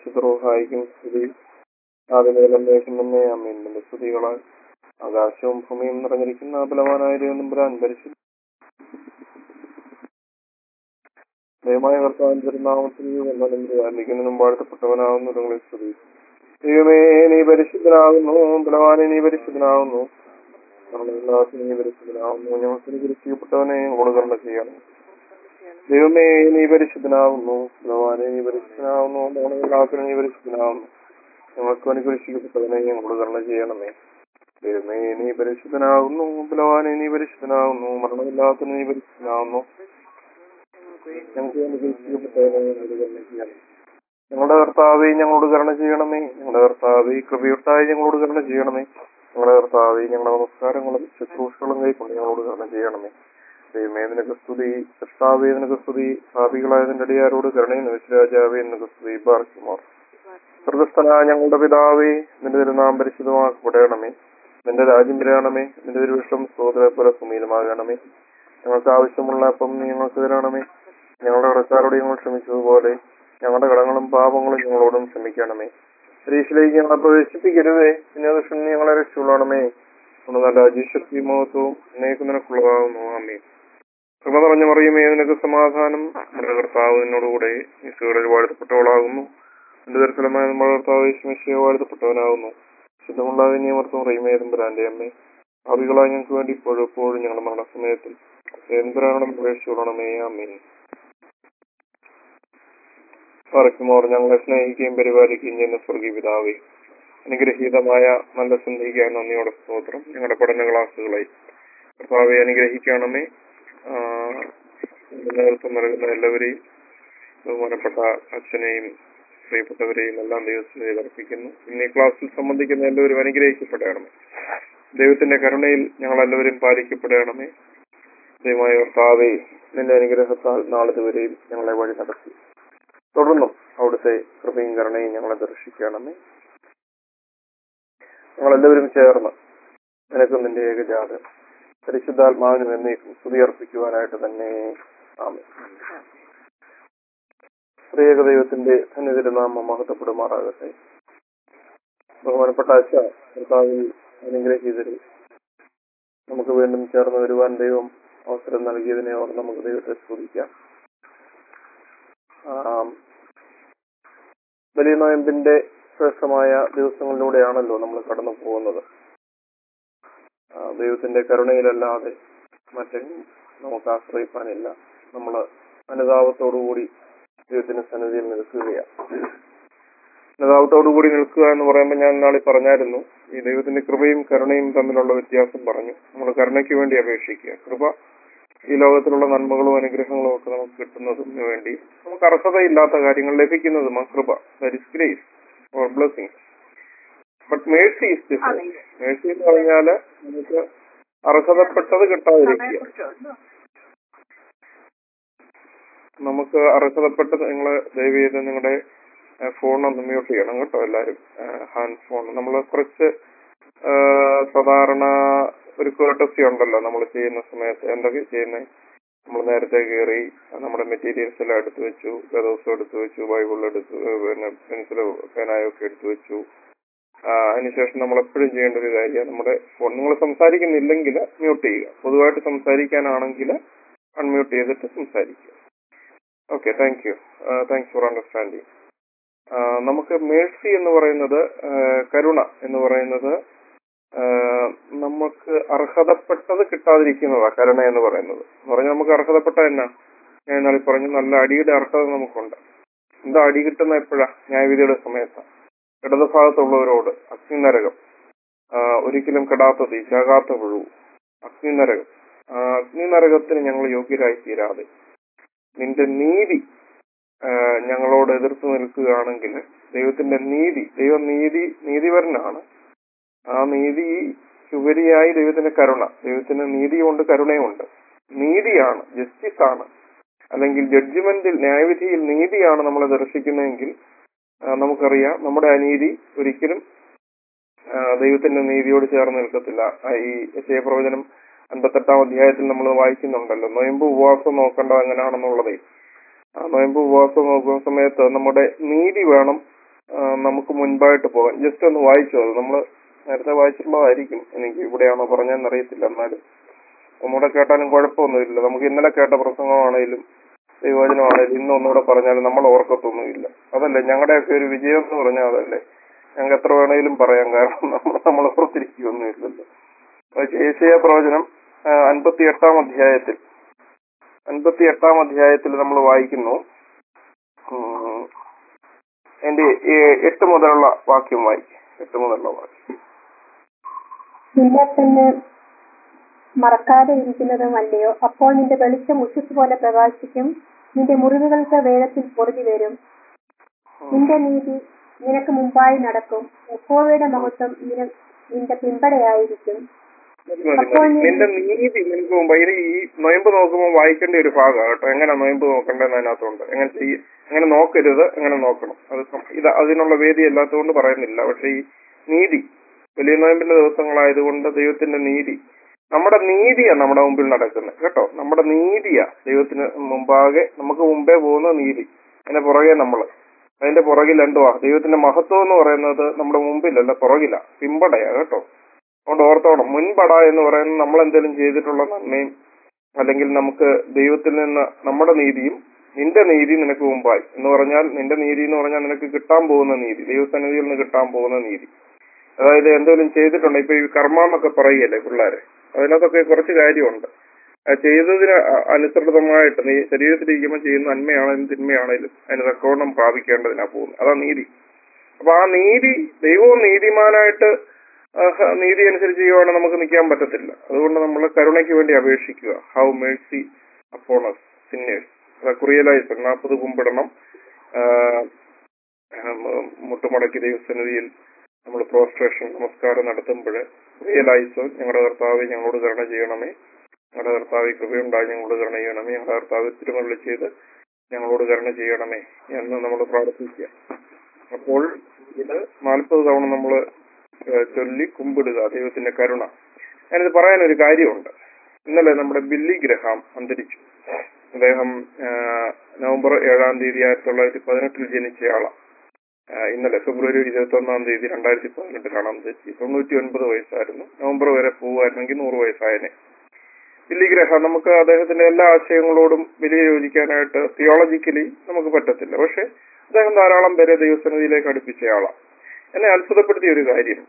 പരിശുദ്ധ റൂഹായിക്കും സ്തുതി ആദ്യമേലമ്മേക്കും തന്നെ അമ്മീന്റെ സ്തുതികളാൽ ആകാശവും ഭൂമിയും നിറഞ്ഞിരിക്കുന്ന ബലവാനായ ദൈവനമ്പുരാൻ പരിശുദ്ധ ദയമായ കർത്താവിൻ പെരുന്നാമത്തിൽ വന്നിരിക്കുന്നതിനും വാഴ്ത്തപ്പെട്ടവനാവുന്നു നിങ്ങളെ സ്തുതി ദൈവമേ നീ പരിശുദ്ധനാകുന്നു ബലവാനെ നീ പരിശുദ്ധനാകുന്നു നമ്മളെല്ലാത്തിനും നീ പരിശുദ്ധനാകുന്നു ഞങ്ങൾക്ക് കുരിശിക്കപ്പെട്ടവനെ ഞങ്ങളോട് കർമ്മ ചെയ്യണം ദൈവമേ നീ പരിശുദ്ധനാകുന്നു ബലവാനെ നീ പരിശുദ്ധനാകുന്നു നമ്മളെല്ലാത്തിനും നീ പരിശുദ്ധനാകുന്നു ഞങ്ങൾക്ക് വേണ്ടി കുരിശിക്കപ്പെട്ടവനെ ഞങ്ങളോട് കർമ്മ ചെയ്യണമേ ദൈവമേ നീ പരിശുദ്ധനാകുന്നു ബലവാനെ നീ പരിശുദ്ധനാകുന്നു മരണമില്ലാത്ത നീ പരിശുദ്ധനാകുന്നു ഞങ്ങൾക്ക് വേണ്ടി കുരിശിക്കപ്പെട്ടവനെ ഞങ്ങളോട് കർമ്മ ചെയ്യണം ഞങ്ങളുടെ കർത്താവെ ഞങ്ങളോട് കരുണ ചെയ്യണമേ ഞങ്ങളുടെ കർത്താവെ കൃപയുട്ടായി ഞങ്ങളോട് കരുണ ചെയ്യണമേ ഞങ്ങളുടെ കർത്താവെ ഞങ്ങളുടെ നമസ്കാരങ്ങളും ശുശ്രൂഷകളും കൈക്കൊണ്ട് ഞങ്ങളോട് കരുണ ചെയ്യണമേ ദൈവമേ നിനക്ക് സ്തുതി കർത്താവേ നിനക്ക് സ്തുതി ഭാവികളായ നിന്റെ അടിയാരോട് കരുണയും രാജാവേ നിനക്ക് സ്തുതി ബാർക്കുമാർ സ്വർഗസ്ഥനായ ഞങ്ങളുടെ പിതാവേ നിന്റെ തിരുനാം പരിശുദ്ധമാക്കപ്പെടണമേ നിന്റെ രാജ്യം വരണമേ നിന്റെ തിരുവിഷ്ടം സോദരെ പോലെ ഭൂമിയിലുമാകണമേ ഞങ്ങൾക്ക് ആവശ്യമുള്ള അപ്പം നീ ഞങ്ങൾക്ക് തരണമേ ഞങ്ങളുടെ കടക്കാരോട് ഞങ്ങൾ ക്ഷമിച്ചതുപോലെ ഞങ്ങളുടെ കടങ്ങളും പാപങ്ങളും ഞങ്ങളോടും ക്ഷമിക്കണമേ പരീക്ഷയിലേക്ക് ഞങ്ങളെ പ്രവേശിപ്പിക്കരുതേ പിന്നെ ദുഷ്ടം ഞങ്ങളെ രക്ഷയുള്ളണമേ ഒന്ന് നല്ല അജീശക്തി മഹത്വവും എന്നേക്ക് നിനക്കുള്ളതാകുന്നു അമ്മേ കൃപ നിറഞ്ഞ മറിയുമേ നിനക്ക് സമാധാനം നമ്മുടെ കർത്താവ് നിന്നോടുകൂടെ നിസ്സുകളിൽ വാഴ്ത്തപ്പെട്ടവളാകുന്നു എന്റെ ദർശനമായ നമ്മുടെ കർത്താവ് യേശുമിശിയെ വാഴ്ത്തപ്പെട്ടവനാകുന്നു ശുദ്ധമുള്ളാതെ നിയമർത്തും റീമേ എതുമ്പരാന്റെ അമ്മേ ഭാവികളായി ഞങ്ങൾക്ക് വേണ്ടി ഇപ്പോഴും എപ്പോഴും ഞങ്ങളുടെ മരണസമയത്തും എന്തരാണം പ്രവേശിച്ചുകൊള്ളണമേ അമ്മേ പറക്കുമോർ ഞങ്ങളെ സ്നേഹിക്കുകയും പരിപാലിക്കുകയും ചെയ്യുന്ന സ്വർഗീയ പിതാവേ അനുഗ്രഹീതമായ നല്ല സന്ധിക്കാൻ നന്ദിയോടെ സ്തോത്രം ഞങ്ങളുടെ പഠന ക്ലാസ്സുകളായി കർത്താവെ അനുഗ്രഹിക്കണമേ ആഹ് നേതൃത്വം നൽകുന്ന എല്ലാവരെയും ബഹുമാനപ്പെട്ട അച്ഛനെയും പ്രിയപ്പെട്ടവരെയും എല്ലാം ദൈവത്തിന് അർപ്പിക്കുന്നു ഇന്ന് ഈ ക്ലാസ്സിൽ സംബന്ധിക്കുന്ന എല്ലാവരും അനുഗ്രഹിക്കപ്പെടണമേ ദൈവത്തിന്റെ കരുണയിൽ ഞങ്ങൾ എല്ലാവരും പാലിക്കപ്പെടണമേ ദൈവമായ കർത്താവെ നിന്റെ അനുഗ്രഹത്താൽ നാളെ വരെയും ഞങ്ങളെ വഴി നടത്തി തുടർന്നും അവിടുത്തെ കൃപയും കരുണയും ഞങ്ങളെ ദർശിക്കണമേ ഞങ്ങളെല്ലാവരും ചേർന്ന് നിനക്കും നിന്റെ ഏകജാത പരിശുദ്ധാത്മാവിനും എന്നേക്കും സ്തുതി അർപ്പിക്കുവാനായിട്ട് തന്നെ ആമേ സ്ത്രീയക ദൈവത്തിന്റെ സന്നിധിയുടെ നാമം മഹത്വപ്പെടുമാറാകട്ടെ ബഹുമാനപ്പെട്ട അച്ഛ കർത്താവിൽ അനുഗ്രഹിതരെ നമുക്ക് വീണ്ടും ചേർന്ന് വരുവാൻ ദൈവം അവസരം നൽകിയതിനെ ഓർ നമുക്ക് ദൈവത്തെ സ്തുതിക്കാം ആം, വലിയ നോയമ്പിന്റെ ശ്രേഷ്ഠമായ ദിവസങ്ങളിലൂടെയാണല്ലോ നമ്മൾ കടന്നു പോകുന്നത് ആ, ദൈവത്തിന്റെ കരുണയിലല്ലാതെ മറ്റെങ്ങും നമുക്ക് ആശ്രയിക്കാനില്ല നമ്മൾ അനുതാപത്തോടുകൂടി ദൈവത്തിന്റെ സന്നിധിയിൽ നിൽക്കുകയാണ് അനുതാപത്തോടുകൂടി നിൽക്കുക എന്ന് പറയുമ്പോൾ ഞാൻ നാളെ പറഞ്ഞായിരുന്നു ഈ ദൈവത്തിന്റെ കൃപയും കരുണയും തമ്മിലുള്ള വ്യത്യാസം പറഞ്ഞു നമ്മൾ കരുണയ്ക്ക് വേണ്ടി അപേക്ഷിക്കുക കൃപ ഈ ലോകത്തിലുള്ള നന്മകളും അനുഗ്രഹങ്ങളും ഒക്കെ നമുക്ക് കിട്ടുന്നതിന് വേണ്ടി നമുക്ക് അർഹതയില്ലാത്ത കാര്യങ്ങൾ ലഭിക്കുന്നതും ആ കൃപ that is grace or blessing but mercy is different mercy എന്ന് പറഞ്ഞാല് നമുക്ക് അർഹതപ്പെട്ടത് കിട്ടാതിരിക്കുക നമുക്ക് അർഹതപ്പെട്ടത് നിങ്ങൾ ദയവ് ചെയ്ത് നിങ്ങളുടെ ഫോൺ ഒന്ന് മ്യൂട്ട് ചെയ്യണം കേട്ടോ എല്ലാവരും ഹാൻഡ് ഫോൺ നമ്മൾ കുറച്ച് ആ, സാധാരണ ഒരു കോട്ടസി ഉണ്ടല്ലോ നമ്മൾ ചെയ്യുന്ന സമയത്ത് എന്തൊക്കെ ചെയ്യുന്നത് നമ്മൾ നേരത്തെ കയറി നമ്മുടെ മെറ്റീരിയൽസ് എല്ലാം എടുത്തു വെച്ചു ദിവസം എടുത്തു വെച്ചു ബൈബിൾ എടുത്തു ഏ, പിന്നെ പെൻസിലോ പേനായോ ഒക്കെ എടുത്തു വെച്ചു ആ, അതിനുശേഷം നമ്മൾ എപ്പോഴും ചെയ്യേണ്ട ഒരു കാര്യം നമ്മുടെ ഫോൺ നിങ്ങൾ സംസാരിക്കുന്നില്ലെങ്കിൽ മ്യൂട്ട് ചെയ്യുക പൊതുവായിട്ട് സംസാരിക്കാനാണെങ്കിൽ അൺമ്യൂട്ട് ചെയ്തിട്ട് സംസാരിക്കുക okay thank you thanks for understanding നമുക്ക് മേഴ്സി എന്ന് പറയുന്നത് ആ, കരുണ എന്ന് പറയുന്നത് ആ, നമുക്ക് അർഹതപ്പെട്ടത് കിട്ടാതിരിക്കുന്നതാ കരുണ എന്ന് പറയുന്നത് എന്ന് പറഞ്ഞാൽ നമുക്ക് അർഹതപ്പെട്ട എന്നാ ഞാൻ ഇന്നാളി പറഞ്ഞു നല്ല അടിയുടെ അർഹത നമുക്കുണ്ട് എന്താ അടി കിട്ടുന്ന എപ്പോഴാ ന്യായവിധിയുടെ സമയത്താണ് ഇടതുഭാഗത്തുള്ളവരോട് അഗ്നിനരകം ആ, ഒരിക്കലും കെടാത്ത തീ ചാകാത്ത പുഴു അഗ്നിനരകം ആ, അഗ്നിനരകത്തിന് ഞങ്ങൾ യോഗ്യരായി തീരാതെ നിന്റെ നീതി ആ, ഞങ്ങളോട് എതിർത്ത് നിൽക്കുകയാണെങ്കിൽ ദൈവത്തിന്റെ നീതി ദൈവം നീതി നീതിപരനാണ് ആ നീതിക്കുപരിയായി ദൈവത്തിന്റെ കരുണ ദൈവത്തിന് നീതിയുണ്ട് കരുണയുണ്ട് നീതിയാണ് ജസ്റ്റിസ് ആണ് അല്ലെങ്കിൽ ജഡ്ജിമെന്റിൽ ന്യായവിധിയിൽ നീതിയാണ് നമ്മളെ ദർശിക്കുന്നതെങ്കിൽ ആ, നമുക്കറിയാം നമ്മുടെ അനീതി ഒരിക്കലും ആ, ദൈവത്തിന്റെ നീതിയോട് ചേർന്ന് നിൽക്കത്തില്ല ആ, ഈ യശയപ്രവചനം അൻപത്തെട്ടാം അധ്യായത്തിൽ നമ്മൾ വായിക്കുന്നുണ്ടല്ലോ നൊയമ്പ് ഉപവാസം നോക്കേണ്ടത് എങ്ങനെയാണെന്നുള്ളതേ ആ നൊയമ്പ് ഉപവാസം നോക്കുന്ന സമയത്ത് നമ്മുടെ നീതി വേണം ആ, നമുക്ക് മുൻപായിട്ട് പോകാം ജസ്റ്റ് ഒന്ന് വായിച്ചു അത് നമ്മൾ നേരത്തെ വായിച്ചിട്ടുള്ളതായിരിക്കും എനിക്ക് ഇവിടെയാണോ പറഞ്ഞതെന്ന് അറിയത്തില്ല എന്നാലും ഒന്നുകൂടെ കേട്ടാലും കുഴപ്പമൊന്നുമില്ല നമുക്ക് ഇന്നലെ കേട്ട പ്രസംഗമാണേലും ദൈവവചനമാണേലും ഇന്ന് ഒന്നുകൂടെ പറഞ്ഞാലും നമ്മൾ ഓർക്കത്തൊന്നുമില്ല അതല്ലേ ഞങ്ങളുടെയൊക്കെ ഒരു വിജയം എന്ന് പറഞ്ഞാൽ അതല്ലേ ഞങ്ങൾക്ക് എത്ര വേണേലും പറയാം കാരണം നമ്മൾ നമ്മൾ ഓർത്തിരിക്കുകയൊന്നുമില്ലല്ലോ ഏഷ്യ പ്രവചനം അൻപത്തി എട്ടാം അധ്യായത്തിൽ അൻപത്തി എട്ടാം അധ്യായത്തിൽ നമ്മൾ വായിക്കുന്നു ഉം, എന്റെ എട്ട് മുതലുള്ള വാക്യം വായിക്കും എട്ട് മുതലുള്ള വാക്യം നിന്നെ തന്നെ മറക്കാതെ ഇരിക്കുന്നതുമല്ലയോ അപ്പോൾ നിന്റെ വെളിച്ചം ഉഷസ് പോലെ പ്രകാശിക്കും നിന്റെ മുറിവുകൾക്ക് വേഗത്തിൽ പൊറുതി വരും നിന്റെ നീതി നിനക്ക് മുമ്പായി നടക്കും യഹോവയുടെ മഹത്വം നിന- നിന്റെ പിമ്പടയായിരിക്കും മതി, മതി, അപ്പോൾ മതി. നീ- നിന്റെ നീതി നിനക്ക് മുമ്പ് ഇത് ഈ നൊയമ്പ് നോക്കുമ്പോൾ വായിക്കേണ്ട ഒരു ഭാഗമാണ് കേട്ടോ എങ്ങനെ നൊയമ്പ് നോക്കേണ്ടതെന്ന് അതിനകത്തുണ്ട് എങ്ങനെ ചെയ്യ എങ്ങനെ നോക്കരുത് എങ്ങനെ നോക്കണം അത് സം- ഇത് അതിനുള്ള വേദി അല്ലാത്തതുകൊണ്ട് പറയുന്നില്ല പക്ഷെ ഈ നീതി വലിയ നൊയമ്പിന്റെ ദിവസങ്ങളായതുകൊണ്ട് ദൈവത്തിന്റെ നീതി നമ്മുടെ നീതിയാ നമ്മുടെ മുമ്പിൽ നടക്കുന്നത് കേട്ടോ നമ്മുടെ നീതിയാ ദൈവത്തിന് മുമ്പാകെ നമുക്ക് മുമ്പേ പോകുന്ന നീതി അതിന്റെ പുറകെ നമ്മള് അതിന്റെ പുറകിൽ എന്തുവാ ദൈവത്തിന്റെ മഹത്വം എന്ന് പറയുന്നത് നമ്മുടെ മുമ്പിലല്ല പുറകിലാ പിമ്പടയാ കേട്ടോ അതുകൊണ്ട് ഓർത്തോണം മുൻപട എന്ന് പറയുന്നത് നമ്മൾ എന്തെങ്കിലും ചെയ്തിട്ടുള്ള നന്മയും അല്ലെങ്കിൽ നമുക്ക് ദൈവത്തിൽ നിന്ന് നമ്മുടെ നീതിയും നിന്റെ നീതി നിനക്ക് മുമ്പായി എന്ന് പറഞ്ഞാൽ നിന്റെ നീതി എന്ന് പറഞ്ഞാൽ നിനക്ക് കിട്ടാൻ പോകുന്ന നീതി ദൈവസന്നിധിയിൽ നിന്ന് കിട്ടാൻ പോകുന്ന നീതി അതായത് എന്തെങ്കിലും ചെയ്തിട്ടുണ്ട് ഇപ്പൊ ഈ കർമ്മ എന്നൊക്കെ പറയല്ലേ പിള്ളേരെ അതിനകത്തൊക്കെ കുറച്ച് കാര്യമുണ്ട് ആ ചെയ്തതിന് അ- അനുസൃതമായിട്ട് നീ ശരീരത്തിലിരിക്കുമ്പോൾ ചെയ്യുന്ന നന്മയാണെങ്കിലും തിന്മയാണെങ്കിലും അതിന് റെക്കോർഡം പ്രാപിക്കേണ്ടതിനാ പോകുന്നത് അതാ നീതി അപ്പൊ ആ നീതി ദൈവവും നീതിമാനായിട്ട് ആഹ്, നീതി അനുസരിച്ച് ചെയ്യുവാണെങ്കിൽ നമുക്ക് നിൽക്കാൻ പറ്റത്തില്ല അതുകൊണ്ട് നമ്മൾ കരുണയ്ക്ക് വേണ്ടി അപേക്ഷിക്കുക ഹൗ മേഴ്സി അപ്പോണസ് സിന്നേഴ്സ് കുറിയലായി നാൽപ്പത് കുമ്പിടണം ആഹ്, ആഹ്, മുട്ടുമടക്കി ദൈവസന്നിധിയിൽ നമ്മൾ പ്രോസ്ട്രേഷൻ നമസ്കാരം നടത്തുമ്പോൾ റിയലൈസ് ഞങ്ങളുടെ കർത്താവ് ഞങ്ങളോട് കരുണ ചെയ്യണമേ ഞങ്ങളുടെ കർത്താവ് കൃപയുണ്ടായി ഞങ്ങളോട് കരുണ ചെയ്യണമേ ഞങ്ങളുടെ കർത്താവ് തിരുമള്ളി ചെയ്ത് ഞങ്ങളോട് കരുണ ചെയ്യണമേ എന്ന് നമ്മൾ പ്രാർത്ഥിക്കുക അപ്പോൾ ഇത് നാൽപ്പത് തവണ നമ്മൾ ചൊല്ലി കുമ്പിടുക ദൈവത്തിന്റെ കരുണ ഞാനിത് പറയാനൊരു കാര്യമുണ്ട് ഇന്നലെ നമ്മുടെ ബില്ലി ഗ്രഹാം അന്തരിച്ചു അദ്ദേഹം ആ, നവംബർ ഏഴാം തീയതി ആയിരത്തി തൊള്ളായിരത്തി പതിനെട്ടിൽ ജനിച്ചയാളാണ് ആ, ഇന്നലെ ഫെബ്രുവരി ഇരുപത്തി ഒന്നാം തീയതി രണ്ടായിരത്തി പതിനെട്ടിലാണ് അന്തരിച്ച് തൊണ്ണൂറ്റി ഒൻപത് വയസ്സായിരുന്നു നവംബർ വരെ പോവുമായിരുന്നെങ്കിൽ നൂറ് വയസ്സായനെ ബില്ലി ഗ്രഹാം നമുക്ക് അദ്ദേഹത്തിന്റെ എല്ലാ ആശയങ്ങളോടും വലിയ യോജിക്കാനായിട്ട് തിയോളജിക്കലി നമുക്ക് പറ്റത്തില്ല പക്ഷെ അദ്ദേഹം ധാരാളം പേരെ ദൈവസന്നിധിയിലേക്ക് അടുപ്പിച്ചയാളാണ് എന്നെ അത്ഭുതപ്പെടുത്തിയ ഒരു കാര്യം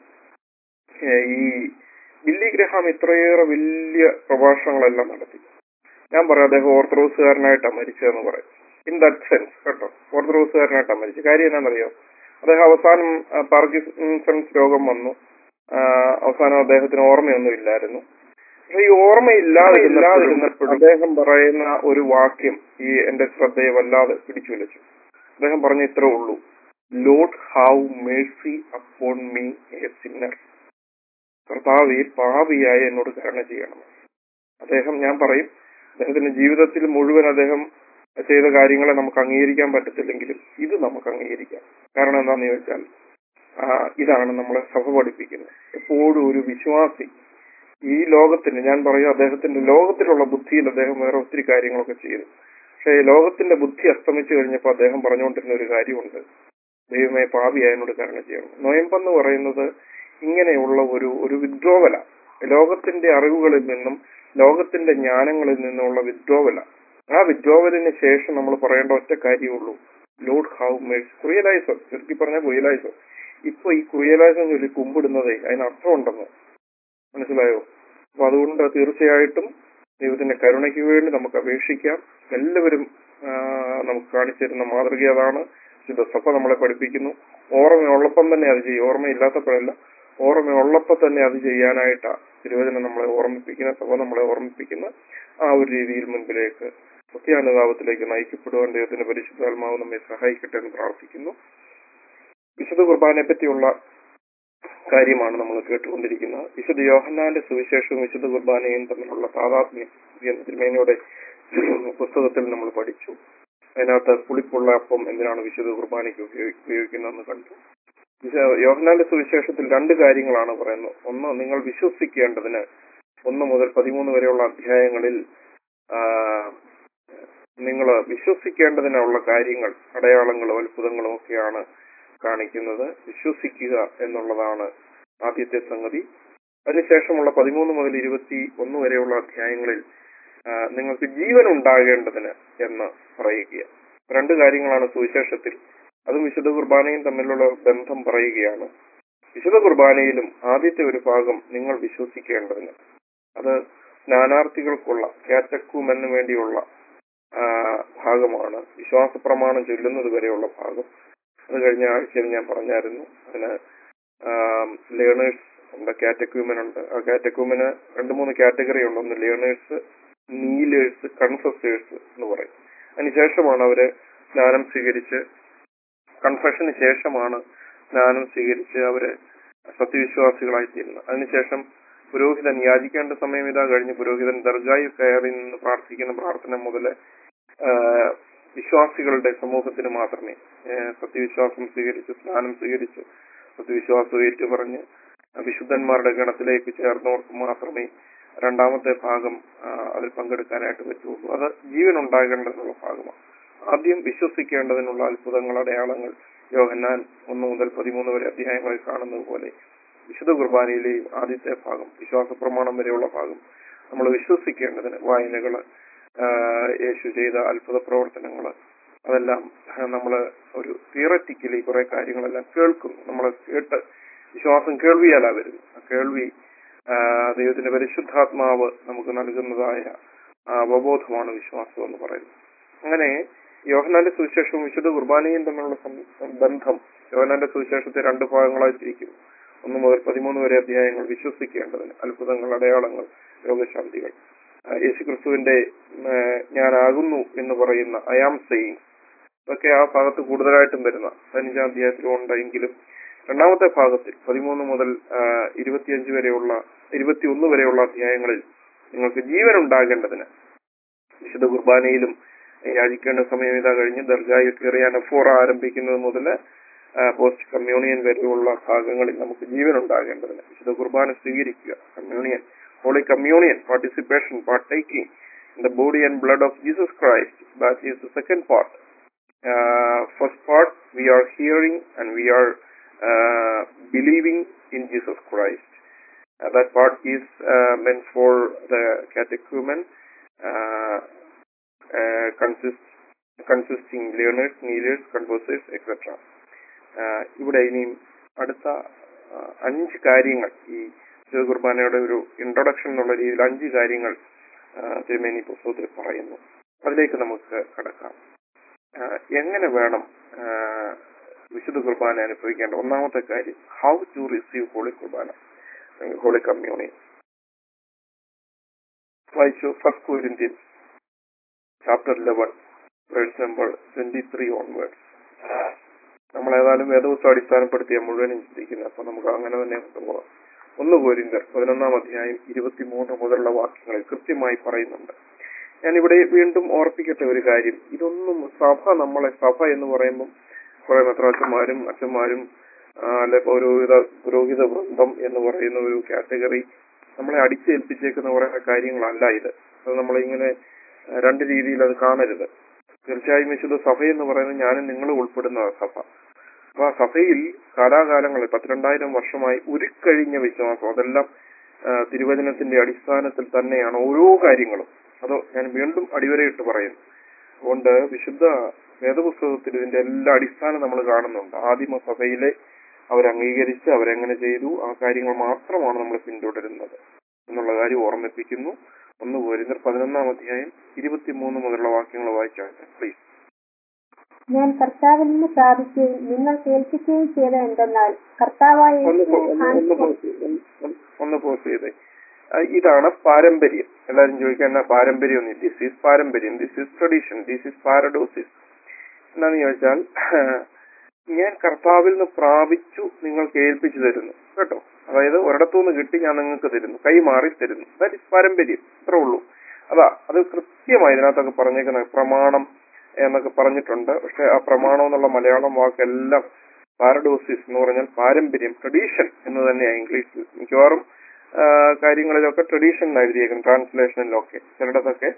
ഏ, ഈ ബില്ലി ഗ്രഹാം ഇത്രയേറെ വലിയ പ്രഭാഷണങ്ങളെല്ലാം നടത്തി ഞാൻ പറയാം അദ്ദേഹം ഓർത്തഡോക്സുകാരനായിട്ടാണ് മരിച്ചതെന്ന് പറയും ഇൻ ദറ്റ് സെൻസ് കേട്ടോ ഓർത്തഡോക്സുകാരനായിട്ടാണ് മരിച്ചത് കാര്യം എന്നാണെന്നറിയോ അദ്ദേഹം അവസാനം ആ, പാർക്കിൻസൺസ് രോഗം വന്നു ആ, അവസാനം അദ്ദേഹത്തിന് ഓർമ്മയൊന്നും ഇല്ലായിരുന്നു പക്ഷെ ഈ ഓർമ്മയില്ലാതിരുന്നപ്പോഴും അദ്ദേഹം പറയുന്ന ഒരു വാക്യം ഈ എന്റെ ശ്രദ്ധയെ വല്ലാതെ പിടിച്ചു വലിച്ചു അദ്ദേഹം പറഞ്ഞ ഇത്രേ ഉള്ളൂ lord have mercy upon me a sinner കർത്താവെ പാപിയായ എന്നോട് കരുണ ചെയ്യണം അദ്ദേഹം ഞാൻ പറയും അദ്ദേഹത്തിന്റെ ജീവിതത്തിൽ മുഴുവൻ അദ്ദേഹം ചെയ്ത കാര്യങ്ങളെ നമുക്ക് അംഗീകരിക്കാൻ പറ്റത്തില്ലെങ്കിലും ഇത് നമുക്ക് അംഗീകരിക്കാം കാരണം എന്താണെന്ന് ചോദിച്ചാൽ ആ, ഇതാണ് നമ്മളെ സഭ പഠിപ്പിക്കുന്നത് എപ്പോഴും ഒരു വിശ്വാസി ഈ ലോകത്തിന് ഞാൻ പറയും അദ്ദേഹത്തിന്റെ ലോകത്തിലുള്ള ബുദ്ധിയിൽ അദ്ദേഹം വേറെ ഒത്തിരി കാര്യങ്ങളൊക്കെ ചെയ്തു പക്ഷേ ലോകത്തിന്റെ ബുദ്ധി അസ്തമിച്ചു കഴിഞ്ഞപ്പോൾ അദ്ദേഹം പറഞ്ഞുകൊണ്ടിരുന്ന ഒരു കാര്യമുണ്ട് ദൈവമേ പാപിയായ എന്നോട് കരുണ ചെയ്യണം നൊയമ്പെന്ന് പറയുന്നത് ഇങ്ങനെയുള്ള ഒരു ഒരു വിദ്രോവല ലോകത്തിന്റെ അറിവുകളിൽ നിന്നും ലോകത്തിന്റെ ജ്ഞാനങ്ങളിൽ നിന്നുള്ള വിദ്രോവല ആ വിദ്രോവലിന് ശേഷം നമ്മൾ പറയേണ്ട ഒറ്റ കാര്യമുള്ളൂ ലോഡ് ഹൗ മേഴ്സ് കുറിയലൈസർ ചുരുക്കി പറഞ്ഞ കുറിയലൈസർ ഇപ്പൊ ഈ കുറിയലൈസർ ചൊല്ലി കുമ്പിടുന്നതേ അതിന് അർത്ഥമുണ്ടെന്ന് മനസ്സിലായോ അപ്പൊ അതുകൊണ്ട് തീർച്ചയായിട്ടും ദൈവത്തിന്റെ കരുണയ്ക്ക് വേണ്ടി നമുക്ക് അപേക്ഷിക്കാം എല്ലാവരും ആ, നമുക്ക് കാണിച്ചു തരുന്ന മാതൃക അതാണ് വിശുദ്ധ സഭ നമ്മളെ പഠിപ്പിക്കുന്നു ഓർമ്മയുള്ളപ്പം തന്നെ അത് ചെയ്യും ഓർമ്മയില്ലാത്തപ്പോഴല്ല ഓർമ്മയുള്ളപ്പോൾ തന്നെ അത് ചെയ്യാനായിട്ടാ തിരുവചനം നമ്മളെ ഓർമ്മിപ്പിക്കുന്ന സഭ നമ്മളെ ഓർമ്മിപ്പിക്കുന്ന ആ ഒരു രീതിയിൽ മുൻപിലേക്ക് സത്യാനുതാപത്തിലേക്ക് നയിക്കപ്പെടുവാൻ ദൈവത്തിന്റെ പരിശുദ്ധാത്മാവ് നമ്മെ സഹായിക്കട്ടെ എന്ന് പ്രാർത്ഥിക്കുന്നു വിശുദ്ധ കുർബാനെ പറ്റിയുള്ള കാര്യമാണ് നമ്മൾ കേട്ടുകൊണ്ടിരിക്കുന്നത് വിശുദ്ധ യോഹന്നാന്റെ സുവിശേഷവും വിശുദ്ധ കുർബാനയും തമ്മിലുള്ള താതാത്മ്യം എന്ന തിരുമേനയുടെ പുസ്തകത്തിൽ നമ്മൾ പഠിച്ചു അതിനകത്ത് പുളിപ്പുള്ള അപ്പം എന്തിനാണ് വിശുദ്ധ കുർബാനയ്ക്ക് ഉപയോഗി- ഉപയോഗിക്കുന്നതെന്ന് കണ്ടു വിശ- യോഹന്നാന്റെ സുവിശേഷത്തിൽ രണ്ട് കാര്യങ്ങളാണ് പറയുന്നത് ഒന്ന് നിങ്ങൾ വിശ്വസിക്കേണ്ടതിന് ഒന്ന് മുതൽ പതിമൂന്ന് വരെയുള്ള അധ്യായങ്ങളിൽ നിങ്ങൾ വിശ്വസിക്കേണ്ടതിനുള്ള കാര്യങ്ങൾ അടയാളങ്ങളും അത്ഭുതങ്ങളും ഒക്കെയാണ് കാണിക്കുന്നത് വിശ്വസിക്കുക എന്നുള്ളതാണ് ആദ്യത്തെ സംഗതി അതിനുശേഷമുള്ള പതിമൂന്ന് മുതൽ ഇരുപത്തി ഒന്ന് വരെയുള്ള അധ്യായങ്ങളിൽ ആ, നിങ്ങൾക്ക് ജീവൻ ഉണ്ടാകേണ്ടതിന് എന്ന് പറയുക രണ്ട് കാര്യങ്ങളാണ് സുവിശേഷത്തിൽ അതും വിശുദ്ധ കുർബാനയും തമ്മിലുള്ള ബന്ധം പറയുകയാണ് വിശുദ്ധ കുർബാനയിലും ആദ്യത്തെ ഒരു ഭാഗം നിങ്ങൾ വിശ്വസിക്കേണ്ടതിന് അത് സ്നാനാർത്ഥികൾക്കുള്ള കാറ്റക്കൂമെന്ന് വേണ്ടിയുള്ള ആ, ഭാഗമാണ് വിശ്വാസ പ്രമാണം ചൊല്ലുന്നത് വരെയുള്ള ഭാഗം അത് കഴിഞ്ഞ ആഴ്ചയിൽ ഞാൻ പറഞ്ഞായിരുന്നു അതിന് ലേണേഴ്സ് ഉണ്ട് കാറ്റക്യൂമൻ ഉണ്ട് ആ കാറ്റക്യൂമിന് രണ്ട് മൂന്ന് കാറ്റഗറി ഉണ്ട് ഒന്ന് ലേണേഴ്സ് നീലേഴ്സ് കൺഫസേഴ്സ് എന്ന് പറയും അതിനുശേഷമാണ് അവര് സ്നാനം സ്വീകരിച്ച് കൺഫഷന് ശേഷമാണ് സ്നാനം സ്വീകരിച്ച് അവര് സത്യവിശ്വാസികളായി തീരുന്നത് അതിനുശേഷം പുരോഹിതൻ യാചിക്കേണ്ട സമയം ഇതാ കഴിഞ്ഞ് പുരോഹിതൻ ദർഗായിൽ കയറി നിന്ന് പ്രാർത്ഥിക്കുന്ന പ്രാർത്ഥന മുതല് ആ, വിശ്വാസികളുടെ സമൂഹത്തിന് മാത്രമേ ആ, സത്യവിശ്വാസം സ്വീകരിച്ച് സ്നാനം സ്വീകരിച്ച് സത്യവിശ്വാസം ഏറ്റുപറഞ്ഞ് വിശുദ്ധന്മാരുടെ ഗണത്തിലേക്ക് ചേർന്നവർക്ക് മാത്രമേ രണ്ടാമത്തെ ഭാഗം ആ, അതിൽ പങ്കെടുക്കാനായിട്ട് പറ്റുള്ളൂ അത് ജീവൻ ഉണ്ടാകേണ്ടതിനുള്ള ഭാഗമാണ് ആദ്യം വിശ്വസിക്കേണ്ടതിനുള്ള അത്ഭുതങ്ങൾ അടയാളങ്ങൾ യോഹന്നാൻ ഒന്ന് മുതൽ പതിമൂന്ന് വരെ അധ്യായങ്ങളിൽ കാണുന്നത് പോലെ വിശുദ്ധ കുർബാനയിലെയും ആദ്യത്തെ ഭാഗം വിശ്വാസ പ്രമാണം വരെയുള്ള ഭാഗം നമ്മൾ വിശ്വസിക്കേണ്ടതിന് വായനകള് ആ, യേശു ചെയ്ത അത്ഭുത പ്രവർത്തനങ്ങള് അതെല്ലാം നമ്മൾ ഒരു തിയററ്റിക്കലി കുറെ കാര്യങ്ങളെല്ലാം കേൾക്കുന്നു നമ്മൾ കേട്ട് വിശ്വാസം കേൾവിയാലാ വരുന്നത് ആ കേൾവി ആ, ദൈവത്തിന്റെ പരിശുദ്ധാത്മാവ് നമുക്ക് നൽകുന്നതായ ആ, അവബോധമാണ് വിശ്വാസം എന്ന് പറയുന്നത് അങ്ങനെ യോഹനാന്റെ സുവിശേഷവും വിശുദ്ധ കുർബാനയും തമ്മിലുള്ള സം- ബന്ധം യോഹനാന്റെ സുവിശേഷത്തെ രണ്ട് ഭാഗങ്ങളായി തിരിക്കുന്നു ഒന്ന് മുതൽ പതിമൂന്ന് വരെ അധ്യായങ്ങൾ വിശ്വസിക്കേണ്ടതിന് അത്ഭുതങ്ങൾ അടയാളങ്ങൾ രോഗശാന്തികൾ ആ, യേശുക്രിസ്തുവിന്റെ ഉം, ആ, ഞാനാകുന്നു എന്ന് പറയുന്ന അയാം സെയിങ് ഇതൊക്കെ ആ ഭാഗത്ത് കൂടുതലായിട്ടും വരുന്ന പതിനഞ്ചാം അധ്യായത്തിലും ഉണ്ടെങ്കിലും രണ്ടാമത്തെ ഭാഗത്തിൽ പതിമൂന്ന് മുതൽ ആ, ഇരുപത്തിയഞ്ച് വരെയുള്ള ഇരുപത്തിയൊന്ന് വരെയുള്ള അധ്യായങ്ങളിൽ നിങ്ങൾക്ക് ജീവൻ ഉണ്ടാകേണ്ടതിന് വിശുദ്ധ കുർബാനയിലും യാചിക്കേണ്ട സമയം ഇതാ കഴിഞ്ഞ് ദർഗായിൽ കയറിയ അനഫോറ ആരംഭിക്കുന്നത് മുതൽ പോസ്റ്റ് കമ്മ്യൂണിയൻ വരെയുള്ള ഭാഗങ്ങളിൽ നമുക്ക് ജീവൻ ഉണ്ടാകേണ്ടതിന് വിശുദ്ധ കുർബാന സ്വീകരിക്കുക communion holy communion participation partaking in the body and blood of Jesus Christ that is the second part first part we are hearing and we are believing in Jesus Christ that part is uh, meant for the catechumen uh, uh, consist, consisting learners, kneelers, conversers, etc. Uh, ഇവിടെ ഇനിയും അടുത്ത uh, അഞ്ച് കാര്യങ്ങൾ ഈ ശിവ കുർബാനയുടെ ഒരു introduction എന്നുള്ള രീതിയിൽ അഞ്ച് കാര്യങ്ങൾ uh, തിരുമേനി പുസ്തകത്തിൽ പറയുന്നു അതിലേക്ക് നമുക്ക് കടക്കാം uh, എങ്ങനെ വേണം uh, വിശുദ്ധ കുർബാന അനുഭവിക്കേണ്ട ഒന്നാമത്തെ കാര്യം ഹൗ ടു റിസീവ് ഹോളി കുർബാന ഹോളി കമ്മ്യൂണിയൻ വായിച്ചു first Corinthians chapter eleven verse number twenty three onwards നമ്മൾ ഏതായാലും വേദപുസ്തകം അടിസ്ഥാനപ്പെടുത്തിയ മുഴുവനും ചിന്തിക്കുന്നത് അപ്പൊ നമുക്ക് അങ്ങനെ തന്നെ കൊണ്ടുപോകാം ഒന്ന് കോരിന്തർ പതിനൊന്നാം അധ്യായം ഇരുപത്തിമൂന്ന് മുതലുള്ള വാക്യങ്ങളിൽ കൃത്യമായി പറയുന്നുണ്ട് ഞാനിവിടെ വീണ്ടും ഓർപ്പിക്കട്ടെ ഒരു കാര്യം ഇതൊന്നും സഭ നമ്മളെ സഭ എന്ന് പറയുമ്പം കുറെ മെത്രാച്ചന്മാരും അച്ഛന്മാരും ആ, അല്ലെ പൗരോഹിത പുരോഹിത വൃന്ദം എന്ന് പറയുന്ന ഒരു കാറ്റഗറി നമ്മളെ അടിച്ചേൽപ്പിച്ചേക്കുന്ന കുറെ കാര്യങ്ങളല്ല ഇത് അത് നമ്മളിങ്ങനെ ആ, രണ്ട് രീതിയിൽ അത് കാണരുത് തീർച്ചയായും വിശുദ്ധ സഭ എന്ന് പറയുന്നത് ഞാനും നിങ്ങൾ ഉൾപ്പെടുന്ന സഭ അപ്പൊ ആ സഭയിൽ കാലാകാലങ്ങളിൽ പത്തിരണ്ടായിരം വർഷമായി ഉരുക്കഴിഞ്ഞ വിശ്വാസം അതെല്ലാം ആ, തിരുവചനത്തിന്റെ അടിസ്ഥാനത്തിൽ തന്നെയാണ് ഓരോ കാര്യങ്ങളും അതോ ഞാൻ വീണ്ടും അടിവരയിട്ട് പറയുന്നു അതുകൊണ്ട് വിശുദ്ധ വേദപുസ്തകത്തിൽ ഇതിന്റെ എല്ലാ അടിസ്ഥാനം നമ്മൾ കാണുന്നുണ്ട് ആദിമ സഭയിലെ അവർ അംഗീകരിച്ച് അവരെങ്ങനെ ചെയ്തു ആ കാര്യങ്ങൾ മാത്രമാണ് നമ്മൾ പിന്തുടരുന്നത് എന്നുള്ള കാര്യം ഓർമ്മിപ്പിക്കുന്നു ഒന്ന് പോരുന്നർ പതിനൊന്നാം അധ്യായം ഇരുപത്തിമൂന്ന് മുതലുള്ള വാക്യങ്ങൾ വായിച്ചാൽ പ്ലീസ് ഞാൻ കർത്താവിൽ നിന്ന് പ്രാപിക്കുകയും നിങ്ങൾ കേൾപ്പിക്കുകയും ചെയ്ത എന്തെന്നാൽ കർത്താവായ ഒന്ന് യേശുവിനെ പോ- ഒന്ന് ഒന്ന് കാണിച്ച pause ചെയ്ത് ഒന്ന് ഒന്ന് ഒന്ന് പോസ് ചെയ്തേ ആ, ഇതാണ് പാരമ്പര്യം എല്ലാവരും ചോദിക്കാൻ എന്നാ പാരമ്പര്യം ദിസ് ഈസ് പാരമ്പര്യം this is tradition this is paradosis എന്താന്ന് ചോദിച്ചാൽ ഞാൻ കർത്താവിൽ നിന്ന് പ്രാപിച്ചു നിങ്ങൾക്ക് ഏൽപ്പിച്ചു തരുന്നു കേട്ടോ അതായത് ഒരിടത്തുനിന്ന് കിട്ടി ഞാൻ നിങ്ങൾക്ക് തരുന്നു കൈമാറി തരുന്നു ദാറ്റ് ഇസ് പാരമ്പര്യം ഇത്രേ ഉള്ളൂ അതാ അത് കൃത്യമായി ഇതിനകത്തൊക്കെ പറഞ്ഞേക്കുന്ന പ്രമാണം എന്നൊക്കെ പറഞ്ഞിട്ടുണ്ട് പക്ഷെ ആ പ്രമാണം എന്നുള്ള മലയാളം വാക്കെല്ലാം പാരഡോസിസ് എന്ന് പറഞ്ഞാൽ പാരമ്പര്യം ട്രഡീഷൻ എന്ന് തന്നെയാണ് ഇംഗ്ലീഷിൽ മിക്കവാറും ആ, കാര്യങ്ങളിലൊക്കെ ട്രഡീഷൻ എഴുതിയേക്കും ട്രാൻസ്ലേഷനിലൊക്കെ ചിലയിടത്തൊക്കെ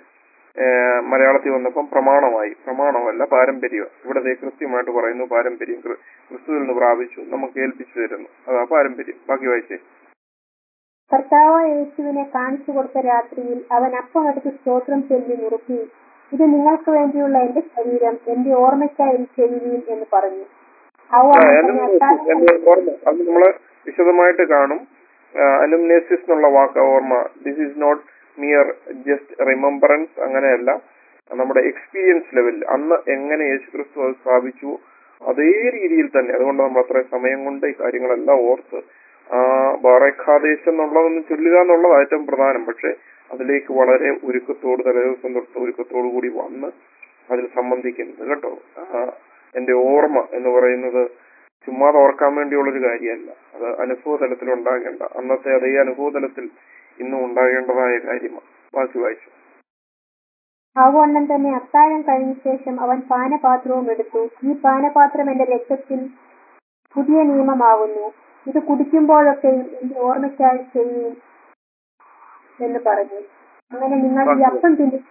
ഏഹ് മലയാളത്തിൽ വന്നപ്പം പ്രമാണമായി പ്രമാണമല്ല പാരമ്പര്യം ഇവിടെ ദേ കൃത്യമായിട്ട് പറയുന്നു പാരമ്പര്യം ക്രി- ക്രിസ്തുവിൽ നിന്ന് പ്രാപിച്ചു നമുക്ക് ഏൽപ്പിച്ചു തരുന്നു അതാ പാരമ്പര്യം ബാക്കി വായിച്ചേ കർത്താവ് യേശുവിനെ കാണിച്ചു കൊടുത്ത രാത്രിയിൽ അവൻ അപ്പം എടുത്ത് സ്തോത്രം ചൊല്ലി നുറുക്കി ഇത് നിങ്ങൾക്ക് വേണ്ടിയുള്ള എന്റെ ശരീരം എന്റെ ഓർമ്മയ്ക്കായി ഇത് ചെയ്യുകയും എന്ന് പറഞ്ഞു അവ ആ, അവൻ അനും- അത്താഴം എന്റെ ഓർമ്മ അത് നമ്മള് വിശദമായിട്ട് കാണും അനുംനേസിസ് എന്നുള്ള വാക്ക് ഓർമ്മ this is not mere just remembrance അങ്ങനെയല്ല നമ്മുടെ എക്സ്പീരിയൻസ് ലെവലിൽ അന്ന് എങ്ങനെ യേശുക്രിസ്തു അത് സ്ഥാപിച്ചു അതേ രീതിയിൽ തന്നെ അതുകൊണ്ട് നമ്മൾ അത്രയും സമയം കൊണ്ട് ഈ കാര്യങ്ങളെല്ലാം ഓർത്ത് ആ ബാറേഖാദേശം എന്നുള്ളതൊന്ന് ചൊല്ലുക എന്നുള്ളത് ഏറ്റവും പ്രധാനം പക്ഷെ അതിലേക്ക് വളരെ ഒരുക്കത്തോട് തലേദിവസം തൊട്ട് ഒരുക്കത്തോടു കൂടി വന്ന് അതിൽ സംബന്ധിക്കുന്നത് കേട്ടോ ആ, എന്റെ ഓർമ്മ എന്ന് പറയുന്നത് ചുമ്മാതെ ഓർക്കാൻ വേണ്ടിയുള്ള ഒരു കാര്യമല്ല അത് അനുഭവ തലത്തിൽ ഉണ്ടാകേണ്ട അന്നത്തെ അതേ അനുഭവ തലത്തിൽ ഇന്നും ഉണ്ടാകേണ്ടതായ കാര്യമാണ് ബാക്കി വായിച്ചു ആവണ്ണം തന്നെ അത്താഴം കഴിഞ്ഞ ശേഷം അവൻ പാനപാത്രവും എടുത്തു ഈ പാനപാത്രം എന്റെ രക്തത്തിൽ പുതിയ നിയമമാകുന്നു ഇത് കുടിക്കുമ്പോഴൊക്കെയും എന്റെ ഓർമ്മയ്ക്കായി ചെയ്യുകയും എന്ന് പറഞ്ഞു അങ്ങനെ നിങ്ങൾ ഈ അപ്പം തിന്നി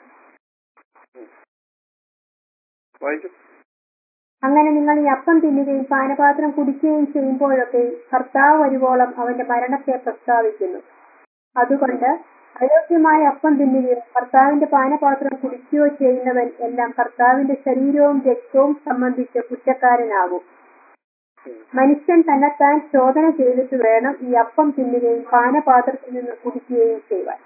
വായിച്ചു അങ്ങനെ നിങ്ങൾ ഈ അപ്പം തിന്നുകയും പാനപാത്രം കുടിക്കുകയും ചെയ്യുമ്പോഴൊക്കെ കർത്താവ് വരുവോളം അവന്റെ മരണത്തെ പ്രസ്താവിക്കുന്നു അതുകൊണ്ട് അയോഗ്യമായ അപ്പം തിന്നുകയോ കർത്താവിന്റെ പാനപാത്രം കുടിക്കുകയോ ചെയ്യുന്നവൻ എല്ലാം കർത്താവിന്റെ ശരീരവും രക്തവും സംബന്ധിച്ച് കുറ്റക്കാരനാകും മനുഷ്യൻ തന്നെത്താൻ ശോധന ചെയ്തിട്ട് വേണം ഈ അപ്പം തിന്നുകയും പാനപാത്രത്തിൽ നിന്ന് കുടിക്കുകയും ചെയ്യുവാൻ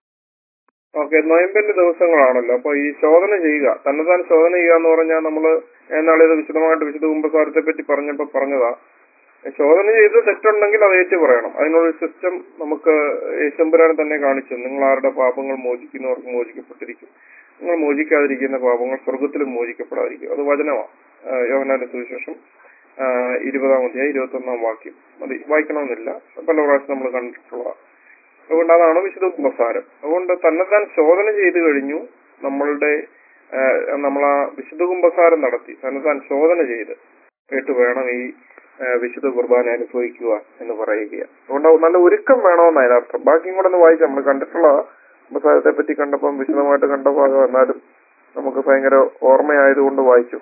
ഓക്കെ നൊയമ്പന്റെ ദിവസങ്ങളാണല്ലോ അപ്പൊ ഈ ശോധന ചെയ്യുക തന്നെത്താൻ ശോധന ചെയ്യുക എന്ന് പറഞ്ഞാൽ നമ്മള് എന്നാളെ ഇത് വിശദമായിട്ട് വിശുദ്ധ കുംഭസാരത്തെ പറ്റി പറഞ്ഞപ്പോ പറഞ്ഞതാ ശോധന ചെയ്ത് തെറ്റുണ്ടെങ്കിൽ അത് ഏറ്റു പറയണം അതിനുള്ളൊരു സിസ്റ്റം നമുക്ക് യേശുമ്പുരാനെ തന്നെ കാണിച്ചു നിങ്ങൾ ആരുടെ പാപങ്ങൾ മോചിക്കുന്നവർക്ക് മോചിക്കപ്പെട്ടിരിക്കും നിങ്ങൾ മോചിക്കാതിരിക്കുന്ന പാപങ്ങൾ സ്വർഗത്തിലും മോചിക്കപ്പെടാതിരിക്കും അത് വചനമാണ് യോഹനാന്റെ സുവിശേഷം ആ, ഇരുപതാം അധ്യായം ഇരുപത്തി ഒന്നാം വാക്യം മതി വായിക്കണമെന്നില്ല പല പ്രാവശ്യം നമ്മൾ കണ്ടിട്ടുള്ളതാണ് അതുകൊണ്ട് അതാണ് വിശുദ്ധ കുംഭസാരം അതുകൊണ്ട് തന്നെത്താൻ ശോധന ചെയ്തു കഴിഞ്ഞു നമ്മളുടെ ആ, നമ്മൾ ആ വിശുദ്ധ കുംഭസാരം നടത്തി തന്നെത്താൻ ശോധന ചെയ്ത് കേട്ട് വേണം ഈ ആ, വിശുദ്ധ കുർബാന അനുഭവിക്കുക എന്ന് പറയുകയാണ് അതുകൊണ്ട് അത് നല്ല ഒരുക്കം വേണമെന്ന് അതിനർത്ഥം ബാക്കിയും കൂടെ ഒന്ന് വായിക്കാം നമ്മൾ കണ്ടിട്ടുള്ള കുംഭസാരത്തെ പറ്റി കണ്ടപ്പം വിശദമായിട്ട് കണ്ട ഭാഗം എന്നാലും നമുക്ക് ഭയങ്കര ഓർമ്മയായതുകൊണ്ട് വായിച്ചു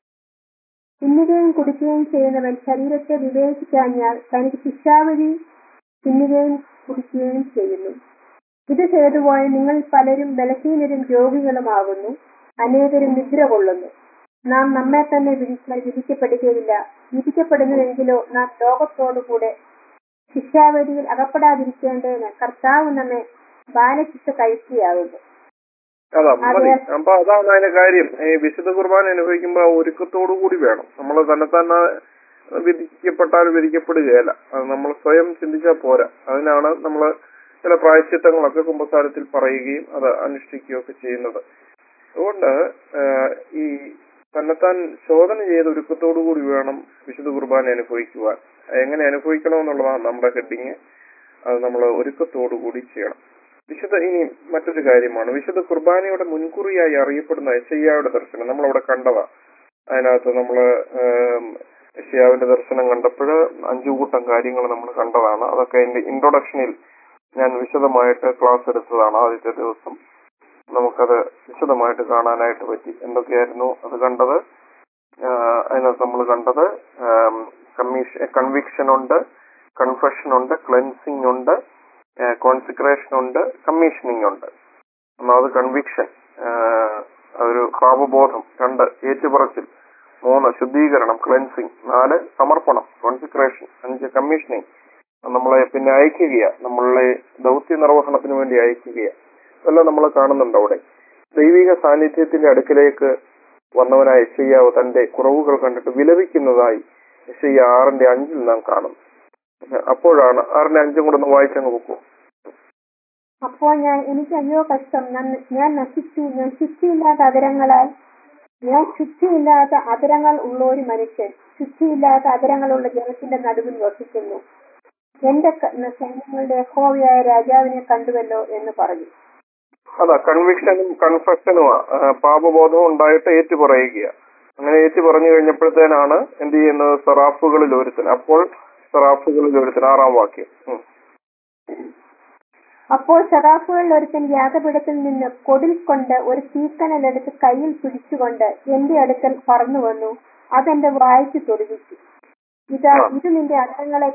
തിന്നുകയും കുടിക്കുകയും ചെയ്യുന്നവൻ ശരീരത്തെ വിവേചിക്കാഞ്ഞാൽ തനിക്ക് ശിക്ഷാവിധി തിന്നുകയും കുടിക്കുകയും ചെയ്യുന്നു ഇത് ചെയ്തുപോയ നിങ്ങൾ പലരും ബലഹീനരും രോഗികളുമാകുന്നു അനേകരും നിദ്ര കൊള്ളുന്നു നാം നമ്മെ തന്നെ വിധിച്ചാൽ വിധിക്കപ്പെടുകയില്ല വിധിക്കപ്പെടുന്നുവെങ്കിലോ നാം ലോകത്തോടുകൂടെ ശിക്ഷാവിധിയിൽ അകപ്പെടാതിരിക്കേണ്ടതിന് കർത്താവ് നമ്മെ ബാലശിക്ഷ കഴിക്കുകയാകുന്നു അതാ മതി അതെ. അപ്പൊ അതാണ് അതിന്റെ കാര്യം ഈ വിശുദ്ധ കുർബാന അനുഭവിക്കുമ്പോ ആ ഒരുക്കത്തോടു കൂടി വേണം നമ്മൾ തന്നെ തന്നെ വിധിക്കപ്പെട്ടാൽ വിധിക്കപ്പെടുകയല്ല അത് നമ്മൾ സ്വയം ചിന്തിച്ചാൽ പോരാ അതിനാണ് നമ്മൾ ചില പ്രായശ്ചിത്തങ്ങളൊക്കെ കുമ്പസാരത്തിൽ പറയുകയും അത് അനുഷ്ഠിക്കുകയും ഒക്കെ ചെയ്യുന്നത് അതുകൊണ്ട് ആഹ്, ഈ തന്നെത്താൻ ശോധന ചെയ്ത ഒരുക്കത്തോടു കൂടി വേണം വിശുദ്ധ കുർബാന അനുഭവിക്കുവാൻ എങ്ങനെ അനുഭവിക്കണം എന്നുള്ളതാണ് നമ്മുടെ ഹെഡിങ് അത് നമ്മൾ ഒരുക്കത്തോടു കൂടി ചെയ്യണം വിശുദ്ധ ഇനി മറ്റൊരു കാര്യമാണ് വിശുദ്ധ കുർബാനയുടെ മുൻകുറിയായി അറിയപ്പെടുന്ന യശയ്യായുടെ ദർശനം നമ്മളവിടെ കണ്ടതാ അതിനകത്ത് നമ്മള് യശയ്യാവിന്റെ ദർശനം കണ്ടപ്പോൾ അഞ്ചു കൂട്ടം കാര്യങ്ങൾ നമ്മൾ കണ്ടതാണ് അതൊക്കെ അതിന്റെ ഇൻട്രൊഡക്ഷനിൽ ഞാൻ വിശദമായിട്ട് ക്ലാസ് എടുത്തതാണ് ആദ്യത്തെ ദിവസം നമുക്കത് വിശദമായിട്ട് കാണാനായിട്ട് പറ്റി എന്തൊക്കെയായിരുന്നു അത് കണ്ടത് ആഹ് അതിനകത്ത് നമ്മൾ കണ്ടത് കമ്മീഷൻ കൺവിക്ഷൻ ഉണ്ട് കൺഫഷൻ ഉണ്ട് ക്ലെൻസിങ് ഉണ്ട് കോൺസിക്രേഷൻ ഉണ്ട് കമ്മീഷനിങ് ഉണ്ട് ഒന്നാമത് കൺവിക്ഷൻ ഒരു പാപബോധം രണ്ട് ഏറ്റുപറച്ചിൽ മൂന്ന് ശുദ്ധീകരണം ക്ലെൻസിങ് നാല് സമർപ്പണം കോൺസിക്രേഷൻ അഞ്ച് കമ്മീഷനിങ് നമ്മളെ പിന്നെ അയക്കുകയാ നമ്മളെ ദൗത്യ നിർവഹണത്തിന് വേണ്ടി അയക്കുകയാ ഇതെല്ലാം നമ്മൾ കാണുന്നുണ്ട് അവിടെ ദൈവിക സാന്നിധ്യത്തിന്റെ അടുക്കിലേക്ക് വന്നവനായ യശയ്യാവ് തന്റെ കുറവുകൾ കണ്ടിട്ട് വിലപിക്കുന്നതായി യശയ്യ ആറിന്റെ അഞ്ചിൽ നാം കാണും അപ്പോഴാണ് ആറിന്റെ അഞ്ചും കൂടെ ഒന്ന് വായിച്ചങ്ങ് വെക്കും അപ്പോൾ ഞാൻ എനിക്ക് അയ്യോ കഷ്ടം ഞാൻ- ഞാൻ നശിച്ചു ഞാൻ ശുദ്ധിയില്ലാത്ത അതരങ്ങളാൽ ഞാൻ ശുദ്ധിയില്ലാത്ത അതരങ്ങൾ ഉള്ള ഒരു മനുഷ്യൻ ശുദ്ധിയില്ലാത്ത അതരങ്ങളുള്ള ജനത്തിന്റെ നടുവിൽ വസിക്കുന്നു എന്റെ ക- സൈന്യങ്ങളുടെ യഹോവയായ രാജാവിനെ കണ്ടുവല്ലോ എന്ന് പറഞ്ഞു അതാ കൺവിക്ഷനും കൺഫെഷനുമാ പാപബോധവും ഉണ്ടായിട്ട് ഏറ്റു പറയുക അങ്ങനെ ഏറ്റു പറഞ്ഞു കഴിഞ്ഞപ്പോഴത്തേനാണ് എന്ത് ചെയ്യുന്നത് സെറാഫുകളിൽ ഒരുത്തൻ അപ്പോൾ സെറാഫുകളിൽ ഒരുത്തൻ ആറാം വാക്യം ഉം. അപ്പോൾ സറാഫുകളിൽ ഒരുത്തൻ യാഗപീഠത്തിൽ നിന്ന് കൊടിൽ കൊണ്ട് ഒരു തീക്കനലെടുത്ത് കയ്യിൽ പിടിച്ചുകൊണ്ട് എന്റെ അടുക്കൽ പറന്നു വന്നു അതെന്റെ വായിച്ചു തൊടുവിച്ചു ഇതാ ഇത് നിന്റെ അർത്ഥങ്ങളെ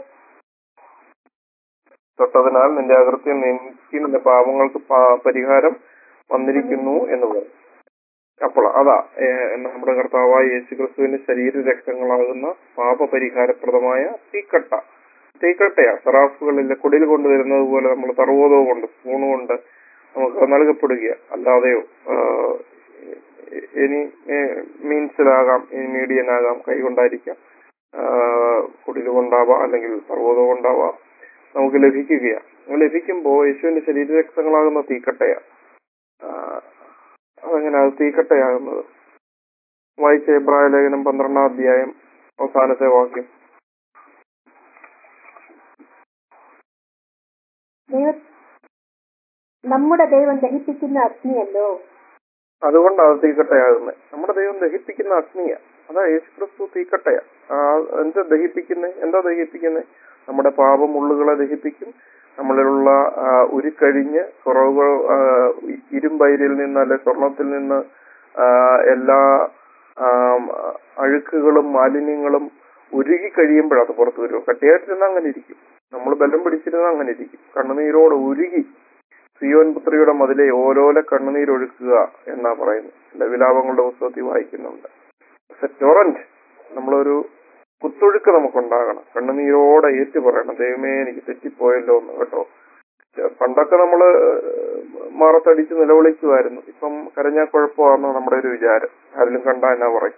തൊട്ടതിനാൽ നിന്റെ അകൃത്യം നീക്കി നിന്റെ പാപങ്ങൾക്ക് പാ- പരിഹാരം വന്നിരിക്കുന്നു എന്ന് പറയും അപ്പോൾ അതാ ഏഹ്, നമ്മുടെ കർത്താവായ യേശു ക്രിസ്തുവിന്റെ ശരീര രക്തങ്ങളാകുന്ന പാപപരിഹാരപ്രദമായ തീക്കട്ട തീക്കട്ടയാ സറാഫുകളിലെ കുടിൽ കൊണ്ടുവരുന്നത് പോലെ നമ്മൾ തറുവതോ കൊണ്ട് സ്പൂണ് കൊണ്ട് നമുക്ക് നൽകപ്പെടുക അല്ലാതെയോ ആഹ്, ഇനി മീൻസിലാകാം ഇനി മീഡിയൻ ആകാം കൈ കൊണ്ടായിരിക്കാം കുടിൽ കൊണ്ടാവാം അല്ലെങ്കിൽ സർവ്വതം കൊണ്ടാവാം നമുക്ക് ലഭിക്കുകയാണ് അങ്ങനെ ലഭിക്കുമ്പോൾ യേശുവിന്റെ ശരീരരക്തങ്ങളാകുന്ന തീക്കട്ടയാ ആഹ് അതെങ്ങനെ അത് തീക്കട്ടയാകുന്നത് വായിച്ച എബ്രായ ലേഖനം പന്ത്രണ്ടാം അധ്യായം അവസാനത്തെ വാക്യം ദൈവ നമ്മുടെ ദൈവം ദഹിപ്പിക്കുന്ന അഗ്നിയല്ലോ അതുകൊണ്ടാണ് അത് തീക്കട്ടയാകുന്നത് നമ്മുടെ ദൈവം ദഹിപ്പിക്കുന്ന അഗ്നിയാ അതാ യേശു ക്രിസ്തു തീക്കട്ടയാ ആ, എന്താ ദഹിപ്പിക്കുന്നത് എന്താ ദഹിപ്പിക്കുന്നത് നമ്മുടെ പാപമുള്ളുകളെ ദഹിപ്പിക്കും നമ്മളിലുള്ള ആ, ഉരുക്കഴിഞ്ഞ് കുറവുകൾ ആ, ഇരുമ്പയിരിൽ നിന്ന് അല്ലെ സ്വർണത്തിൽ നിന്ന് ആ, എല്ലാ ആ, അഴുക്കുകളും മാലിന്യങ്ങളും ഉരുകി കഴിയുമ്പോഴത് പുറത്തു വരും കട്ടിയായിട്ടിരുന്ന അങ്ങനെ ഇരിക്കും നമ്മൾ ബലം പിടിച്ചിരുന്ന അങ്ങനെ ഇരിക്കും കണ്ണുനീരോടെ ഉരുകി സിയോൻ പുത്രിയുടെ മതിലെ ഓരോലെ കണ്ണുനീരൊഴുക്കുക എന്നാ പറയുന്നത് എന്റെ വിലാപങ്ങളുടെ പുസ്തകത്തിൽ വായിക്കുന്നുണ്ട് ടൊറന്റ് നമ്മളൊരു കുത്തൊഴുക്ക് നമുക്കുണ്ടാകണം കണ്ണുനീരോടെ ഏറ്റു പറയണം ദൈവമേ എനിക്ക് തെറ്റിപ്പോയല്ലോ എന്ന് കേട്ടോ പണ്ടൊക്കെ നമ്മള് മാറത്തടിച്ച് നിലവിളിക്കുമായിരുന്നു ഇപ്പം കരഞ്ഞാൽ കുഴപ്പമാണെന്ന് നമ്മുടെ ഒരു വിചാരം ആരെങ്കിലും കണ്ടാ എന്നാ പറയും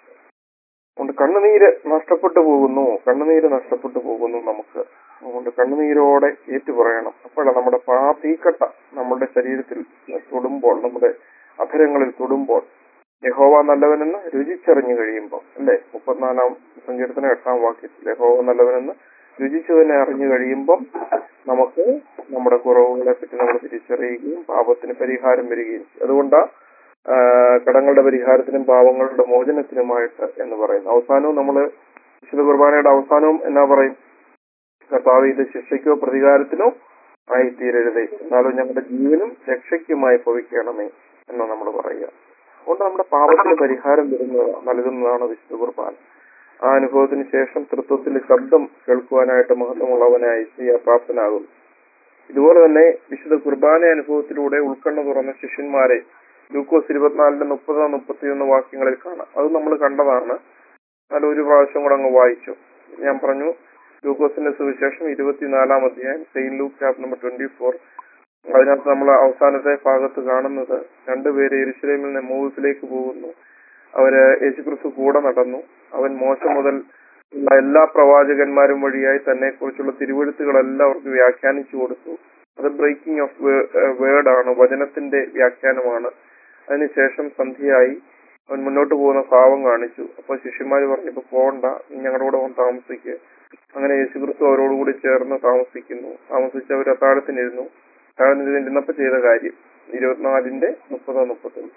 അതുകൊണ്ട് കണ്ണുനീര് നഷ്ടപ്പെട്ടു പോകുന്നു കണ്ണുനീര് നഷ്ടപ്പെട്ടു പോകുന്നു നമുക്ക് അതുകൊണ്ട് കണ്ണുനീരോടെ ഏറ്റു പറയണം അപ്പോഴാണ് നമ്മുടെ പാ തീക്കട്ട നമ്മുടെ ശരീരത്തിൽ തൊടുമ്പോൾ നമ്മുടെ അധരങ്ങളിൽ തൊടുമ്പോൾ യഹോവ നല്ലവനെന്ന് രുചിച്ചറിഞ്ഞു കഴിയുമ്പോൾ അല്ലേ മുപ്പത്തിനാലാം സങ്കീർത്തന എട്ടാം വാക്യത്തിൽ യഹോവ നല്ലവനെന്ന് രുചിച്ചു തന്നെ അറിഞ്ഞു കഴിയുമ്പം നമുക്ക് നമ്മുടെ കുറവുകളെ പറ്റി നമ്മൾ തിരിച്ചറിയുകയും പാപത്തിന് പരിഹാരം വരികയും ചെയ്യും അതുകൊണ്ടാ ആ, കടങ്ങളുടെ പരിഹാരത്തിനും പാവങ്ങളുടെ മോചനത്തിനുമായിട്ട് എന്ന് പറയുന്നു അവസാനവും നമ്മള് വിശുദ്ധ കുർബാനയുടെ അവസാനവും എന്നാ പറയും കർത്താവ് ഇത് ശിക്ഷയ്ക്കോ പ്രതികാരത്തിനോ ആയി തീരരുതേ എന്നാലും ഞങ്ങളുടെ ജീവനും രക്ഷയ്ക്കുമായി ഭവിക്കണമേ എന്ന് നമ്മൾ പറയുക അതുകൊണ്ട് നമ്മുടെ പാപത്തിന് പരിഹാരം വരുന്നത് നൽകുന്നതാണ് വിശുദ്ധ കുർബാന ആ അനുഭവത്തിന് ശേഷം തൃത്വത്തിന്റെ ശബ്ദം കേൾക്കുവാനായിട്ട് മഹത്വമുള്ളവനായി പ്രാപ്തനാകുന്നു ഇതുപോലെ തന്നെ വിശുദ്ധ കുർബാന അനുഭവത്തിലൂടെ ഉൾക്കണ്ണ തുറന്ന ശിഷ്യന്മാരെ ലൂക്കോസ് ഇരുപത്തിനാലിന്റെ മുപ്പത് മുപ്പത്തിയൊന്ന് വാക്യങ്ങളിൽ കാണാം അത് നമ്മൾ കണ്ടതാണ് അത് ഒരു പ്രാവശ്യം കൂടെ അങ്ങ് വായിച്ചു ഞാൻ പറഞ്ഞു ലൂക്കോസിന്റെ സുവിശേഷം ഇരുപത്തിനാലാം അധ്യായം saint Luke chapter number twenty four അതിനകത്ത് നമ്മൾ അവസാനത്തെ ഭാഗത്ത് കാണുന്നത് രണ്ടുപേര് എരുശലേമിൽ നിന്ന് മൂവസിലേക്ക് പോകുന്നു അവര് യേശുക്രിസ്തു കൂടെ നടന്നു അവൻ മോശം മുതൽ ഉള്ള എല്ലാ പ്രവാചകന്മാരും വഴിയായി തന്നെ കുറിച്ചുള്ള തിരുവഴുത്തുകളെല്ലാം അവർക്ക് വ്യാഖ്യാനിച്ചു കൊടുത്തു അത് ബ്രേക്കിംഗ് ഓഫ് വേർഡ് ആണ് വചനത്തിന്റെ വ്യാഖ്യാനമാണ് അതിനുശേഷം സന്ധ്യയായി അവൻ മുന്നോട്ട് പോകുന്ന ഭാവം കാണിച്ചു അപ്പോൾ ശിഷ്യന്മാർ പറഞ്ഞു ഇപ്പൊ പോകണ്ട നീ ഞങ്ങളുടെ കൂടെ വന്ന് താമസിക്കുക അങ്ങനെ യേശുക്രിസ്തു അവരോടുകൂടി ചേർന്ന് താമസിക്കുന്നു താമസിച്ച് അവർ അത്താഴത്തിനിരുന്നു അത്താഴത്തിനിരുന്നപ്പോ ചെയ്ത കാര്യം ഇരുപത്തിനാലിന്റെ മുപ്പത് മുപ്പത്തൊന്ന്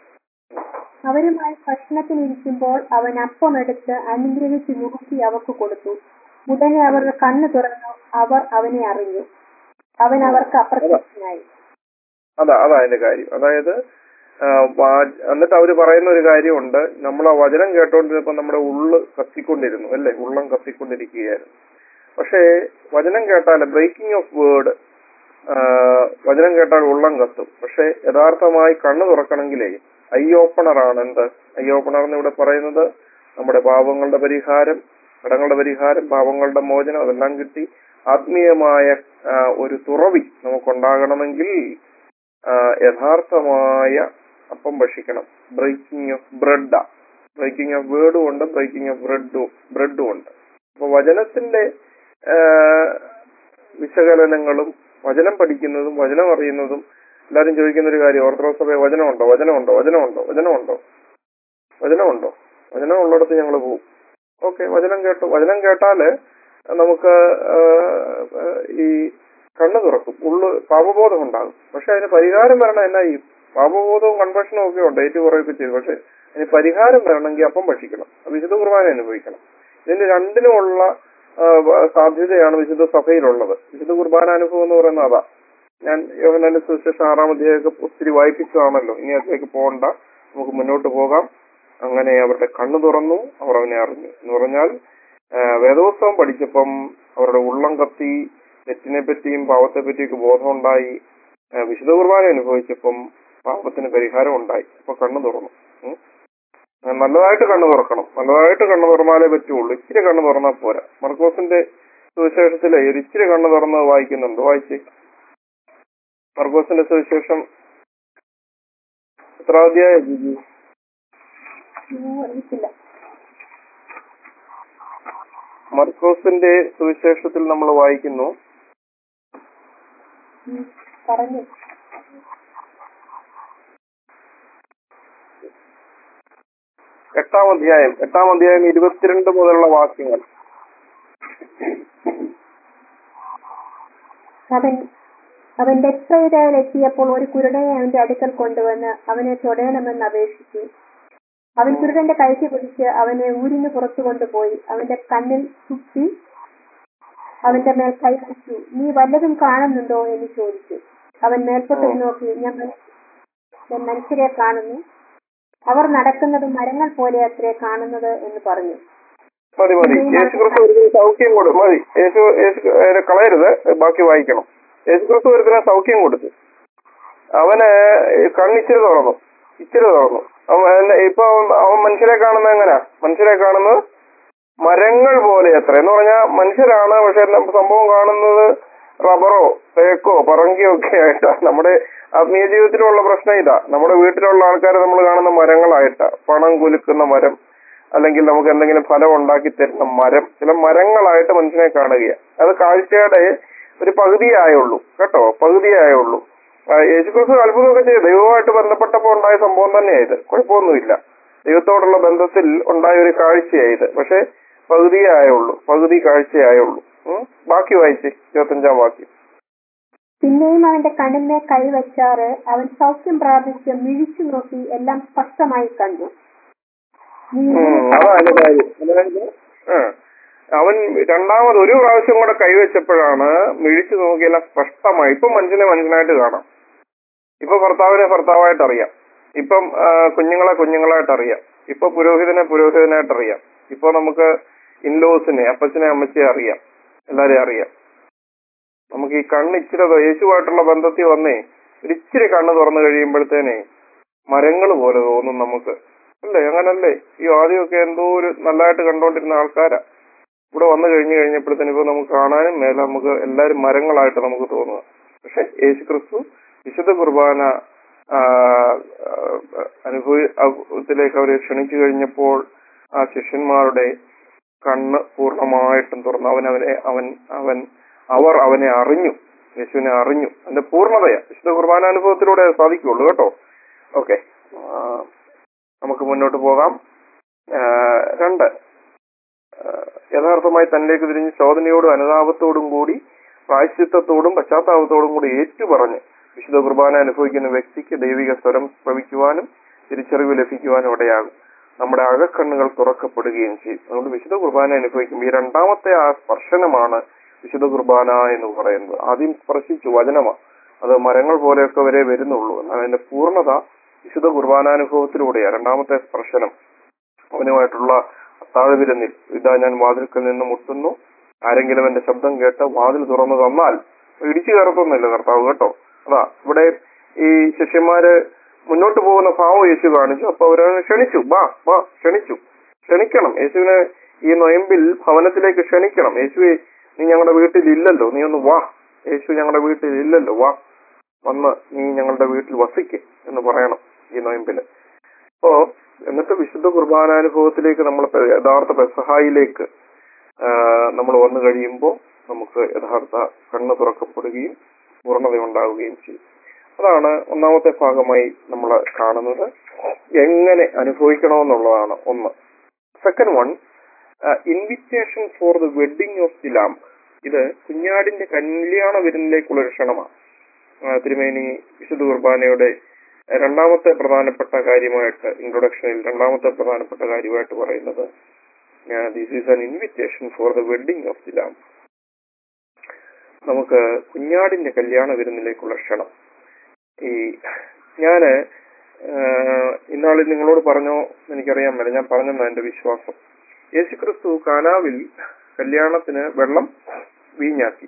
അവരുമായി ഭക്ഷണത്തിനിരിക്കുമ്പോൾ അവൻ അപ്പമെടുത്ത് അനുഗ്രഹിച്ച് നുറുക്കി അവർക്ക് കൊടുത്തു ഉടനെ അവരുടെ കണ്ണു തുറന്നു അവർ അവനെ അറിഞ്ഞു അവൻ അവർക്ക് അപ്രത്യക്ഷനായി അതാ അതാ അതിന്റെ കാര്യം അതായത് ആ, വാ- എന്നിട്ട് അവര് പറയുന്ന ഒരു കാര്യമുണ്ട് നമ്മൾ ആ വചനം കേട്ടോണ്ടിരുന്നപ്പോ നമ്മുടെ ഉള്ള് കത്തിക്കൊണ്ടിരുന്നു അല്ലെ ഉള്ളം കത്തിക്കൊണ്ടിരിക്കുകയായിരുന്നു പക്ഷേ വചനം കേട്ടാൽ ബ്രേക്കിംഗ് ഓഫ് വേർഡ് വചനം കേട്ടാൽ ഉള്ളം കത്തും പക്ഷെ യഥാർത്ഥമായി കണ്ണു തുറക്കണമെങ്കിലേ ഐ ഓപ്പണർ ആണ് എന്ത് ഐ ഓപ്പണർ എന്ന് ഇവിടെ പറയുന്നത് നമ്മുടെ പാപങ്ങളുടെ പരിഹാരം കടങ്ങളുടെ പരിഹാരം പാപങ്ങളുടെ മോചനം അതെല്ലാം കിട്ടി ആത്മീയമായ ആ, ഒരു തുറവി നമുക്കുണ്ടാകണമെങ്കിൽ ആ, യഥാർത്ഥമായ അപ്പം ഭക്ഷിക്കണം ബ്രേക്കിംഗ് ഓഫ് ബ്രെഡാ ബ്രേക്കിംഗ് ഓഫ് വേർഡും ഉണ്ട് ബ്രേക്കിംഗ് ഓഫ് ബ്രെഡും ബ്രെഡും ഉണ്ട് അപ്പൊ വചനത്തിന്റെ ആ, വിശകലനങ്ങളും വചനം പഠിക്കുന്നതും വചനം അറിയുന്നതും എല്ലാരും ചോദിക്കുന്ന ഒരു കാര്യം ഓർത്തഡോക്സ് സഭ വചനമുണ്ടോ വചനമുണ്ടോ വചനമുണ്ടോ വചനമുണ്ടോ വചനമുണ്ടോ വചനം ഉള്ളിടത്ത് ഞങ്ങൾ പോകും ഓക്കെ വചനം കേട്ടു വചനം കേട്ടാല് നമുക്ക് ആ, ആ, ഈ കണ്ണ് തുറക്കും ഉള്ളു പാപബോധം ഉണ്ടാകും പക്ഷെ അതിന് പരിഹാരം വരണം എന്നാ ഈ പാപബോധവും കൺവെർഷനും ഒക്കെ ഉണ്ട് ഏറ്റു കുറയൊക്കെ ചെയ്തു പക്ഷെ അതിന് പരിഹാരം വരണമെങ്കിൽ അപ്പം ഭക്ഷിക്കണം വിശുദ്ധ കുർബാന അനുഭവിക്കണം ഇതിന്റെ രണ്ടിനുമുള്ള ആ, വ- സാധ്യതയാണ് വിശുദ്ധ സഭയിലുള്ളത് വിശുദ്ധ കുർബാന അനുഭവം എന്ന് പറയുന്നത് അതാ ഞാൻ യോഹനാന്റെ സുവിശേഷം ആറാം അധ്യായമൊക്കെ ഒത്തിരി വായിപ്പിച്ചതാണല്ലോ ഇനി അതിലേക്ക് പോകണ്ട നമുക്ക് മുന്നോട്ട് പോകാം അങ്ങനെ അവരുടെ കണ്ണു തുറന്നു അവർ അവനെ അറിഞ്ഞു എന്ന് പറഞ്ഞാൽ ആ, വേദോത്സവം പഠിച്ചപ്പം അവരുടെ ഉള്ളം കത്തി തെറ്റിനെ പറ്റിയും പാവത്തെ പറ്റിയൊക്കെ ബോധമുണ്ടായി ആ, വിശുദ്ധ കുർബാന അനുഭവിച്ചപ്പം പാപത്തിന് പരിഹാരം ഉണ്ടായി അപ്പൊ കണ്ണു തുറന്നു ഉം. ആ, നല്ലതായിട്ട് കണ്ണു തുറക്കണം നല്ലതായിട്ട് കണ്ണു തുറന്നാലേ പറ്റുള്ളൂ ഇച്ചിരി കണ്ണു തുറന്നാൽ പോരാ മർക്കോസിന്റെ സുവിശേഷത്തിലെ ഒരു ഇച്ചിരി കണ്ണു തുറന്ന് വായിക്കുന്നുണ്ട് വായിച്ച് മർക്കോസിന്റെ സുവിശേഷം എത്ര അധ്യായ ജിജി ഉം, അറിയത്തില്ല മർക്കോസിന്റെ സുവിശേഷത്തിൽ നമ്മൾ വായിക്കുന്നു ഉം, പറഞ്ഞു എട്ടാം അധ്യായം എട്ടാം അധ്യായം ഇരുപത്തിരണ്ട് മുതലുള്ള വാക്യങ്ങൾ അവൻ അവൻ ബെത്സയിദയിൽ എത്തിയപ്പോൾ ഒരു കുരുടനെ അവന്റെ അടുക്കൽ കൊണ്ടുവന്ന് അവനെ തൊടയണമെന്ന് അപേക്ഷിച്ചു അവൻ കുരുടന്റെ കൈക്ക് പിടിച്ച് അവനെ ഊരിന് പുറത്തു കൊണ്ടുപോയി അവന്റെ കണ്ണിൽ തുപ്പി അവന്റെ മേൽ കൈ വെച്ചു നീ വല്ലതും കാണുന്നുണ്ടോ എന്ന് ചോദിച്ചു അവൻ മേൽപോട്ട് നോക്കി ഞാൻ മന- ഞാൻ മനുഷ്യരെ കാണുന്നു അവർ നടക്കുന്നത് മരങ്ങൾ പോലെ അത്രേ കാണുന്നത് എന്ന് പറഞ്ഞു മതി മതി യേശു ക്രിസ്തു ഒരു സൗഖ്യം കൊടുത്തു മതി യേശു യേശു ഏ, കളയരുത് ബാക്കി വായിക്കണം യേശു ക്രിസ്തു ഒരുത്തിന് സൗഖ്യം കൊടുത്തു അവന് ഈ കണ്ണിച്ചിരി തുറന്നു ഇച്ചിരി തുറന്നു അവൻ ഇപ്പൊ അവൻ- അവൻ മനുഷ്യരെ കാണുന്നത് എങ്ങനെയാ മനുഷ്യരെ കാണുന്നത് മരങ്ങൾ പോലെ എത്ര എന്ന് പറഞ്ഞാൽ മനുഷ്യരാണ് പക്ഷെ സംഭവം കാണുന്നത് റബ്ബറോ തേക്കോ പറങ്കിയോ ഒക്കെ ആയിട്ടാ നമ്മുടെ ആത്മീയ ജീവിതത്തിലുള്ള പ്രശ്നം ഇതാ നമ്മുടെ വീട്ടിലുള്ള ആൾക്കാരെ നമ്മൾ കാണുന്ന മരങ്ങളായിട്ടാ പണം കുലുക്കുന്ന മരം അല്ലെങ്കിൽ നമുക്ക് എന്തെങ്കിലും ഫലം ഉണ്ടാക്കി തരുന്ന മരം ചില മരങ്ങളായിട്ട് മനുഷ്യനെ കാണുകയാണ് അത് കാഴ്ചയുടെ ഒരു പകുതിയായുള്ളൂ കേട്ടോ പകുതിയായുള്ളൂ ആ, യേശുക്രിസ്തു അത്ഭുതമൊക്കെ ചെയ്ത് ദൈവവുമായിട്ട് ബന്ധപ്പെട്ടപ്പോൾ ഉണ്ടായ സംഭവം തന്നെയായത് കുഴപ്പമൊന്നുമില്ല ദൈവത്തോടുള്ള ബന്ധത്തിൽ ഉണ്ടായ ഒരു കാഴ്ചയായത് പക്ഷെ പകുതിയേ ആയുള്ളൂ പകുതി കാഴ്ചയായുള്ളൂ ഉം. ബാക്കി വായിച്ച് ഇരുപത്തഞ്ചാം വാക്യം പിന്നെയും അവന്റെ കണ്ണിന്മേൽ കൈവച്ചാറ് അവൻ സൗഖ്യം പ്രാപിച്ച് മിഴിച്ചു നോക്കി എല്ലാം സ്പഷ്ടമായി കണ്ടു നീ ഉം, അതാ അതിന്റെ കാര്യം അതായത് ആ, അവൻ രണ്ടാമത് ഒരു പ്രാവശ്യം കൂടെ കൈവച്ചപ്പോഴാണ് മിഴിച്ചു നോക്കിയെല്ലാം സ്പഷ്ടമായി ഇപ്പൊ മനുഷ്യനെ മനുഷ്യനായിട്ട് കാണാം ഇപ്പൊ ഭർത്താവിനെ ഭർത്താവായിട്ട് അറിയാം ഇപ്പം ആ, കുഞ്ഞുങ്ങളെ കുഞ്ഞുങ്ങളായിട്ട് അറിയാം ഇപ്പൊ പുരോഹിതനെ പുരോഹിതനായിട്ട് അറിയാം ഇപ്പൊ നമുക്ക് ഇൻലോസിനെ അപ്പച്ചനെ അമ്മച്ചയെ അറിയാം എല്ലാരെയും അറിയാം നമുക്ക് ഈ കണ്ണ് ഇച്ചിരി ത- യേശുവായിട്ടുള്ള ബന്ധത്തിൽ വന്നേ ഒരു ഇച്ചിരി കണ്ണ് തുറന്നു കഴിയുമ്പോഴത്തേനെ മരങ്ങൾ പോലെ തോന്നും നമുക്ക് അല്ലേ അങ്ങനല്ലേ ഈ ആദ്യമൊക്കെ എന്തോ ഒരു നല്ലതായിട്ട് കണ്ടുകൊണ്ടിരുന്ന ആൾക്കാരാ ഇവിടെ വന്നു കഴിഞ്ഞു കഴിഞ്ഞപ്പോഴത്തേന് ഇപ്പൊ നമുക്ക് കാണാനും മേലെ നമുക്ക് എല്ലാരും മരങ്ങളായിട്ട് നമുക്ക് തോന്നുക പക്ഷെ യേശു ക്രിസ്തു വിശുദ്ധ കുർബാന ആ, ആ, അനുഭവത്തിലേക്ക് അവരെ ക്ഷണിച്ചു കഴിഞ്ഞപ്പോൾ ആ ശിഷ്യന്മാരുടെ കണ്ണ് പൂർണ്ണമായിട്ടും തുറന്നു അവൻ അവനെ അവൻ അവൻ അവർ അവനെ അറിഞ്ഞു യേശുവിനെ അറിഞ്ഞു അതിന്റെ പൂർണ്ണതയാ വിശുദ്ധ കുർബാന അനുഭവത്തിലൂടെ അത് സാധിക്കുള്ളൂ കേട്ടോ ഓക്കെ നമുക്ക് മുന്നോട്ട് പോകാം ആ, രണ്ട് ആ, യഥാർത്ഥമായി തന്നിലേക്ക് തിരിഞ്ഞ് ശോധനയോടും അനുതാപത്തോടും കൂടി പ്രായശ്ചിത്തത്തോടും പശ്ചാത്താപത്തോടും കൂടി ഏറ്റുപറഞ്ഞ് വിശുദ്ധ കുർബാന അനുഭവിക്കുന്ന വ്യക്തിക്ക് ദൈവിക സ്വരം ശ്രവിക്കുവാനും തിരിച്ചറിവ് ലഭിക്കുവാനും ഇടയാകും നമ്മുടെ അകക്കണ്ണുകൾ തുറക്കപ്പെടുകയും ചെയ്യും അതുകൊണ്ട് വിശുദ്ധ കുർബാന അനുഭവിക്കുമ്പോൾ ഈ രണ്ടാമത്തെ ആ സ്പർശനമാണ് വിശുദ്ധ കുർബാന എന്ന് പറയുന്നത് ആദ്യം സ്പർശിച്ചു വചനമാണ് അത് മരങ്ങൾ പോലെയൊക്കെ വരെ വരുന്നുള്ളൂ എന്നാൽ അതിന്റെ പൂർണ്ണത വിശുദ്ധ കുർബാനാനുഭവത്തിലൂടെയാണ് രണ്ടാമത്തെ സ്പർശനം അവനുമായിട്ടുള്ള അത്താഴവിരുന്നിൽ ഇതാ ഞാൻ വാതിൽക്കൽ നിന്ന് മുട്ടുന്നു ആരെങ്കിലും എന്റെ ശബ്ദം കേട്ട് വാതിൽ തുറന്നു തന്നാൽ ഇടിച്ചു കയറത്തൊന്നുമില്ല കർത്താവ് കേട്ടോ അതാ ഇവിടെ ഈ ശിഷ്യന്മാര് മുന്നോട്ട് പോകുന്ന ഭാവം യേശു കാണിച്ചു അപ്പൊ അവരവനെ ക്ഷണിച്ചു വാ വാ ക്ഷണിച്ചു ക്ഷണിക്കണം യേശുവിനെ ഈ നൊയമ്പിൽ ഭവനത്തിലേക്ക് ക്ഷണിക്കണം യേശുവെ നീ ഞങ്ങളുടെ വീട്ടിൽ ഇല്ലല്ലോ നീ ഒന്ന് വാ യേശു ഞങ്ങളുടെ വീട്ടിൽ ഇല്ലല്ലോ വാ വന്ന് നീ ഞങ്ങളുടെ വീട്ടിൽ വസിക്ക് എന്ന് പറയണം ഈ നൊയമ്പില് അപ്പോ എന്നിട്ട് വിശുദ്ധ കുർബാനാനുഭവത്തിലേക്ക് നമ്മൾ പെ- യഥാർത്ഥ പെസഹായിലേക്ക് നമ്മൾ വന്നു കഴിയുമ്പോൾ നമുക്ക് യഥാർത്ഥ കണ്ണ് തുറക്കപ്പെടുകയും പൂർണ്ണതയുണ്ടാവുകയും ചെയ്യും അതാണ് ഒന്നാമത്തെ ഭാഗമായി നമ്മൾ കാണുന്നത് എങ്ങനെ അനുഭവിക്കണമെന്നുള്ളതാണ് ഒന്ന് second one invitation for the wedding of the lamb ഇത് കുഞ്ഞാടിന്റെ കല്യാണ വിരുന്നിലേക്കുള്ള ഒരു ക്ഷണമാണ് ആ, തിരുമേനി വിശുദ്ധ കുർബാനയുടെ രണ്ടാമത്തെ പ്രധാനപ്പെട്ട കാര്യമായിട്ട് ഇൻട്രൊഡക്ഷനിൽ രണ്ടാമത്തെ പ്രധാനപ്പെട്ട കാര്യമായിട്ട് പറയുന്നത് this is an invitation for the wedding of the lamb നമുക്ക് കുഞ്ഞാടിന്റെ കല്യാണ വിരുന്നിലേക്കുള്ള ക്ഷണം ഈ ഞാന് ആഹ് ഇന്നാളിൽ നിങ്ങളോട് പറഞ്ഞോ എനിക്കറിയാൻ മേല ഞാൻ പറഞ്ഞെന്നാ എന്റെ വിശ്വാസം യേശുക്രിസ്തു കാനാവിൽ കല്യാണത്തിന് വെള്ളം വീഞ്ഞാക്കി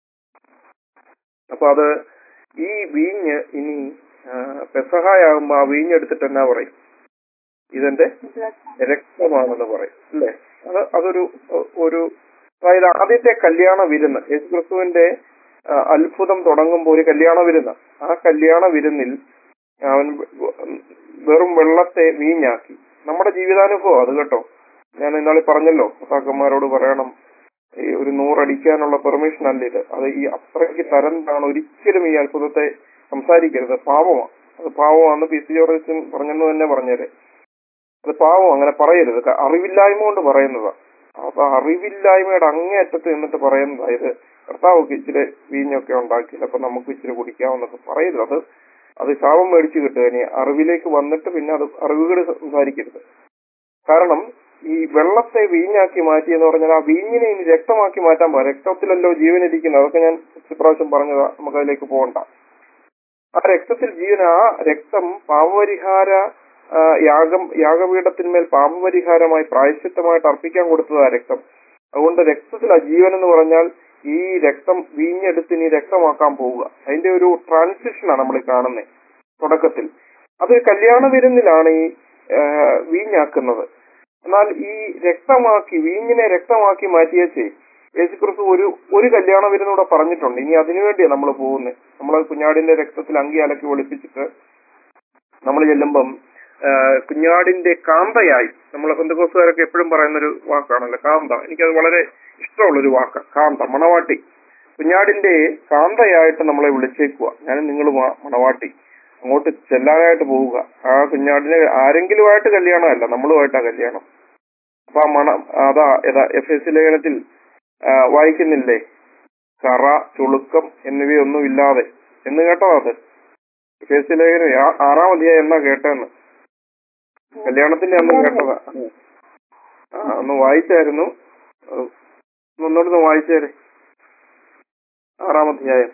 അപ്പൊ അത് ഈ വീഞ്ഞ് ഇനി പെസഹായാകുമ്പോ ആ വീഞ്ഞ് എടുത്തിട്ട് എന്നാ പറയും ഇതെന്റെ രക്തമാണെന്ന് പറയും അല്ലേ അത് അതൊരു ഒ- ഒരു അതായത് ആദ്യത്തെ കല്യാണ വിരുന്ന് യേശുക്രിസ്തുവിന്റെ ആ, അത്ഭുതം തുടങ്ങുമ്പോൾ ഒരു കല്യാണ വിരുന്ന് ആ കല്യാണ വിരുന്നിൽ അവൻ വെ- വെറും വെള്ളത്തെ വീഞ്ഞാക്കി നമ്മുടെ ജീവിതാനുഭവം അത് കേട്ടോ ഞാൻ ഇന്നാളി പറഞ്ഞല്ലോ ഭർത്താക്കന്മാരോട് പറയണം ഈ ഒരു നൂറടിക്കാനുള്ള പെർമിഷൻ അല്ല ഇത് അത് ഈ അത്രയ്ക്ക് തരംതാണ് ഒരിക്കലും ഈ അത്ഭുതത്തെ സംസാരിക്കരുത് പാവമാണ് അത് പാവമാണെന്ന് പി സി ജോർജൻ പറഞ്ഞെന്ന് തന്നെ പറഞ്ഞേരെ അത് പാവം അങ്ങനെ പറയരുത് ക- അറിവില്ലായ്മ കൊണ്ട് പറയുന്നതാ അപ്പൊ അറിവില്ലായ്മയുടെ അങ്ങേയറ്റത്ത് നിന്നിട്ട് പറയുന്നതാ ഇത് കർത്താവൊക്കെ ഇച്ചിരി വീഞ്ഞൊക്കെ ഉണ്ടാക്കി അപ്പൊ നമുക്ക് ഇച്ചിരി കുടിക്കാമെന്നൊക്കെ പറയരുത് അത് അത് ശാപം മേടിച്ചു കിട്ടുക ഇനി അറിവിലേക്ക് വന്നിട്ട് പിന്നെ അത് അറിവുകൾ സംസാരിക്കരുത് കാരണം ഈ വെള്ളത്തെ വീഞ്ഞാക്കി മാറ്റി എന്ന് പറഞ്ഞാൽ ആ വീഞ്ഞിനെ ഇനി രക്തമാക്കി മാറ്റാൻ പോകാം രക്തത്തിലല്ലോ ജീവനിരിക്കുന്നത് അതൊക്കെ ഞാൻ ഇപ്രാവശ്യം പറഞ്ഞതാ നമുക്ക് അതിലേക്ക് പോകണ്ട ആ രക്തത്തിൽ ജീവൻ ആ രക്തം പാപപരിഹാര ആ, യാഗം യാഗപീഠത്തിന്മേൽ പാപപരിഹാരമായി പ്രായശ്ചിത്തമായിട്ട് അർപ്പിക്കാൻ കൊടുത്തതാ രക്തം അതുകൊണ്ട് രക്തത്തിൽ ആ ജീവൻ എന്ന് പറഞ്ഞാൽ ഈ രക്തം വീഞ്ഞെടുത്ത് ഇനി രക്തമാക്കാൻ പോവുക അതിന്റെ ഒരു ട്രാൻസിഷനാണ് നമ്മൾ കാണുന്നത് തുടക്കത്തിൽ അത് കല്യാണ വിരുന്നിലാണ് ഈ ആ, വീഞ്ഞാക്കുന്നത് എന്നാൽ ഈ രക്തമാക്കി വീഞ്ഞിനെ രക്തമാക്കി മാറ്റിയച്ചേ യേശുക്രിസ്തു ഒരു ഒരു കല്യാണ വിരുന്നൂടെ പറഞ്ഞിട്ടുണ്ട് ഇനി അതിനുവേണ്ടിയാണ് നമ്മൾ പോകുന്നത് നമ്മൾ കുഞ്ഞാടിന്റെ രക്തത്തിൽ അങ്കി അലക്കി ഒളിപ്പിച്ചിട്ട് നമ്മൾ ചെല്ലുമ്പം ആ, കുഞ്ഞാടിന്റെ കാന്തയായി നമ്മൾ ബന്ധുക്കോസുകാരൊക്കെ എപ്പോഴും പറയുന്ന ഒരു വാക്കാണല്ലോ കാന്ത എനിക്കത് വളരെ ഇഷ്ടമുള്ളൊരു വാക്ക് കാന്ത മണവാട്ടി കുഞ്ഞാടിന്റെ കാന്തയായിട്ട് നമ്മളെ വിളിച്ചേക്കുക ഞാനും നിങ്ങളുമാ മണവാട്ടി അങ്ങോട്ട് ചെല്ലാനായിട്ട് പോവുക ആ കുഞ്ഞാടിന് ആരെങ്കിലുമായിട്ട് കല്യാണമല്ല നമ്മളുമായിട്ടാ കല്യാണം അപ്പൊ ആ മണ അതാ ഏതാ എഫ് എസ് ലേഖനത്തിൽ ആ, വായിക്കുന്നില്ലേ കറ ചുളുക്കം എന്നിവയൊന്നും ഇല്ലാതെ എന്ന് കേട്ടോ അത് എഫ് എസ് ലേഖനം ആ- ആറാം അധ്യായം എന്നാ കേട്ടെന്ന് കല്യാണത്തിന്റെ അന്ന് കേട്ടതാ ആ ഒന്ന് വായിച്ചായിരുന്നു അത് ഒന്നോടൊന്ന് വായിച്ചേരെ ആറാം അധ്യായം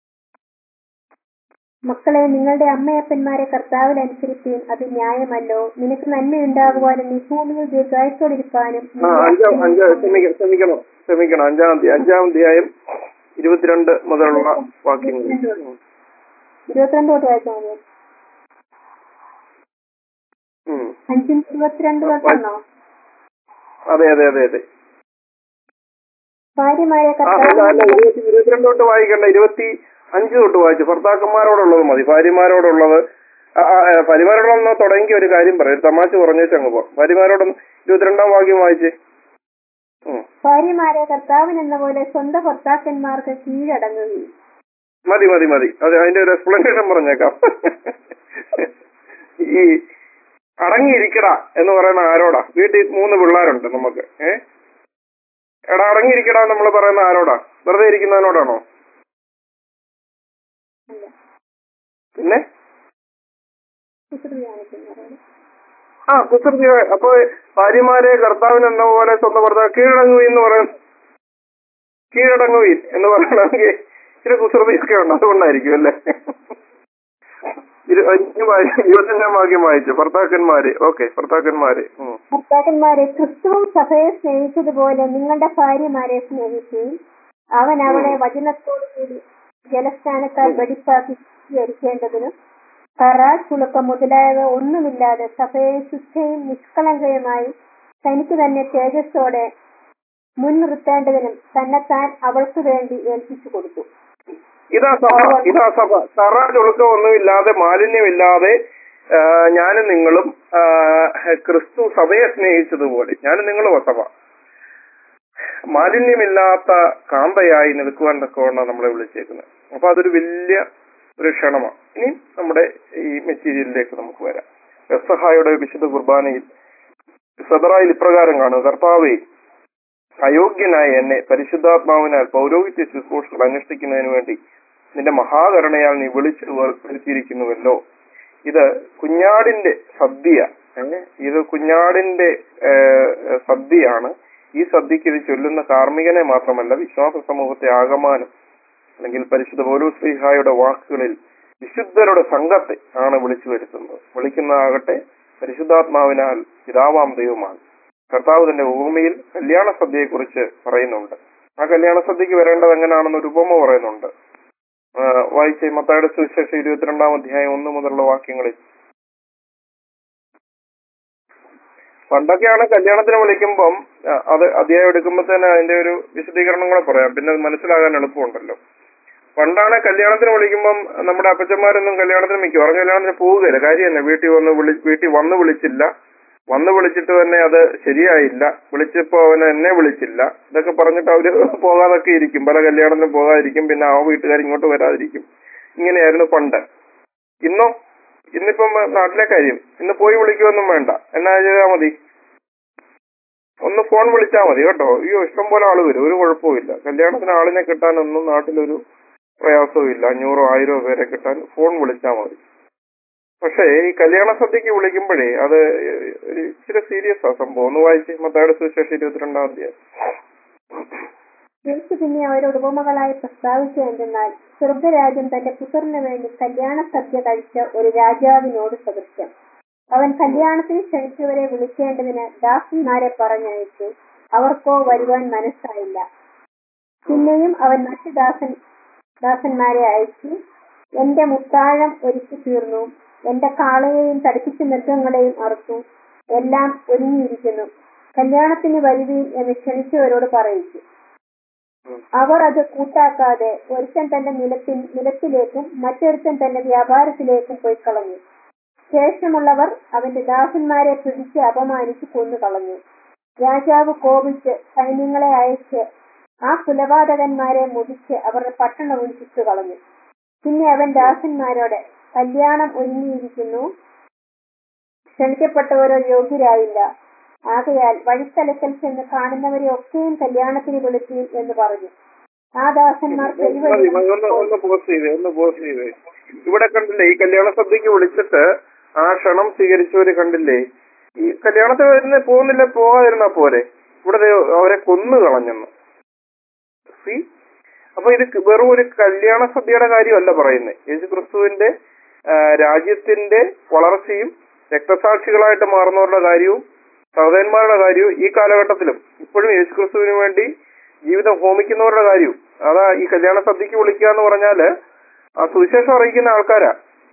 മക്കളെ നിങ്ങളുടെ അമ്മയപ്പന്മാരെ കർത്താവിൽ അനുസരിക്കുകയും അത് ന്യായമല്ലോ നിനക്ക് നന്മയുണ്ടാകുവാനും നീ ഭൂമിയിൽ ദീർഘായുസോടിരിക്കാനും ആ അഞ്ചാം അഞ്ചാ ക്ഷമിക്കണം ക്ഷമിക്കണം ക്ഷമിക്കണം അഞ്ചാം അധ്യായം അഞ്ചാം അധ്യായം ഇരുപത്തിരണ്ട് മുതലുള്ള വാക്യങ്ങൾ ഇരുപത്തിരണ്ട് തൊട്ട് വായിച്ചാൽ മതി ഉം. അഞ്ചും ഇരുപത്തിരണ്ട് തൊട്ടാണോ അതെ അതെ അതെ അതെ ഭാര്യമാരെ ആ അല്ല അല്ല കർത്താവിൽ ഇരുപത്തി ഇരുപത്തിരണ്ട് തൊട്ട് വായിക്കണ്ട ഇരുപത്തി അഞ്ച് തൊട്ട് വായിച്ചു ഭർത്താക്കന്മാരോടുള്ളത് മതി ഭാര്യമാരോടുള്ളത് ആ, ആ, ആ, ഭാര്യമാരോടൊന്ന് തുടങ്ങി ഒരു കാര്യം പറയാം ഒരു തമാശ പറഞ്ഞേച്ച് അങ്ങ് പോവാം ഭാര്യമാരോടൊന്ന് ഇരുപത്തിരണ്ടാം വാക്യം വായിച്ചേ ഉം. ഭാര്യമാരെ കർത്താവിനെന്ന പോലെ സ്വന്തം ഭർത്താക്കന്മാർക്ക് കീഴടങ്ങുകയും മതി മതി മതി അത് അതിന്റെ ഒരു എക്സ്പ്ലനേഷൻ പറഞ്ഞേക്കാം ഈ അടങ്ങിയിരിക്കടാ എന്ന് പറയുന്ന ആരോടാ വീട്ടിൽ മൂന്ന് പിള്ളേരുണ്ട് നമുക്ക് ഏ എടാ അടങ്ങിയിരിക്കടാ നമ്മൾ പറയുന്ന ആരോടാ വെറുതെ ഇരിക്കുന്നതിനോടാണോ പിന്നെ കുസൃതി കാണിക്കുന്നവരോട് ആ കുസൃതി അപ്പൊ ഭാര്യമാരെ കർത്താവിന് എന്ന പോലെ സ്വന്തം ഭർത്താവ് കീഴടങ്ങുവീൻ എന്ന് പറയുന്ന കീഴടങ്ങുവീൻ എന്ന് പറയണമെങ്കിൽ ഇച്ചിരി കുസൃതിയൊക്കെ ഉണ്ട് അതുകൊണ്ടായിരിക്കും അല്ലേ ഇരു- ഇനി വായി- ഇരുപത്തഞ്ചാം വാക്യം വായിച്ചു ഭർത്താക്കന്മാര് ഓക്കെ ഭർത്താക്കന്മാര് ഉം. ഭർത്താക്കന്മാരെ ക്രിസ്തുവും സഭയെ സ്നേഹിച്ചതുപോലെ നിങ്ങളുടെ ഭാര്യമാരെ സ്നേഹിക്കുകയും അവൻ അവളെ വചനത്തോടുകൂടി ജലസ്നാനത്താൽ വെടിപ്പാക്കി ശുദ്ധീകരിക്കേണ്ടതിനും കറ ചുളുക്കം മുതലായവ ഒന്നുമില്ലാതെ സഭയെ ശുദ്ധയും നിഷ്കളങ്കയുമായി തനിക്ക് തന്നെ തേജസ്സോടെ മുൻനിർത്തേണ്ടതിനും തന്നെത്താൻ അവൾക്ക് വേണ്ടി ഏൽപ്പിച്ചു കൊടുത്തു ഇതാ സഭ ഇതാ സഭ തറ ചുളുക്കം ഒന്നുമില്ലാതെ മാലിന്യമില്ലാതെ ആ, ഞാനും നിങ്ങളും ആ, ക്രിസ്തു സഭയെ സ്നേഹിച്ചതുപോലെ ഞാനും നിങ്ങളും ആ സഭ മാലിന്യമില്ലാത്ത കാന്തയായി നിൽക്കുവാൻ തക്കവണ്ണം നമ്മളെ വിളിച്ചേക്കുന്നത് അപ്പൊ അതൊരു വലിയ ഒരു ക്ഷണമാണ് ഇനി നമ്മുടെ ഈ മെറ്റീരിയലിലേക്ക് നമുക്ക് വരാം വ്യസഹായുടെ വിശുദ്ധ കുർബാനയിൽ സദറായിൽ ഇപ്രകാരം കാണുക കർത്താവേ അയോഗ്യനായ എന്നെ പരിശുദ്ധാത്മാവിനാൽ പൗരോഹിത്യ ശുശ്രൂഷകൾ അനുഷ്ഠിക്കുന്നതിന് വേണ്ടി നിന്റെ മഹാകരുണയാൽ നീ വിളിച്ചു വരുത്തിയിരിക്കുന്നുവല്ലോ ഇത് കുഞ്ഞാടിന്റെ സദ്യ ഏ? ഇത് കുഞ്ഞാടിന്റെ ഏ, സദ്യയാണ് ഈ സദ്യക്ക് ഇത് ചൊല്ലുന്ന കാർമ്മികനെ മാത്രമല്ല വിശ്വാസ സമൂഹത്തെ ആകമാനം അല്ലെങ്കിൽ പരിശുദ്ധ പൗലോസ്ലിഹായുടെ വാക്കുകളിൽ വിശുദ്ധരുടെ സംഘത്തെ ആണ് വിളിച്ചു വരുത്തുന്നത് വിളിക്കുന്നതാകട്ടെ പരിശുദ്ധാത്മാവിനാൽ പിതാവാം ദൈവമാണ് കർത്താവ് തന്റെ ഭൂമിയിൽ കല്യാണ സദ്യയെക്കുറിച്ച് പറയുന്നുണ്ട് ആ കല്യാണ സദ്യക്ക് വരേണ്ടത് എങ്ങനെയാണെന്ന് ഒരു ഉപമ പറയുന്നുണ്ട് ആ, വായിച്ചേ മത്തായുടെ സുവിശേഷം ഇരുപത്തിരണ്ടാം അധ്യായം ഒന്ന് മുതലുള്ള വാക്യങ്ങളിൽ പണ്ടൊക്കെയാണ് കല്യാണത്തിന് വിളിക്കുമ്പം ആ, അത് അധ്യായം എടുക്കുമ്പോൾ തന്നെ അതിന്റെ ഒരു വിശദീകരണം കൂടെ പറയാം പിന്നെ അത് മനസ്സിലാകാൻ എളുപ്പമുണ്ടല്ലോ പണ്ടാണ് കല്യാണത്തിന് വിളിക്കുമ്പം നമ്മുടെ അപ്പച്ചന്മാരൊന്നും കല്യാണത്തിന് മിക്കവാറും കല്യാണത്തിന് പോവുകയില്ല കാര്യം തന്നെ വീട്ടിൽ വന്ന് വിളി വീട്ടിൽ വന്ന് വിളിച്ചില്ല വന്ന് വിളിച്ചിട്ട് തന്നെ അത് ശരിയായില്ല വിളിച്ചപ്പോ അവന് എന്നെ വിളിച്ചില്ല ഇതൊക്കെ പറഞ്ഞിട്ട് അവര് പോകാതൊക്കെ ഇരിക്കും പല കല്യാണത്തിനും പോകാതിരിക്കും പിന്നെ ആ വീട്ടുകാർ ഇങ്ങോട്ട് വരാതിരിക്കും ഇങ്ങനെയായിരുന്നു പണ്ട് ഇന്നോ ഇന്നിപ്പം നാട്ടിലെ കാര്യം ഇന്ന് പോയി വിളിക്കുമൊന്നും വേണ്ട എന്നാ ചെയ്താൽ മതി ഒന്ന് ഫോൺ വിളിച്ചാൽ മതി കേട്ടോ അയ്യോ ഇഷ്ടം പോലെ ആള് വരും ഒരു കുഴപ്പമില്ല കല്യാണത്തിന് ആളിനെ കിട്ടാനൊന്നും നാട്ടിലൊരു പ്രയാസവും ഇല്ല അഞ്ഞൂറോ ആയിരോ പേരെ കിട്ടാൻ ഫോൺ വിളിച്ചാൽ മതി പക്ഷേ ഈ കല്യാണ സദ്യക്ക് വിളിക്കുമ്പോഴേ അത് ഒരു ഇച്ചിരി സീരിയസ് ആ സംഭവം ഒന്ന് വായിച്ച് മത്തായുടെ സുവിശേഷം ഇരുപത്തിരണ്ടാം അധ്യായം യേശു പിന്നെ അവരോട് ഉപമകളായി പ്രസ്താവിച്ചു എന്തെന്നാൽ സ്വർഗരാജ്യം തന്റെ പുത്രന് വേണ്ടി കല്യാണ സദ്യ കഴിച്ച ഒരു രാജാവിനോട് സദൃശ്യം അവൻ കല്യാണത്തിന് ക്ഷണിച്ചവരെ വിളിക്കേണ്ടതിന് ദാസന്മാരെ പറഞ്ഞയച്ചു അവർക്കോ വരുവാൻ മനസ്സായില്ല പിന്നെയും അവൻ മറ്റു ദാസൻ ദാസന്മാരെ അയച്ചു എന്റെ മുത്താഴം ഒരുക്കി തീർന്നു എന്റെ കാളയെയും തടിപ്പിച്ച മൃഗങ്ങളെയും അറുത്തു എല്ലാം ഒരുങ്ങിയിരിക്കുന്നു കല്യാണത്തിന് വരുവീൻ എന്ന് ക്ഷണിച്ചവരോട് പറയിച്ചു അവർ അത് കൂട്ടാക്കാതെ ഒരുത്തൻ തന്റെ നിലത്തിൽ നിലത്തിലേക്കും മറ്റൊരുത്തൻ തന്റെ വ്യാപാരത്തിലേക്കും പോയി കളഞ്ഞു ശേഷമുള്ളവർ അവന്റെ ദാസന്മാരെ പിടിച്ച് അപമാനിച്ച് കൊന്നുകളഞ്ഞു രാജാവ് കോപിച്ച് സൈന്യങ്ങളെ അയച്ച് ആ കുലപാതകന്മാരെ മുടിച്ച് അവരുടെ പട്ടണവും ചുട്ടുകളഞ്ഞു പിന്നെ അവൻ ദാസന്മാരോട് കല്യാണം ഒരുങ്ങിയിരിക്കുന്നു ക്ഷണിക്കപ്പെട്ടവരോ യോഗ്യരായില്ല ആകയാൽ വഴിത്തലക്കൽ ചെന്ന് കാണുന്നവരെ ഒക്കെയും കല്യാണത്തിന് വിളിച്ചു എന്ന് പറഞ്ഞു ആ ദാസന്മാർ മതി, മതി. ഒന്ന് ഒന്ന് പോസ് ചെയ്തേ ഒന്ന് പോസ് ചെയ്തേ ഇവിടെ കണ്ടില്ലേ ഈ കല്യാണ സദ്യക്ക് വിളിച്ചിട്ട് ആ ക്ഷണം സ്വീകരിച്ചവര് കണ്ടില്ലേ ഈ കല്യാണത്തിന് വരുന്ന പോകുന്നില്ല പോകാതിരുന്നാ പോരെ ഇവിടെ ദേ അവരെ കൊന്നു കളഞ്ഞെന്ന് സി അപ്പൊ ഇത് വെറും ഒരു കല്യാണ സദ്യയുടെ കാര്യമല്ല പറയുന്നത് യേശു ക്രിസ്തുവിന്റെ ആ, രാജ്യത്തിന്റെ വളർച്ചയും രക്തസാക്ഷികളായിട്ട് മാറുന്നവരുടെ കാര്യവും സഹോദരന്മാരുടെ കാര്യവും ഈ കാലഘട്ടത്തിലും ഇപ്പോഴും യേശു ക്രിസ്തുവിന് വേണ്ടി ജീവിതം ഹോമിക്കുന്നവരുടെ കാര്യവും അതാ ഈ കല്യാണ സദ്യക്ക് വിളിക്കുക എന്ന് പറഞ്ഞാല് ആ സുവിശേഷം അറിയിക്കുന്ന ആൾക്കാരാ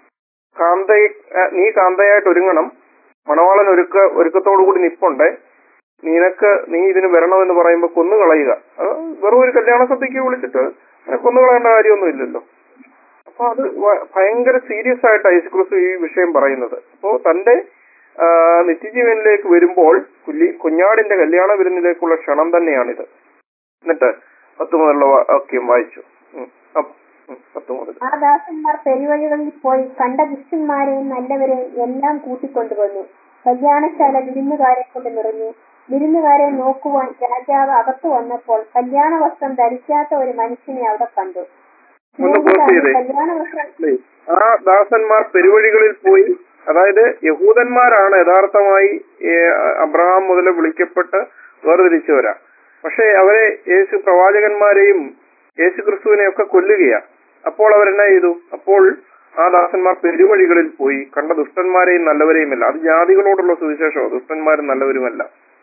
കാന്ത നീ കാന്തയായിട്ട് ഒരുങ്ങണം മണവാളൻ ഒരുക്ക ഒരുക്കത്തോടു കൂടി നിപ്പുണ്ട് നിനക്ക് നീ ഇതിന് വരണമെന്ന് പറയുമ്പോ കൊന്നു കളയുക അത് വെറും ഒരു കല്യാണ സദ്യക്ക് വിളിച്ചിട്ട് അങ്ങനെ കൊന്നു കളയേണ്ട കാര്യമൊന്നും ഇല്ലല്ലോ അപ്പൊ അത് വ- ഭയങ്കര സീരിയസ് ആയിട്ടാണ് യേശുക്രിസ്തു ഈ വിഷയം പറയുന്നത് അപ്പോ തന്റെ ആ, നിത്യജീവനിലേക്ക് വരുമ്പോൾ കുല്ലി കുഞ്ഞാടിന്റെ കല്യാണ വിരുന്നിലേക്കുള്ള ക്ഷണം തന്നെയാണിത് എന്നിട്ട് പത്ത് മുതലുള്ള വാക്യം വായിച്ചു ഉം. അപ്പ് ഉം. പത്ത് മുതൽ ആ ദാസന്മാർ പെരുവഴികളിൽ പോയി കണ്ട ദുഷ്ടന്മാരെയും നല്ലവരെയും എല്ലാം കൂട്ടിക്കൊണ്ടുവന്നു കല്യാണശാല വിരുന്നുകാരെ കൊണ്ട് നിറഞ്ഞു വിരുന്നുകാരെ നോക്കുവാൻ രാജാവ് അകത്തു വന്നപ്പോൾ കല്യാണ വസ്ത്രം ധരിക്കാത്ത ഒരു മനുഷ്യനെ അവിടെ കണ്ടു ഒന്ന് pause ചെയ്തേ. കല്യാണ വസ്ത്രം അല്ലേ? ആ ദാസന്മാർ പെരുവഴികളിൽ പോയി അതായത് യഹൂദന്മാരാണ് യഥാർത്ഥമായി ഏ, അബ്രഹാം മുതൽ വിളിക്കപ്പെട്ട് വേർതിരിച്ചവരാ പക്ഷെ അവരെ യേശു പ്രവാചകന്മാരെയും യേശു ക്രിസ്തുവിനെ ഒക്കെ കൊല്ലുകയാ അപ്പോൾ അവരെന്നാ ചെയ്തു അപ്പോൾ ആ ദാസന്മാർ പെരുവഴികളിൽ പോയി കണ്ട ദുഷ്ടന്മാരെയും നല്ലവരെയുമല്ല അത് ജാതികളോടുള്ള സുവിശേഷമോ ദുഷ്ടന്മാരും നല്ലവരുമല്ല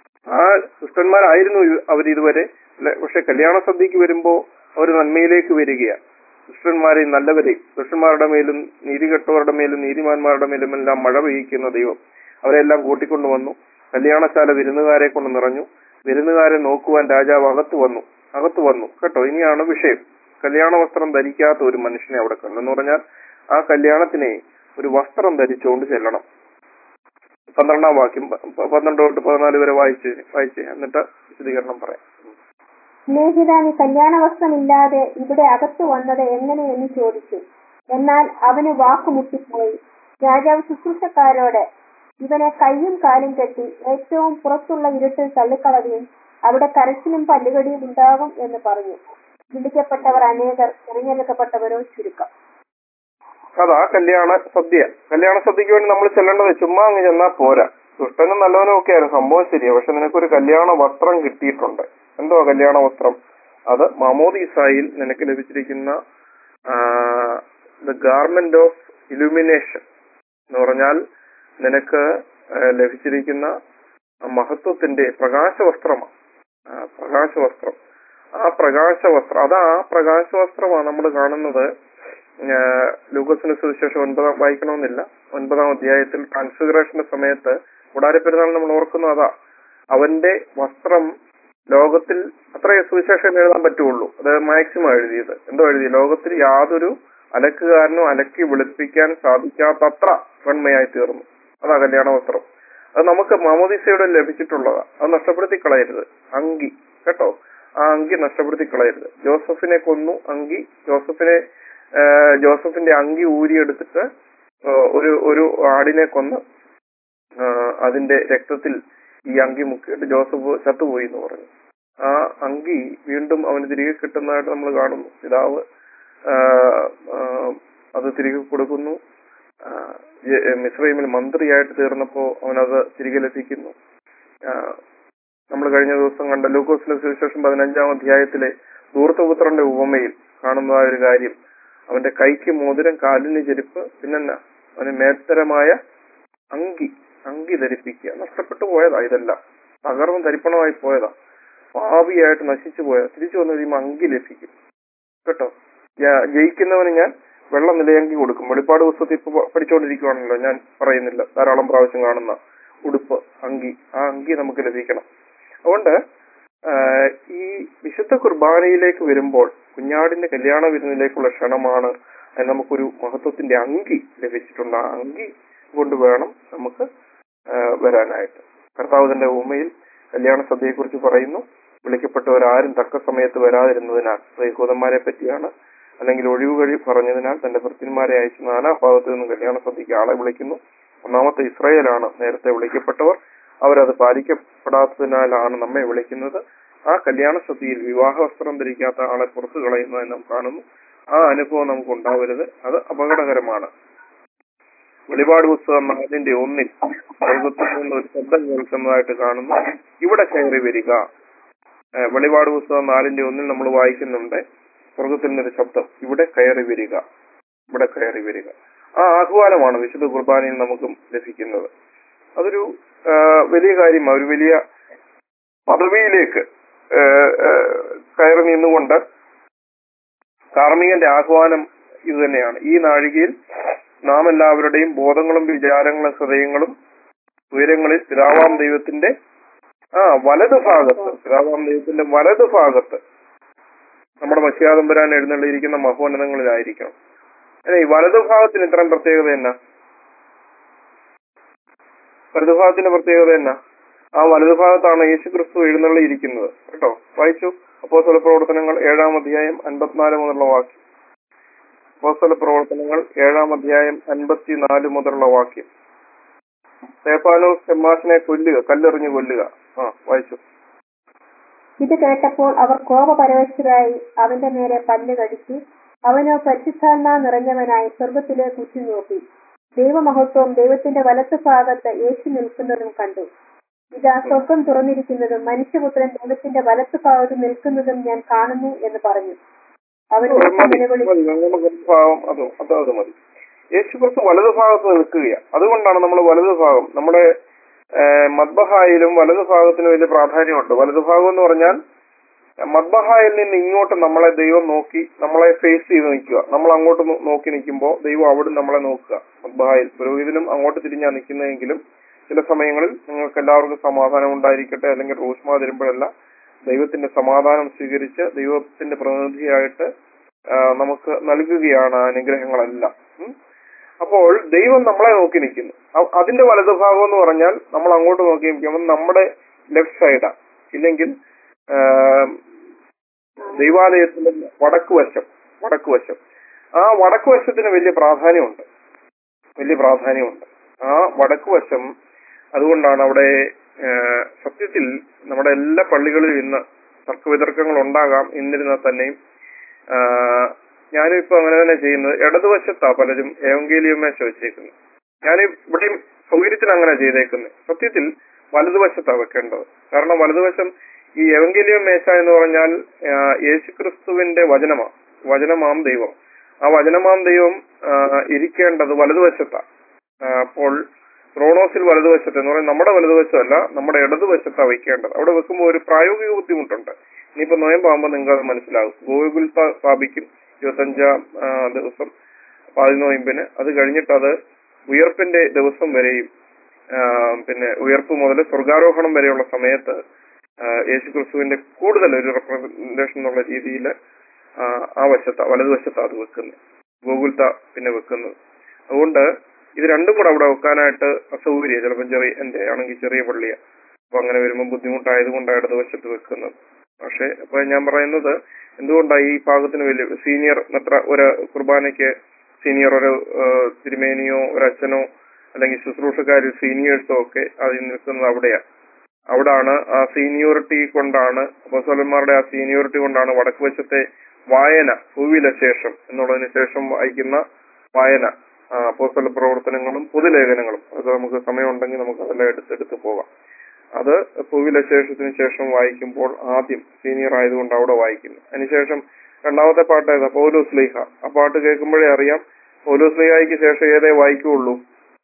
ആ ദുഷ്ടന്മാരായിരുന്നു ഇ- അവരിതുവരെ ല- പക്ഷെ കല്യാണ സദ്യക്ക് വരുമ്പോ അവർ നന്മയിലേക്ക് വരികയാണ് ദുഷ്ടന്മാരെയും നല്ലവരെയും ദുഷ്ടന്മാരുടെ മേലും നീതികെട്ടവരുടെ മേലും നീതിമാന്മാരുടെ മേലും എല്ലാം മഴ പെയ്യിക്കുന്ന ദൈവം അവരെല്ലാം കൂട്ടിക്കൊണ്ടുവന്നു കല്യാണശാല വിരുന്നുകാരെ കൊണ്ട് നിറഞ്ഞു വിരുന്നുകാരെ നോക്കുവാൻ രാജാവ് അകത്ത് വന്നു അകത്ത് വന്നു കേട്ടോ ഇനിയാണ് വിഷയം കല്യാണ വസ്ത്രം ധരിക്കാത്ത ഒരു മനുഷ്യനെ അവിടെ കണ്ടു എന്ന് പറഞ്ഞാൽ ആ കല്യാണത്തിനെ ഒരു വസ്ത്രം ധരിച്ചുകൊണ്ട് ചെല്ലണം പന്ത്രണ്ടാം വാക്യം പ- പ- പന്ത്രണ്ട് തൊട്ട് പതിനാല് വരെ വായിച്ച് വായിച്ച് എന്നിട്ട് വിശദീകരണം പറയാം സ്നേഹിത നീ കല്യാണ വസ്ത്രമില്ലാതെ ഇവിടെ അകത്തു വന്നത് എങ്ങനെ എന്ന് ചോദിച്ചു എന്നാൽ അവന് വാക്കുമുട്ടിപ്പോയി രാജാവ് ശുശ്രൂഷക്കാരോട് ഇവനെ കൈയും കാലും കെട്ടി ഏറ്റവും പുറത്തുള്ള ഇരുട്ടിൽ തള്ളിക്കളയുകയും അവിടെ കരച്ചിലും പല്ലുകടിയും ഉണ്ടാകും എന്ന് പറഞ്ഞു വിളിക്കപ്പെട്ടവർ അനേകർ തിരഞ്ഞെടുക്കപ്പെട്ടവരോ ചുരുക്കം അതാ കല്യാണ സദ്യ കല്യാണ സദ്യക്ക് വേണ്ടി നമ്മൾ ചെല്ലേണ്ടത് ചുമ്മാ അങ്ങ് ചെന്നാ പോരാ ദുഷ്ടനും നല്ലവനും ഒക്കെ ആയിരുന്നു സംഭവം ശരിയാ പക്ഷെ നിനക്കൊരു കല്യാണ വസ്ത്രം കിട്ടിയിട്ടുണ്ട് എന്തോ കല്യാണ വസ്ത്രം അത് മാമോദീസായിൽ നിനക്ക് ലഭിച്ചിരിക്കുന്ന ദ ഗാർമെന്റ് ഓഫ് ഇലുമിനേഷൻ എന്ന് പറഞ്ഞാൽ നിനക്ക് ആ, ലഭിച്ചിരിക്കുന്ന മഹത്വത്തിന്റെ പ്രകാശവസ്ത്രമാണ് ആ, പ്രകാശവസ്ത്രം ആ പ്രകാശവസ്ത്രം അതാ ആ പ്രകാശവസ്ത്രമാണ് നമ്മൾ കാണുന്നത് ആ, ലൂക്കോസിന് സുവിശേഷം ഒൻപതാം വായിക്കണമെന്നില്ല ഒൻപതാം അധ്യായത്തിൽ ട്രാൻസ്ഫിഗറേഷന്റെ സമയത്ത് ഉടാരപ്പെരുന്നാൾ നമ്മൾ ഓർക്കുന്നത് അതാ അവന്റെ വസ്ത്രം ലോകത്തിൽ അത്രേ സുവിശേഷം എഴുതാൻ പറ്റുള്ളൂ അത് മാക്സിമം എഴുതിയത് എന്തോ എഴുതി ലോകത്തിൽ യാതൊരു അലക്കുകാരനും അലക്കി വെളുപ്പിക്കാൻ സാധിക്കാത്തത്ര വെണ്മയായി തീർന്നു അതാ കല്യാണ വസ്ത്രം അത് നമുക്ക് മാമോദിസയുടെ ലഭിച്ചിട്ടുള്ളതാ അത് നഷ്ടപ്പെടുത്തി കളയരുത് അങ്കി കേട്ടോ ആ അങ്കി നഷ്ടപ്പെടുത്തി കളയരുത് ജോസഫിനെ കൊന്നു അങ്കി ജോസഫിനെ ആ, ജോസഫിന്റെ അങ്കി ഊരിയെടുത്തിട്ട് ആ, ഒരു ഒരു ആടിനെ കൊന്ന് ആ, അതിന്റെ രക്തത്തിൽ ഈ അങ്കി മുക്കിയിട്ട് ജോസഫ് ചത്തുപോയി എന്ന് പറഞ്ഞു ആ അങ്കി വീണ്ടും അവന് തിരികെ കിട്ടുന്നതായിട്ട് നമ്മൾ കാണുന്നു പിതാവ് ആ, ആ, അത് തിരികെ കൊടുക്കുന്നു ആ, ജെ- മിസ്രൈമിൽ മന്ത്രിയായിട്ട് തീർന്നപ്പോ അവനത് തിരികെ ലഭിക്കുന്നു നമ്മൾ കഴിഞ്ഞ ദിവസം കണ്ട ലൂക്കോസിലെ സുവിശേഷം പതിനഞ്ചാം അധ്യായത്തിലെ ധൂർത്തപുത്രന്റെ ഉപമയിൽ കാണുന്നതായ ഒരു കാര്യം അവന്റെ കൈക്ക് മോതിരം കാലിന് ചെരുപ്പ് പിന്നെന്നാ അവന് മേത്തരമായ അങ്കി അങ്കി ധരിപ്പിക്കുക നഷ്ടപ്പെട്ടു പോയതാ ഇതെല്ലാം തകർന്ന് ധരിപ്പണമായി പോയതാ പാപിയായിട്ട് നശിച്ചു പോയതാ തിരിച്ചു വന്നു കഴിയുമ്പോൾ അങ്കി ലഭിക്കും കേട്ടോ ജ- ജയിക്കുന്നവന് ഞാൻ വെള്ള നിലയങ്കി കൊടുക്കും വെളിപ്പാട് പുസ്തകത്തിൽ ഇപ്പൊ പ- പഠിച്ചുകൊണ്ടിരിക്കുവാണല്ലോ ഞാൻ പറയുന്നില്ല ധാരാളം പ്രാവശ്യം കാണുന്ന ഉടുപ്പ് അങ്കി ആ അങ്കി നമുക്ക് ലഭിക്കണം അതുകൊണ്ട് ആ, ഈ വിശുദ്ധ കുർബാനയിലേക്ക് വരുമ്പോൾ കുഞ്ഞാടിന്റെ കല്യാണ വിരുന്നിലേക്കുള്ള ക്ഷണമാണ് അതിന് നമുക്കൊരു മഹത്വത്തിന്റെ അങ്കി ലഭിച്ചിട്ടുണ്ട് ആ അങ്കി കൊണ്ട് വേണം നമുക്ക് ആ, വരാനായിട്ട് കർത്താവ് തന്റെ ഉമ്മയിൽ കല്യാണ സദ്യയെക്കുറിച്ച് പറയുന്നു വിളിക്കപ്പെട്ടവരാരും തക്ക സമയത്ത് വരാതിരുന്നതിനാൽ അത് യഹൂദന്മാരെ പറ്റിയാണ് അല്ലെങ്കിൽ ഒഴിവ് കഴി പറഞ്ഞതിനാൽ തന്റെ ഭൃത്യന്മാരെ അയച്ച് നാനാഭാഗത്തു നിന്നും കല്യാണ സദ്യക്ക് ആളെ വിളിക്കുന്നു ഒന്നാമത്തെ ഇസ്രായേലാണ് നേരത്തെ വിളിക്കപ്പെട്ടവർ അവരത് പാലിക്കപ്പെടാത്തതിനാലാണ് നമ്മെ വിളിക്കുന്നത് ആ കല്യാണ സദ്യയിൽ വിവാഹ വസ്ത്രം ധരിക്കാത്ത ആളെ പുറത്തു കളയുന്നതായി നാം കാണുന്നു ആ അനുഭവം നമുക്ക് ഉണ്ടാവരുത് അത് അപകടകരമാണ് വെളിപാട് പുസ്തകം നാലിന്റെ ഒന്നിൽ സ്വർഗത്തിൽ നിന്ന് ഒരു ശബ്ദം കേൾക്കുന്നതായിട്ട് കാണുന്നു ഇവിടെ കയറി വരിക ഏഹ് വെളിപാട് പുസ്തകം നാലിന്റെ ഒന്നിൽ നമ്മൾ വായിക്കുന്നുണ്ട് സ്വർഗത്തിൽ നിന്നൊരു ശബ്ദം ഇവിടെ കയറി വരിക ഇവിടെ കയറി വരിക ആ ആഹ്വാനമാണ് വിശുദ്ധ കുർബാനയിൽ നമുക്കും ലഭിക്കുന്നത് അതൊരു ആ, വലിയ കാര്യമാണ് ഒരു വലിയ പദവിയിലേക്ക് ആ, ആ, കയറി നിന്നുകൊണ്ട് കാർമികന്റെ ആഹ്വാനം ഇത് തന്നെയാണ് ഈ നാഴികയിൽ നാം എല്ലാവരുടെയും ബോധങ്ങളും വിചാരങ്ങളും ഹൃദയങ്ങളും ഉയരങ്ങളിൽ പിതാവാം ദൈവത്തിന്റെ ആ വലതു ഭാഗത്ത് പിതാവാം ദൈവത്തിന്റെ വലതു ഭാഗത്ത് നമ്മുടെ മത്സ്യാതമ്പരാൻ എഴുന്നള്ളിയിരിക്കുന്ന മഹോന്നതങ്ങളിലായിരിക്കണം അല്ലെ ഈ വലതു ഭാഗത്തിന് ഇത്രയും പ്രത്യേകത എന്നാ വലതുഭാഗത്തിന്റെ പ്രത്യേകത എന്നാ ആ വലതുഭാഗത്താണ് യേശു ക്രിസ്തു എഴുന്നള്ളിയിരിക്കുന്നത് കേട്ടോ വായിച്ചു അപ്പോസ്തല പ്രവർത്തനങ്ങൾ ഏഴാം അധ്യായം അൻപത്തിനാല് മുതലുള്ള വാക്യം അപ്പോസ്തല പ്രവർത്തനങ്ങൾ ഏഴാം അധ്യായം അൻപത്തിനാല് മുതലുള്ള വാക്യം സ്തേഫാനോസ് ചെമ്മാസിനെ കൊല്ലുക കല്ലെറിഞ്ഞ് കൊല്ലുക ആ വായിച്ചു ഇത് കേട്ടപ്പോൾ അവർ കോപപരവശരായി അവന്റെ നേരെ പല്ല് കടിച്ചു അവനോ പരിശുദ്ധാത്മാ നിറഞ്ഞവനായി സ്വർഗത്തിലേക്ക് ഉറ്റുനോക്കി ദൈവമഹത്വം ദൈവത്തിന്റെ വലത്ത് ഭാഗത്ത് യേശു നിൽക്കുന്നതും കണ്ടു ഇതാ സ്വർഗം തുറന്നിരിക്കുന്നതും മനുഷ്യപുത്രൻ ദൈവത്തിന്റെ വലത്ത് ഭാഗത്ത് നിൽക്കുന്നതും ഞാൻ കാണുന്നു എന്ന് പറഞ്ഞു അവൻ ഉറക്കെ മതി നിലവിളി മതി നമുക്ക് ഭാഗം അതോ അതോ അത് മതി യേശു ക്രിസ്തു വലതു ഭാഗത്ത് നിൽക്കുകയാണ് അതുകൊണ്ടാണ് നമ്മൾ വലതു ഭാഗം നമ്മുടെ ഏഹ്, മദ്ബഹായിലും വലതു ഭാഗത്തിന് വലിയ പ്രാധാന്യമുണ്ട് വലതു ഭാഗം എന്ന് പറഞ്ഞാൽ മദ്ബഹായിൽ നിന്ന് ഇങ്ങോട്ട് നമ്മളെ ദൈവം നോക്കി നമ്മളെ ഫേസ് ചെയ്ത് നിൽക്കുക നമ്മൾ അങ്ങോട്ട് നോ- നോക്കി നിൽക്കുമ്പോൾ ദൈവം അവിടെ നമ്മളെ നോക്കുക മദ്ബഹായിൽ പുരോഹിതനും അങ്ങോട്ട് തിരിഞ്ഞാ നിൽക്കുന്നതെങ്കിലും ചില സമയങ്ങളിൽ നിങ്ങൾക്ക് എല്ലാവർക്കും സമാധാനം ഉണ്ടായിരിക്കട്ടെ അല്ലെങ്കിൽ റൂഷ്മ തരുമ്പോഴല്ല ദൈവത്തിന്റെ സമാധാനം സ്വീകരിച്ച് ദൈവത്തിന്റെ പ്രതിനിധിയായിട്ട് ആ, നമുക്ക് നൽകുകയാണ് ആ അനുഗ്രഹങ്ങളെല്ലാം ഉം. അപ്പോൾ ദൈവം നമ്മളെ നോക്കി നിൽക്കുന്നു അ- അതിന്റെ വലതുഭാഗം എന്ന് പറഞ്ഞാൽ നമ്മൾ അങ്ങോട്ട് നോക്കി നിൽക്കുമ്പോൾ നമ്മുടെ ലെഫ്റ്റ് സൈഡാ ഇല്ലെങ്കിൽ ആ, ദൈവാലയത്തിന്റെ വടക്ക് വശം വടക്ക് വശം ആ വടക്ക് വശത്തിന് വലിയ പ്രാധാന്യമുണ്ട് വലിയ പ്രാധാന്യമുണ്ട് ആ വടക്ക് വശം അതുകൊണ്ടാണ് അവിടെ ആ, സത്യത്തിൽ നമ്മുടെ എല്ലാ പള്ളികളിലും ഇന്ന് തർക്കവിതർക്കങ്ങൾ ഉണ്ടാകാം എന്നിരുന്നാൽ തന്നെയും ആ, ഞാനും ഇപ്പൊ അങ്ങനെ തന്നെ ചെയ്യുന്നത് ഇടതുവശത്താ പലരും ഏവങ്കേലിയം മേശ വെച്ചേക്കുന്നത് ഞാൻ ഇവിടെയും സൗകര്യത്തിന് അങ്ങനെ ചെയ്തേക്കുന്നത് സത്യത്തിൽ വലതുവശത്താ വെക്കേണ്ടത് കാരണം വലതുവശം ഈ എവങ്കലിയം മേശ എന്ന് പറഞ്ഞാൽ ആ, യേശുക്രിസ്തുവിന്റെ വചനമാണ് വചനമാം ദൈവം ആ വചനമാം ദൈവം ആ, ഇരിക്കേണ്ടത് വലതുവശത്താണ് ആ, അപ്പോൾ ത്രോണോസിൽ വലതുവശത്ത് എന്ന് പറയുന്നത് നമ്മുടെ വലതുവശമല്ല നമ്മുടെ ഇടതുവശത്താണ് വയ്ക്കേണ്ടത് അവിടെ വെക്കുമ്പോൾ ഒരു പ്രായോഗിക ബുദ്ധിമുട്ടുണ്ട് ഇനിയിപ്പോ നോയമ്പാകുമ്പോൾ നിങ്ങൾക്ക് അത് മനസ്സിലാകും ഗോകുൽ സ്ഥാപിക്കും ഇരുപത്തഞ്ചാം ആ, ദിവസം പതിനോയമ്പിന് അത് കഴിഞ്ഞിട്ട് അത് ഉയർപ്പിന്റെ ദിവസം വരെയും ആ, പിന്നെ ഉയർപ്പ് മുതൽ സ്വർഗാരോഹണം വരെയുള്ള സമയത്ത് ആ, യേശുക്രിസ്തുവിന്റെ കൂടുതൽ ഒരു റെപ്രസെന്റേഷൻ എന്നുള്ള രീതിയിൽ ആ വശത്ത വലതുവശത്ത് അത് വെക്കുന്നത് ഗോകുൽത്ത പിന്നെ വെക്കുന്നത് അതുകൊണ്ട് ഇത് രണ്ടും കൂടെ അവിടെ വെക്കാനായിട്ട് അസൗകര്യം ചിലപ്പോൾ ചെറിയ എന്റെ ആണെങ്കിൽ ചെറിയ പള്ളിയാ അപ്പൊ അങ്ങനെ വരുമ്പോൾ ബുദ്ധിമുട്ടായതുകൊണ്ടാണ് ഇടതുവശത്ത് വെക്കുന്നത് പക്ഷെ അപ്പൊ ഞാൻ പറയുന്നത് എന്തുകൊണ്ടാണ് ഈ ഭാഗത്തിന് വലിയ സീനിയർ എത്ര ഒരു കുർബാനയ്ക്ക് സീനിയർ ഒരു ആ, തിരുമേനിയോ ഒരു അച്ഛനോ അല്ലെങ്കിൽ ശുശ്രൂഷക്കാർ സീനിയേഴ്സോ ഒക്കെ അതിൽ നിൽക്കുന്നത് അവിടെയാ അവിടാണ് ആ സീനിയോറിറ്റി കൊണ്ടാണ് അപ്പോസ്തലന്മാരുടെ ആ സീനിയോറിറ്റി കൊണ്ടാണ് വടക്ക് വശത്തെ വായന ഭൂവില ശേഷം എന്നുള്ളതിന് ശേഷം വായിക്കുന്ന വായന ആ, അപ്പോസ്തല പ്രവർത്തനങ്ങളും പൊതുലേഖനങ്ങളും അത് നമുക്ക് സമയമുണ്ടെങ്കിൽ നമുക്ക് അതെല്ലാം എടുത്തെടുത്ത് പോകാം അത് ഭൂവില ശേഷത്തിന് ശേഷം വായിക്കുമ്പോൾ ആദ്യം സീനിയർ ആയതുകൊണ്ട് അവിടെ വായിക്കുന്നു അതിനുശേഷം രണ്ടാമത്തെ പാട്ട് ഏതാ പൗലോസ് ലീഹ ആ പാട്ട് കേൾക്കുമ്പോഴേ അറിയാം പൗലോസ് ലീഹായ്ക്ക് ശേഷം ഏതേ വായിക്കുള്ളൂ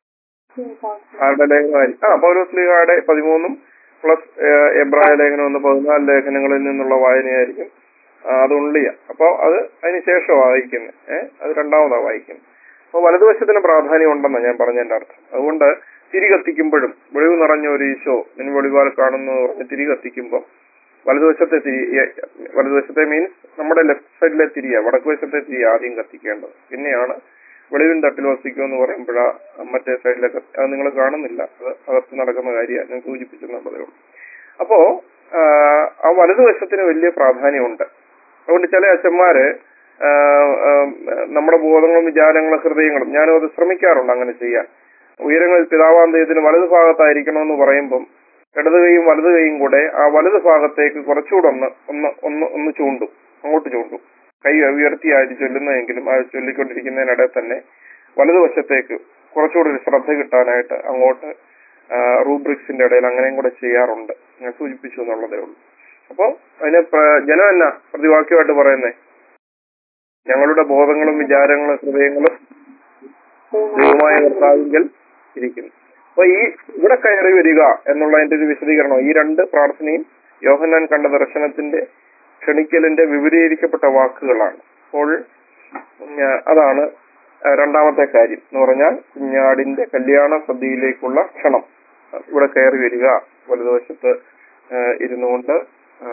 ആരുടെ ലേഖനമായിരിക്കും ആ പൗലോസ് ലീഹയുടെ പതിമൂന്നും പ്ലസ് എബ്രായ ലേഖനം എന്ന പതിനാല് ലേഖനങ്ങളിൽ നിന്നുള്ള വായനയായിരിക്കും ആ, അത് ഉള്ളിയ അപ്പൊ അത് അതിന് ശേഷം വായിക്കുന്നത് ഏഹ് അത് രണ്ടാമതാ വായിക്കുന്നത് അപ്പൊ വലതുവശത്തിന് പ്രാധാന്യം ഉണ്ടെന്നാണ് ഞാൻ പറഞ്ഞതിന്റെ അർത്ഥം അതുകൊണ്ട് തിരി കത്തിക്കുമ്പോഴും വെളിവ് നിറഞ്ഞ ഒരു ഈശോ നിൻ വെളിവാൽ കാണുന്നു എന്ന് പറഞ്ഞ് തിരി കത്തിക്കുമ്പോൾ വലതുവശത്തെ തിരി ഏ- വലതുവശത്തെ മീൻസ് നമ്മുടെ ലെഫ്റ്റ് സൈഡിലെ തിരിയ വടക്ക് വശത്തെ തിരി ആദ്യം കത്തിക്കേണ്ടത് പിന്നെയാണ് വെളിവിൻ തട്ടിൽ വസിക്കും എന്ന് പറയുമ്പോഴാ മറ്റേ സൈഡിലൊക്കെ അത് നിങ്ങൾ കാണുന്നില്ല അത് അകത്ത് നടക്കുന്ന കാര്യമാണ് ഞാൻ സൂചിപ്പിച്ചെന്നുള്ളതേ ഉള്ളൂ അപ്പോ ആ, ആ വലതുവശത്തിന് വലിയ പ്രാധാന്യമുണ്ട് അതുകൊണ്ട് ചില അച്ഛന്മാര് ആ, ആ, നമ്മുടെ ബോധങ്ങളും വിചാരങ്ങളും ഹൃദയങ്ങളും ഞാനും അത് ശ്രമിക്കാറുണ്ട് അങ്ങനെ ചെയ്യാൻ ഉയരങ്ങളിൽ പിതാവാന്തയത്തിന് വലതു ഭാഗത്തായിരിക്കണമെന്ന് പറയുമ്പം ഇടത് കൈയും വലത് കൈയും കൂടെ ആ വലത് ഭാഗത്തേക്ക് കുറച്ചുകൂടെ ഒന്ന് ഒന്ന് ഒന്ന് ഒന്ന് ചൂണ്ടും അങ്ങോട്ട് ചൂണ്ടും കൈ ഉയർത്തിയായിട്ട് ചൊല്ലുന്നതെങ്കിലും ആ ചൊല്ലിക്കൊണ്ടിരിക്കുന്നതിനിടെ തന്നെ വലതുവശത്തേക്ക് കുറച്ചുകൂടി ഒരു ശ്രദ്ധ കിട്ടാനായിട്ട് അങ്ങോട്ട് റൂബ്രിക്സിന്റെ ഇടയിൽ അങ്ങനെയും കൂടെ ചെയ്യാറുണ്ട് ഞാൻ സൂചിപ്പിച്ചു എന്നുള്ളതേ ഉള്ളൂ അപ്പോ അതിന് പ്ര- ജനം എന്നാ പ്രതിവാക്യമായിട്ട് പറയുന്നേ ഞങ്ങളുടെ ബോധങ്ങളും വിചാരങ്ങളും ഹൃദയങ്ങളും ദൈവമായ കർത്താവിങ്കൽ ഇരിക്കുന്നു അപ്പൊ ഈ ഇവിടെ കയറി വരിക എന്നുള്ളതിന്റെ ഒരു വിശദീകരണം ഈ രണ്ട് പ്രാർത്ഥനയും യോഹന്നാൻ കണ്ട ദർശനത്തിന്റെ ക്ഷണിക്കലിന്റെ വിപുലീകരിക്കപ്പെട്ട വാക്കുകളാണ് അപ്പോൾ ഉം, അതാണ് ആ, രണ്ടാമത്തെ കാര്യം എന്ന് പറഞ്ഞാൽ കുഞ്ഞാടിന്റെ കല്യാണ സദ്യയിലേക്കുള്ള ക്ഷണം ഇവിടെ കയറി വരിക വലതുവശത്ത് ആ, ഇരുന്നുകൊണ്ട് ആ,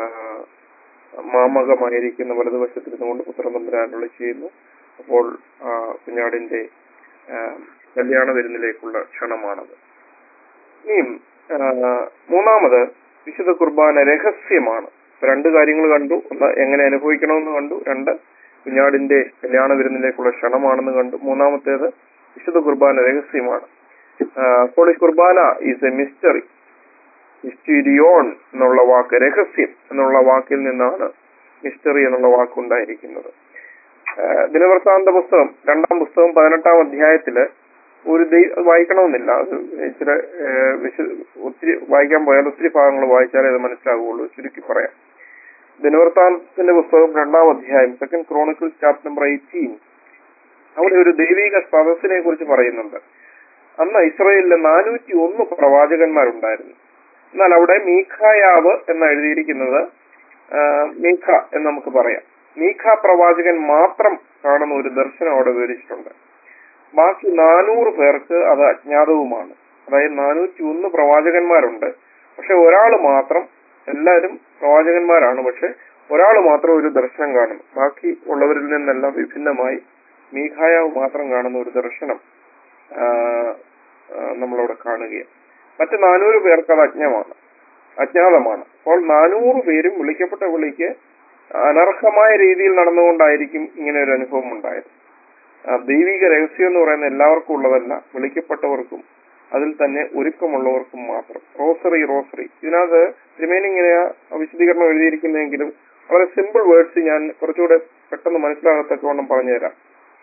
മാമകമായിരിക്കുന്ന വലതുവശത്തിരുന്നുകൊണ്ട് പുത്രൻ തമ്പുരാനുള്ള ചെയ്യുന്നു അപ്പോൾ ആ, കുഞ്ഞാടിന്റെ ആ, കല്യാണ വിരുന്നിലേക്കുള്ള ക്ഷണമാണത് ഇനിയും ആ, മൂന്നാമത് വിശുദ്ധ കുർബാന രഹസ്യമാണ് ഇപ്പൊ രണ്ട് കാര്യങ്ങൾ കണ്ടു ഒന്ന് എങ്ങനെ അനുഭവിക്കണമെന്ന് കണ്ടു രണ്ട് കുഞ്ഞാടിന്റെ കല്യാണ വിരുന്നിലേക്കുള്ള ക്ഷണമാണെന്ന് കണ്ടു മൂന്നാമത്തേത് വിശുദ്ധ കുർബാന രഹസ്യമാണ് ആ, അപ്പോൾ ഈ കുർബാന ഈസ് എ മിസ്റ്ററി മിസ്റ്റീരിയോൺ എന്നുള്ള വാക്ക് രഹസ്യം എന്നുള്ള വാക്കിൽ നിന്നാണ് മിസ്റ്ററി എന്നുള്ള വാക്കുണ്ടായിരിക്കുന്നത് ആ, ദിനവൃത്താന്ത പുസ്തകം രണ്ടാം പുസ്തകം പതിനെട്ടാം അധ്യായത്തില് ഒരു ദൈ അത് വായിക്കണമെന്നില്ല അത് ഇച്ചിരി ആ, വിശു ഒത്തിരി വായിക്കാൻ പോയാൽ ഒത്തിരി ഭാഗങ്ങൾ വായിച്ചാലേ അത് മനസ്സിലാകുള്ളൂ ചുരുക്കി പറയാം ദിനവൃത്താന്തത്തിന്റെ പുസ്തകം രണ്ടാം അധ്യായം second chronicle chapter number eighteen അവിടെ ഒരു ദൈവിക സദസ്സിനെ കുറിച്ച് പറയുന്നുണ്ട് അന്ന് ഇസ്രയേലിലെ നാനൂറ്റി ഒന്ന് പ്രവാചകന്മാരുണ്ടായിരുന്നു എന്നാൽ അവിടെ മീഖായാവ് എന്ന് എഴുതിയിരിക്കുന്നത് ആ, മീഖ എന്ന് നമുക്ക് പറയാം മീഖ പ്രവാചകൻ മാത്രം കാണുന്ന ഒരു ദർശനം അവിടെ വിവരിച്ചിട്ടുണ്ട് ബാക്കി നാനൂറ് പേർക്ക് അത് അജ്ഞാതവുമാണ് അതായത് നാനൂറ്റി ഒന്ന് പ്രവാചകന്മാരുണ്ട് പക്ഷെ ഒരാൾ മാത്രം എല്ലാവരും പ്രവാചകന്മാരാണ് പക്ഷെ ഒരാൾ മാത്രം ഒരു ദർശനം കാണുന്നു ബാക്കി ഉള്ളവരിൽ നിന്നെല്ലാം വിഭിന്നമായി മീഖായാവ് മാത്രം കാണുന്ന ഒരു ദർശനം ആ, ആ, നമ്മളവിടെ കാണുകയാണ് മറ്റ് നാനൂറ് പേർക്ക് അത് അജ്ഞമാണ് അജ്ഞാതമാണ് അപ്പോൾ നാനൂറ് പേരും വിളിക്കപ്പെട്ട വിളിക്ക് അനർഹമായ രീതിയിൽ നടന്നുകൊണ്ടായിരിക്കും ഇങ്ങനെ ഒരു അനുഭവം ഉണ്ടായത് ആ, ദൈവിക രഹസ്യം എന്ന് പറയുന്ന എല്ലാവർക്കും ഉള്ളതല്ല വിളിക്കപ്പെട്ടവർക്കും അതിൽ തന്നെ ഒരുക്കമുള്ളവർക്കും മാത്രം റോസറി റോസറി ഇതിനകത്ത് തിരുമേനി ഇങ്ങനെ ആ വിശദീകരണം എഴുതിയിരിക്കുന്നെങ്കിലും വളരെ സിമ്പിൾ വേർഡ്സ് ഞാൻ കുറച്ചുകൂടെ പെട്ടെന്ന് മനസ്സിലാകത്തക്കവണ്ണം പറഞ്ഞുതരാം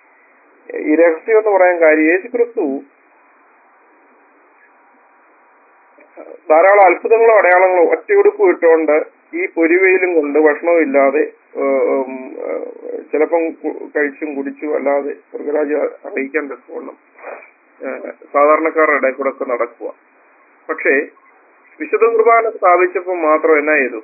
ഈ രഹസ്യം എന്ന് പറയാൻ കാര്യം യേശു ക്രിസ്തു ധാരാളം അത്ഭുതങ്ങളും അടയാളങ്ങളും ഒറ്റയുടുപ്പ് ഇട്ടുകൊണ്ട് ഈ പൊരിവെയിലും കൊണ്ട് ഭക്ഷണവും ഇല്ലാതെ ഏഹ്, ഉം, ഏഹ്, ചിലപ്പം കു- കഴിച്ചും കുടിച്ചും അല്ലാതെ സ്വർഗരാജ്യം അറിയിക്കാൻ തക്കവണ്ണം ഏഹ്, സാധാരണക്കാരുടെ ഇടയിൽ കൂടെ ഒക്കെ നടക്കുക പക്ഷേ വിശുദ്ധ കുർബാന സ്ഥാപിച്ചപ്പോൾ മാത്രം എന്നാ ചെയ്തു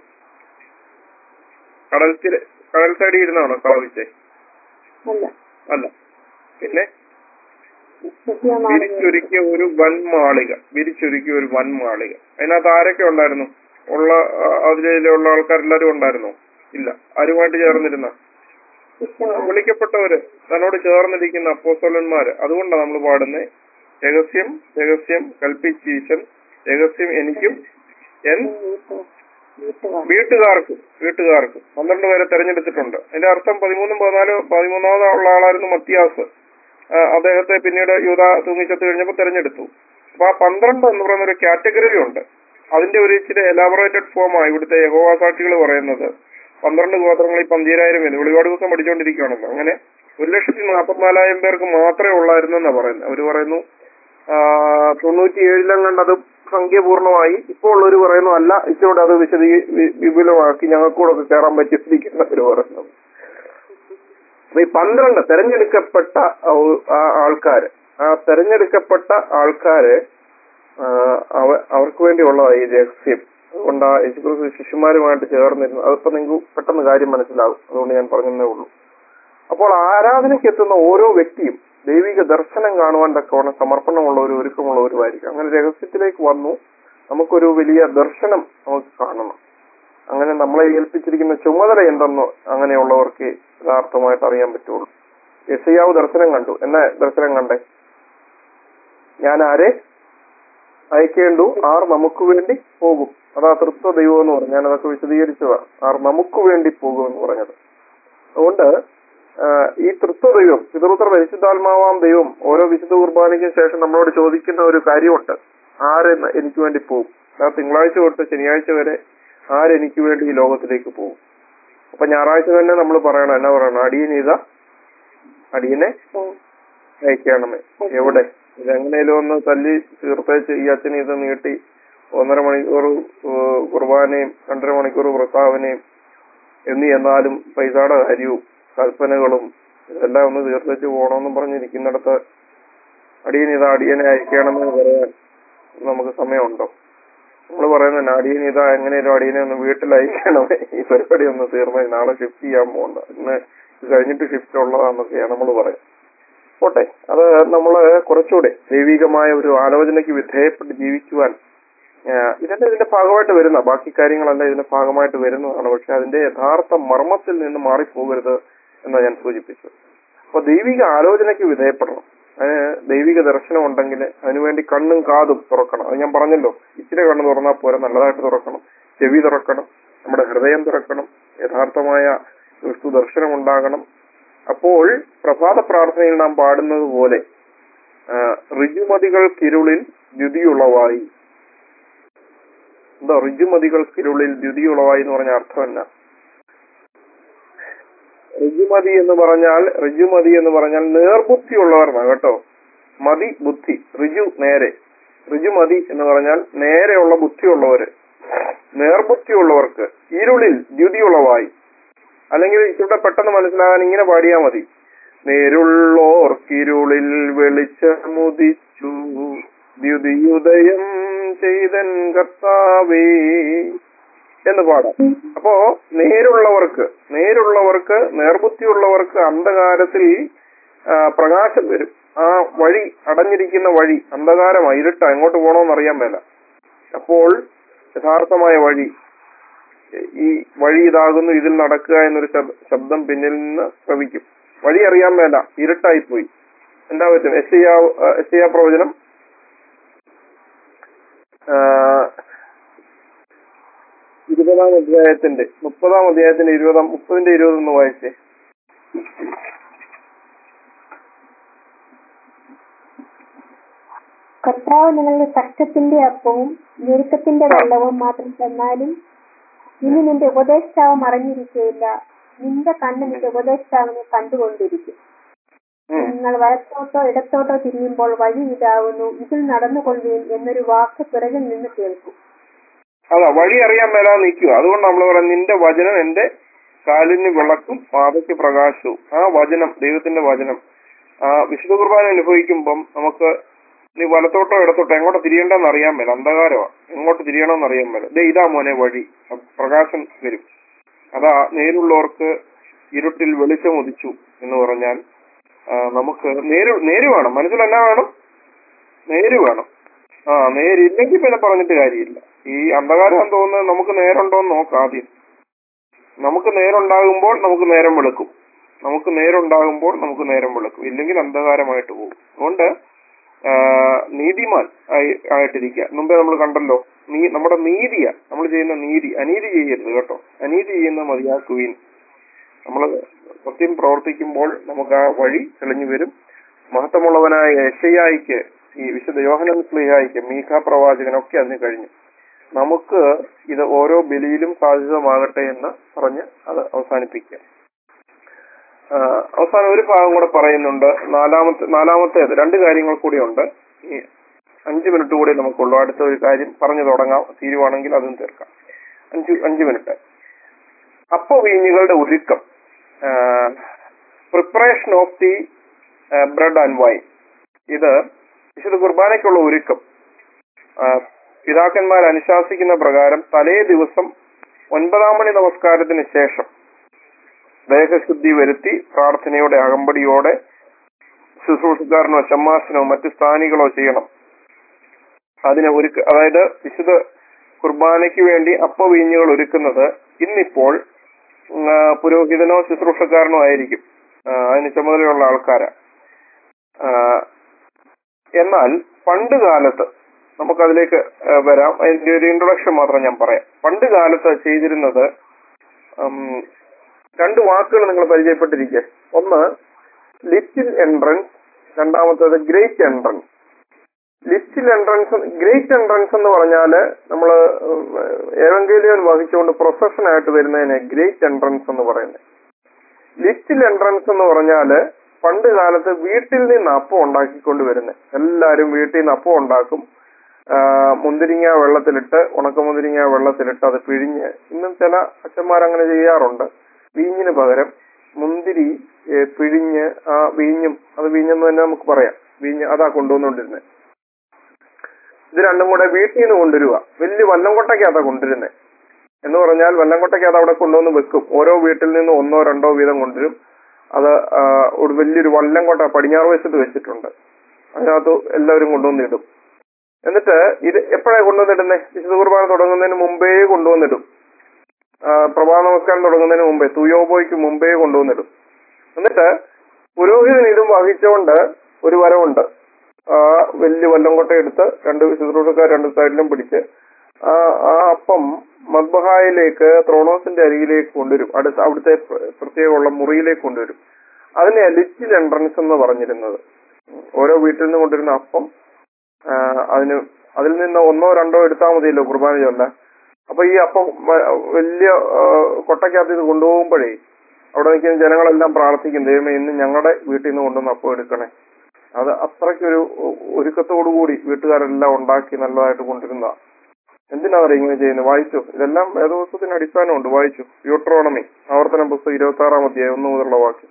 കടൽ തീര കടൽ സൈഡിൽ ഇരുന്നാണോ സ്ഥാപിച്ചേ അല്ല അല്ല പിന്നെ കൃത്യമാണ് വിരിച്ചൊരുക്കിയ ഒരു വൻമാളിക വിരിച്ചൊരുക്കിയ ഒരു വൻമാളിക അതിനകത്ത് ആരൊക്കെ ഉണ്ടായിരുന്നു ഉള്ള ആ, അതിലുള്ള ആൾക്കാരെല്ലാരും ഉണ്ടായിരുന്നോ ഇല്ല ആരുമായിട്ട് ചേർന്നിരുന്ന കൃത്യമാണ് വിളിക്കപ്പെട്ടവര് തന്നോട് ചേർന്നിരിക്കുന്ന അപ്പോസ്തലന്മാര് അതുകൊണ്ടാണ് നമ്മൾ പാടുന്നത് രഹസ്യം രഹസ്യം കൽപ്പിച്ചീശൻ രഹസ്യം എനിക്കും എൻ വീട്ടുകാർ വീട്ടുകാർക്കും വീട്ടുകാർക്കും പന്ത്രണ്ട് പേരെ തെരഞ്ഞെടുത്തിട്ടുണ്ട് അതിന്റെ അർത്ഥം പതിമൂന്നും പതിനാലും പതിമൂന്നാമത് ഉള്ള ആളായിരുന്നു മത്തിയാസ് ആ, അദ്ദേഹത്തെ പിന്നീട് യൂത തൂങ്ങിച്ചത്ത് കഴിഞ്ഞപ്പോൾ തെരഞ്ഞെടുത്തു അപ്പൊ ആ പന്ത്രണ്ട് എന്ന് പറയുന്ന ഒരു കാറ്റഗറി ഉണ്ട് അതിന്റെ ഒരു ഇച്ചിരി എലാബറേറ്റഡ് ഫോമാണ് ഇവിടുത്തെ യഹോവാ സാക്ഷികൾ പറയുന്നത് പന്ത്രണ്ട് ഗോത്രങ്ങളിൽ പന്തീരായിരം പേര് ഒരുപാട് ദിവസം പഠിച്ചുകൊണ്ടിരിക്കുകയാണല്ലോ അങ്ങനെ ഒരു ലക്ഷത്തി നാൽപ്പത്തിനാലായിരം പേർക്ക് മാത്രമേ ഉള്ളായിരുന്നു എന്നാ പറയുന്നത് അവര് പറയുന്നു തൊണ്ണൂറ്റി ഏഴിലും കണ്ട് അത് സംഖ്യ പൂർണ്ണമായി ഇപ്പോൾ ഉള്ളവർ പറയുന്നു അല്ല ഇച്ചിരൂടെ അത് വിശദീ വി- വിപുലമാക്കി ഞങ്ങൾക്കൂടെ ഒക്കെ കയറാൻ പറ്റിയിരിക്കുന്നവർ പറയുന്നത് അപ്പൊ ഈ പന്ത്രണ്ട് തെരഞ്ഞെടുക്കപ്പെട്ട ഔ- ആ ആൾക്കാര് ആ തെരഞ്ഞെടുക്കപ്പെട്ട ആൾക്കാര് ആ, അവ- അവർക്ക് വേണ്ടിയുള്ളതാ ഈ രഹസ്യം അതുകൊണ്ട് ആ യേശുക്രിസ്തു ശിശുമാരുമായിട്ട് ചേർന്നിരുന്നു അതിപ്പോ നിങ്ങൾക്ക് പെട്ടെന്ന് കാര്യം മനസ്സിലാകും അതുകൊണ്ട് ഞാൻ പറഞ്ഞതേ ഉള്ളൂ അപ്പോൾ ആരാധനയ്ക്ക് എത്തുന്ന ഓരോ വ്യക്തിയും ദൈവിക ദർശനം കാണുവാൻ തക്കവണ്ണം സമർപ്പണമുള്ളവരും ഒരുക്കമുള്ളവരുമായിരിക്കും അങ്ങനെ രഹസ്യത്തിലേക്ക് വന്നു നമുക്കൊരു വലിയ ദർശനം നമുക്ക് കാണണം അങ്ങനെ നമ്മളെ ഏൽപ്പിച്ചിരിക്കുന്ന ചുമതല എന്തെന്നോ അങ്ങനെയുള്ളവർക്ക് യഥാർത്ഥമായിട്ട് അറിയാൻ പറ്റുള്ളൂ യശയാവ് ദർശനം കണ്ടു എന്നാ ദർശനം കണ്ടേ ഞാൻ ആരെ അയക്കേണ്ടു ആർ നമുക്ക് വേണ്ടി പോകും അതാ തൃത്വ ദൈവം എന്ന് പറഞ്ഞു ഞാൻ അതൊക്കെ വിശദീകരിച്ചതാണ് ആർ നമുക്ക് വേണ്ടി പോകും എന്ന് പറഞ്ഞത് അതുകൊണ്ട് ആ, ഈ തൃത്വ ദൈവം പിതൃത്ര പരിശുദ്ധാത്മാവാം ദൈവം ഓരോ വിശുദ്ധ കുർബാനയ്ക്കും ശേഷം നമ്മളോട് ചോദിക്കുന്ന ഒരു കാര്യമുണ്ട് ആര് ന- എനിക്ക് വേണ്ടി പോകും ആ തിങ്കളാഴ്ച തൊട്ട് ശനിയാഴ്ച വരെ ആരെനിക്ക് വേണ്ടി ഈ ലോകത്തിലേക്ക് പോകും അപ്പൊ ഞായറാഴ്ച തന്നെ നമ്മൾ പറയണം എന്നാ പറയണം അടിയൻ ഇതാ അടിയനെ അയക്കണമേ എവിടെ ഇതെങ്ങനെയും ഒന്ന് തല്ലി തീർത്തേച്ച് ഈ അച്ഛന് ഇത് നീട്ടി ഒന്നര മണിക്കൂർ ഏഹ്, കുർബാനയും രണ്ടര മണിക്കൂർ പ്രസ്താവനയും എന്നീ എന്നാലും പൈസയുടെ കാര്യവും കൽപ്പനകളും ഇതെല്ലാം ഒന്ന് തീർത്തേച്ച് പോകണമെന്നും പറഞ്ഞിരിക്കുന്നിടത്ത് അടിയൻ ഇതാ അടിയനെ അയക്കണമെന്ന് പറയാൻ നമുക്ക് സമയമുണ്ടോ നമ്മൾ പറയുന്നത് അടിയൻ ഇതാ എങ്ങനെയും അടിയനെ ഒന്ന് വീട്ടിൽ അയക്കണമേ ഈ പരിപാടി ഒന്ന് തീർന്നേ നാളെ ഷിഫ്റ്റ് ചെയ്യാൻ പോകണ്ട ഇന്ന് ഇത് കഴിഞ്ഞിട്ട് ഷിഫ്റ്റ് ഉള്ളതാന്നൊക്കെയാണ് നമ്മൾ പറയാം പോട്ടെ അത് നമ്മൾ കുറച്ചുകൂടെ ദൈവികമായ ഒരു ആലോചനയ്ക്ക് വിധേയപ്പെട്ട് ജീവിക്കുവാൻ ആഹ് ഇതെല്ലാം ഇതിന്റെ ഭാഗമായിട്ട് വരുന്ന ബാക്കി കാര്യങ്ങളെല്ലാം ഇതിന്റെ ഭാഗമായിട്ട് വരുന്നതാണ് പക്ഷെ അതിന്റെ യഥാർത്ഥ മർമ്മത്തിൽ നിന്ന് മാറിപ്പോകരുത് എന്നാണ് ഞാൻ സൂചിപ്പിച്ചത് അപ്പൊ ദൈവിക ആലോചനയ്ക്ക് വിധേയപ്പെടണം അതിന് ദൈവിക ദർശനം ഉണ്ടെങ്കിൽ അതിനുവേണ്ടി കണ്ണും കാതും തുറക്കണം അത് ഞാൻ പറഞ്ഞല്ലോ ഇച്ചിരി കണ്ണ് തുറന്നാൽ പോരെ നല്ലതായിട്ട് തുറക്കണം ചെവി തുറക്കണം നമ്മുടെ ഹൃദയം തുറക്കണം യഥാർത്ഥമായ ക്രിസ്തു ദർശനം ഉണ്ടാകണം അപ്പോൾ പ്രഭാത പ്രാർത്ഥനയിൽ നാം പാടുന്നത് പോലെ ആ, ഋജുമതികൾക്കിരുളിൽ ദ്യുതിയുളവായി എന്താ ഋജുമതികൾക്കിരുളിൽ ദ്യുതിയുളവായി എന്ന് പറഞ്ഞ അർത്ഥം എന്നാ ഋജുമതി എന്ന് പറഞ്ഞാൽ ഋജുമതി എന്ന് പറഞ്ഞാൽ നേർബുദ്ധിയുള്ളവർ കേട്ടോ മതി ബുദ്ധി ഋജു നേരെ ഋജുമതി എന്ന് പറഞ്ഞാൽ നേരെയുള്ള ബുദ്ധിയുള്ളവര് നേർബുദ്ധിയുള്ളവർക്ക് ഇരുളിൽ ദ്യുതിയുളവായി അല്ലെങ്കിൽ ഇവിടെ പെട്ടെന്ന് മനസ്സിലാകാൻ ഇങ്ങനെ പാടിയാ മതി നേരുള്ളോർക്കിരുളിൽ വെളിച്ചമുദിച്ചു ദ്യുതിയുദയം ചെയ്തൻ കർത്താവേ എന്ന് പാടാം അപ്പോ നേരുള്ളവർക്ക് നേരുള്ളവർക്ക് നേർബുദ്ധിയുള്ളവർക്ക് അന്ധകാരത്തിൽ ആ, പ്രകാശം വരും ആ വഴി അടഞ്ഞിരിക്കുന്ന വഴി അന്ധകാരമായി ഇരുട്ട എങ്ങോട്ട് പോകണമെന്ന് അറിയാൻ മേല അപ്പോൾ യഥാർത്ഥമായ വഴി ഈ വഴി ഇതാകുന്നു ഇതിൽ നടക്കുക എന്നൊരു ശബ്- ശബ്ദം പിന്നിൽ നിന്ന് ശ്രവിക്കും വഴി അറിയാൻ മേല ഇരുട്ടായി പോയി എന്താ പറ്റും എസ് എസ് പ്രവചനം ആ, ഇരുപതാം അധ്യായത്തിന്റെ മുപ്പതാം അധ്യായത്തിന്റെ ഇരുപതാം മുപ്പതിന്റെ ഇരുപതൊന്ന് വായിച്ചേ കർത്താവ് നിങ്ങളുടെ കഷ്ടത്തിന്റെ അപ്പവും ഞെരുക്കത്തിന്റെ വെള്ളവും മാത്രം തന്നാലും ഇനി നിന്റെ ഉപദേഷ്ടാവ് മറഞ്ഞിരിക്കുകയില്ല നിന്റെ കണ്ണ് നിന്റെ ഉപദേഷ്ടാവിനെ കണ്ടുകൊണ്ടിരിക്കും ഉം. നിങ്ങൾ വലത്തോട്ടോ ഇടത്തോട്ടോ തിരിയുമ്പോൾ വഴി ഇതാകുന്നു ഇതിൽ നടന്നുകൊള്ളുകയും എന്നൊരു വാക്ക് പിറകിൽ നിന്ന് കേൾക്കും അതാ വഴി അറിയാൻ മേലാതെ നിൽക്കുക അതുകൊണ്ട് നമ്മൾ പറയാം നിന്റെ വചനം എന്റെ കാലിന് വിളക്കും പാതയ്ക്ക് പ്രകാശവും ആ വചനം ദൈവത്തിന്റെ വചനം ആ വിശുദ്ധ കുർബാന അനുഭവിക്കുമ്പം നമുക്ക് നീ വലത്തോട്ടോ ഇടത്തോട്ടോ എങ്ങോട്ട് തിരിയണ്ടെന്ന് അറിയാൻ മേല അന്ധകാരമാണ് എങ്ങോട്ട് തിരിയണമെന്ന് അറിയാൻ മേല ദേ ഇതാ മോനെ വഴി അ- പ്രകാശം വരും അതാ നേരുള്ളവർക്ക് ഇരുട്ടിൽ വെളിച്ചം ഉദിച്ചു എന്ന് പറഞ്ഞാൽ ആ, നമുക്ക് നേര് നേര് വേണം മനസ്സിൽ എന്നാ വേണം നേര് വേണം ആ നേരില്ലെങ്കിൽ പിന്നെ പറഞ്ഞിട്ട് കാര്യമില്ല ഈ അന്ധകാരം തോന്നുന്നത് നമുക്ക് നേരുണ്ടോ എന്ന് നോക്കാം ആദ്യം നമുക്ക് നേരുണ്ടാകുമ്പോൾ നമുക്ക് നേരം വെളുക്കും നമുക്ക് നേരുണ്ടാകുമ്പോൾ നമുക്ക് നേരം വെളുക്കും ഇല്ലെങ്കിൽ അന്ധകാരമായിട്ട് പോകും അതുകൊണ്ട് ആ, നീതിമാൻ ആയി ആയിട്ടിരിക്കുക മുമ്പേ നമ്മൾ കണ്ടല്ലോ നീ നമ്മുടെ നീതിയാ നമ്മൾ ചെയ്യുന്ന നീതി അനീതി ചെയ്യരുത് കേട്ടോ അനീതി ചെയ്യുന്ന മതിയാക്കുവീൻ നമ്മൾ സത്യം പ്രവർത്തിക്കുമ്പോൾ നമുക്ക് ആ വഴി തെളിഞ്ഞു വരും മഹത്വമുള്ളവനായ യശയായിക്ക് ഈ വിശുദ്ധ യോഹനൻ സ്ലിഹായിക്ക് മീഖ പ്രവാചകനൊക്കെ അതിന് കഴിഞ്ഞു നമുക്ക് ഇത് ഓരോ ബലിയിലും സാധ്യതമാകട്ടെ എന്ന് പറഞ്ഞ് അത് അവസാനിപ്പിക്കുക ആ, അവസാനം ഒരു ഭാഗം കൂടെ പറയുന്നുണ്ട് നാലാമത്തെ നാലാമത്തേത് രണ്ട് കാര്യങ്ങൾ കൂടിയുണ്ട് ഈ അഞ്ച് മിനിറ്റ് കൂടി നമുക്കുള്ളൂ അടുത്ത ഒരു കാര്യം പറഞ്ഞു തുടങ്ങാം തീരുവാണെങ്കിൽ അതും തീർക്കാം അഞ്ച് അഞ്ച് മിനിറ്റ് അപ്പ വീഞ്ഞുകളുടെ ഒരുക്കം preparation of the bread and wine ഇത് വിശുദ്ധ കുർബാനയ്ക്കുള്ള ഒരുക്കം ആ, പിതാക്കന്മാർ അനുശാസിക്കുന്ന പ്രകാരം തലേ ദിവസം ഒൻപതാം മണി നമസ്കാരത്തിന് ശേഷം ദേഹശുദ്ധി വരുത്തി പ്രാർത്ഥനയോടെ അകമ്പടിയോടെ ശുശ്രൂഷക്കാരനോ ഷമ്മാസിനോ മറ്റ് സ്ഥാനികളോ ചെയ്യണം അതിന് ഒരുക്ക അതായത് വിശുദ്ധ കുർബാനയ്ക്ക് വേണ്ടി അപ്പവീഞ്ഞുകൾ ഒരുക്കുന്നത് ഇന്നിപ്പോൾ ഉം, ആ, പുരോഹിതനോ ശുശ്രൂഷക്കാരനോ ആയിരിക്കും ആ, അതിന് ചുമതലയുള്ള ആൾക്കാരാ ആ, എന്നാൽ പണ്ട് കാലത്ത് നമുക്കതിലേക്ക് ആ, വരാം അതിന്റെ ഒരു ഇൻട്രൊഡക്ഷൻ മാത്രം ഞാൻ പറയാം പണ്ട് കാലത്ത് ചെയ്തിരുന്നത് ഉം, രണ്ട് വാക്കുകൾ നിങ്ങൾ പരിചയപ്പെട്ടിരിക്കെ ഒന്ന് ലിറ്റിൽ എൻട്രൻസ് രണ്ടാമത്തേത് great entrance little entrance great entrance എന്ന് പറഞ്ഞാല് നമ്മൾ ഏവങ്കേലിയൻ വഹിച്ചുകൊണ്ട് പ്രൊഫഷൻ ആയിട്ട് വരുന്നതിനെ ഗ്രേറ്റ് എൻട്രൻസ് എന്ന് പറയുന്നത് ലിറ്റിൽ എൻട്രൻസ് എന്ന് പറഞ്ഞാല് പണ്ട് കാലത്ത് വീട്ടിൽ നിന്ന് അപ്പം ഉണ്ടാക്കിക്കൊണ്ട് വരുന്നത് എല്ലാവരും വീട്ടിൽ നിന്ന് അപ്പം ഉണ്ടാക്കും ആ, മുന്തിരിങ്ങ വെള്ളത്തിലിട്ട് ഉണക്കമുന്തിരിങ്ങ വെള്ളത്തിലിട്ട് അത് പിഴിഞ്ഞ് ഇന്നും ചില അച്ഛന്മാർ അങ്ങനെ ചെയ്യാറുണ്ട് വീഞ്ഞിന് പകരം മുന്തിരി ഏ, പിഴിഞ്ഞ് ആ വീഞ്ഞും അത് വീഞ്ഞെന്ന് തന്നെ നമുക്ക് പറയാം വീഞ്ഞ് അതാ കൊണ്ടുവന്നുകൊണ്ടിരുന്നത് ഇത് രണ്ടും കൂടെ വീട്ടിൽ നിന്ന് കൊണ്ടുവരിക വലിയ വല്ലംകൊട്ടയ്ക്കകത്താ കൊണ്ടുവരുന്നത് എന്ന് പറഞ്ഞാൽ വല്ലംകൊട്ടയ്ക്കകത്ത് അവിടെ കൊണ്ടുവന്ന് വെക്കും ഓരോ വീട്ടിൽ നിന്ന് ഒന്നോ രണ്ടോ വീതം കൊണ്ടുവരും അത് ആ, ഒരു വലിയൊരു വല്ലംകൊട്ട പടിഞ്ഞാറ് വശത്ത് വെച്ചിട്ടുണ്ട് അതിനകത്ത് എല്ലാവരും കൊണ്ടുവന്നിടും എന്നിട്ട് ഇത് എപ്പോഴാണ് കൊണ്ടുവന്നിടുന്നത് വിശുദ്ധ കുർബാന തുടങ്ങുന്നതിന് മുമ്പേ കൊണ്ടുവന്നിടും ആ, പ്രഭാത നമസ്കാരം തുടങ്ങുന്നതിന് മുമ്പേ തുയോബോയ്ക്ക് മുമ്പേ കൊണ്ടുവന്നിടും എന്നിട്ട് പുരോഹിതൻ ഇതും വഹിച്ചുകൊണ്ട് ഒരു വരവുണ്ട് ആ വലിയ വല്ലംകൊട്ട എടുത്ത് രണ്ട് ശുശ്രൂഷക്കാർ രണ്ട് സൈഡിലും പിടിച്ച് ആ ആ അപ്പം മദ്ബഹായിലേക്ക് ത്രോണോസിന്റെ അരികിലേക്ക് കൊണ്ടുവരും അടുത്ത അവിടുത്തെ പ്ര- പ്രത്യേകമുള്ള മുറിയിലേക്ക് കൊണ്ടുവരും അതിനെ ലിറ്റിൽ എൻട്രൻസ് എന്ന് പറഞ്ഞിരുന്നത് ഓരോ വീട്ടിൽ നിന്ന് കൊണ്ടുവരുന്ന അപ്പം ആ, അതിന് അതിൽ നിന്ന് ഒന്നോ രണ്ടോ എടുത്താൽ മതിയല്ലോ കുർബാന ചൊല്ലാൻ അപ്പൊ ഈ അപ്പം വ- വലിയ ആ, കൊട്ടയ്ക്കകത്ത് ഇത് കൊണ്ടുപോകുമ്പോഴേ അവിടെ നിൽക്കുന്ന ജനങ്ങളെല്ലാം പ്രാർത്ഥിക്കും ദൈവമേ ഇന്ന് ഞങ്ങളുടെ വീട്ടിൽ നിന്ന് കൊണ്ടുവന്ന് അപ്പം എടുക്കണേ അത് അത്രയ്ക്കൊരു ഒരുക്കത്തോടു കൂടി വീട്ടുകാരെല്ലാം ഉണ്ടാക്കി നല്ലതായിട്ട് കൊണ്ടിരുന്ന എന്തിനാ പറയുക ഇങ്ങനെ ചെയ്യുന്നത് വായിച്ചു ഇതെല്ലാം വേദപുസ്തകത്തിന് അടിസ്ഥാനമുണ്ട് വായിച്ചു യൂട്രോണമി ആവർത്തന പുസ്തകം ഇരുപത്തി ആറാം അധ്യായം ഒന്ന് മുതലുള്ള വാക്യം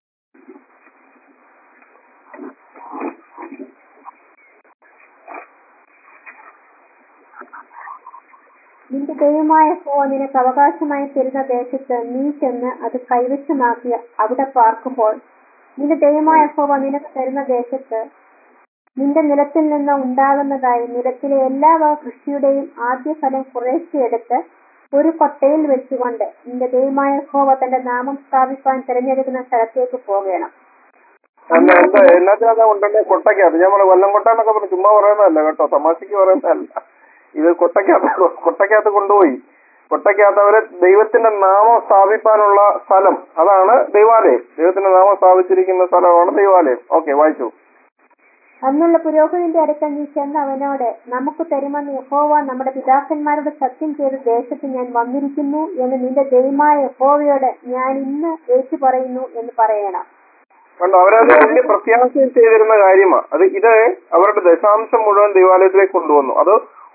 നിന്റെ ദൈവമായ ഹോ നിനക്ക് അവകാശമായി തരുന്ന ദേശത്ത് നീ ചെന്ന് അത് കൈവശമാക്കി അവിടെ പാർക്കുമ്പോൾ നിന്റെ ദൈവമായ ഹോവ നിനക്ക് തരുന്ന ദേശത്ത് നിന്റെ നിലത്തിൽ നിന്ന് ഉണ്ടാകുന്നതായി നിലത്തിലെ എല്ലാ വക കൃഷിയുടെയും ആദ്യ ഫലം കുറേശ്ശെ എടുത്ത് ഒരു കൊട്ടയിൽ വെച്ചുകൊണ്ട് നിന്റെ ദൈവമായ ഹോവ തന്റെ നാമം സ്ഥാപിക്കാൻ തിരഞ്ഞെടുക്കുന്ന സ്ഥലത്തേക്ക് പോകണം അല്ല എന്താ എന്നാത്തിനകത്താ കൊണ്ടുവന്നെ കൊട്ടയ്ക്കകത്ത് ഞമ്മള് കൊല്ലം കൊട്ട എന്നൊക്കെ പറഞ്ഞ് ചുമ്മാ പറയുന്നതല്ല കേട്ടോ തമാശക്ക് പറയുന്നതല്ല ഇത് കൊട്ടയ്ക്കകത്ത് കൊട്ടയ്ക്കകത്ത് കൊണ്ടുപോയി കൊട്ടയ്ക്കകത്ത് അവര് ദൈവത്തിന്റെ നാമം സ്ഥാപിക്കാനുള്ള സ്ഥലം അതാണ് ദൈവാലയം ദൈവത്തിന്റെ നാമം സ്ഥാപിച്ചിരിക്കുന്ന സ്ഥലമാണ് ദൈവാലയം ഓക്കെ വായിച്ചു അന്നുള്ള പുരോഹിതന്റെ അടുക്കൽ നീ ചെന്ന് അവനോട് നമുക്ക് തരുമെന്ന് യഹോവ നമ്മുടെ പിതാക്കന്മാരോട് സത്യം ചെയ്ത ദേശത്ത് ഞാൻ വന്നിരിക്കുന്നു എന്ന് നിന്റെ ദൈവമായ യഹോവയോട് ഞാൻ ഇന്ന് ഏറ്റു പറയുന്നു എന്ന് പറയണം കണ്ടോ അവരത് വലിയ പ്രത്യാശയും ചെയ്തിരുന്ന കാര്യമാണ് അത് ഇത് അവരുടെ ദശാംശം മുഴുവൻ ദൈവാലയത്തിലേക്ക് കൊണ്ടുവന്നു അത്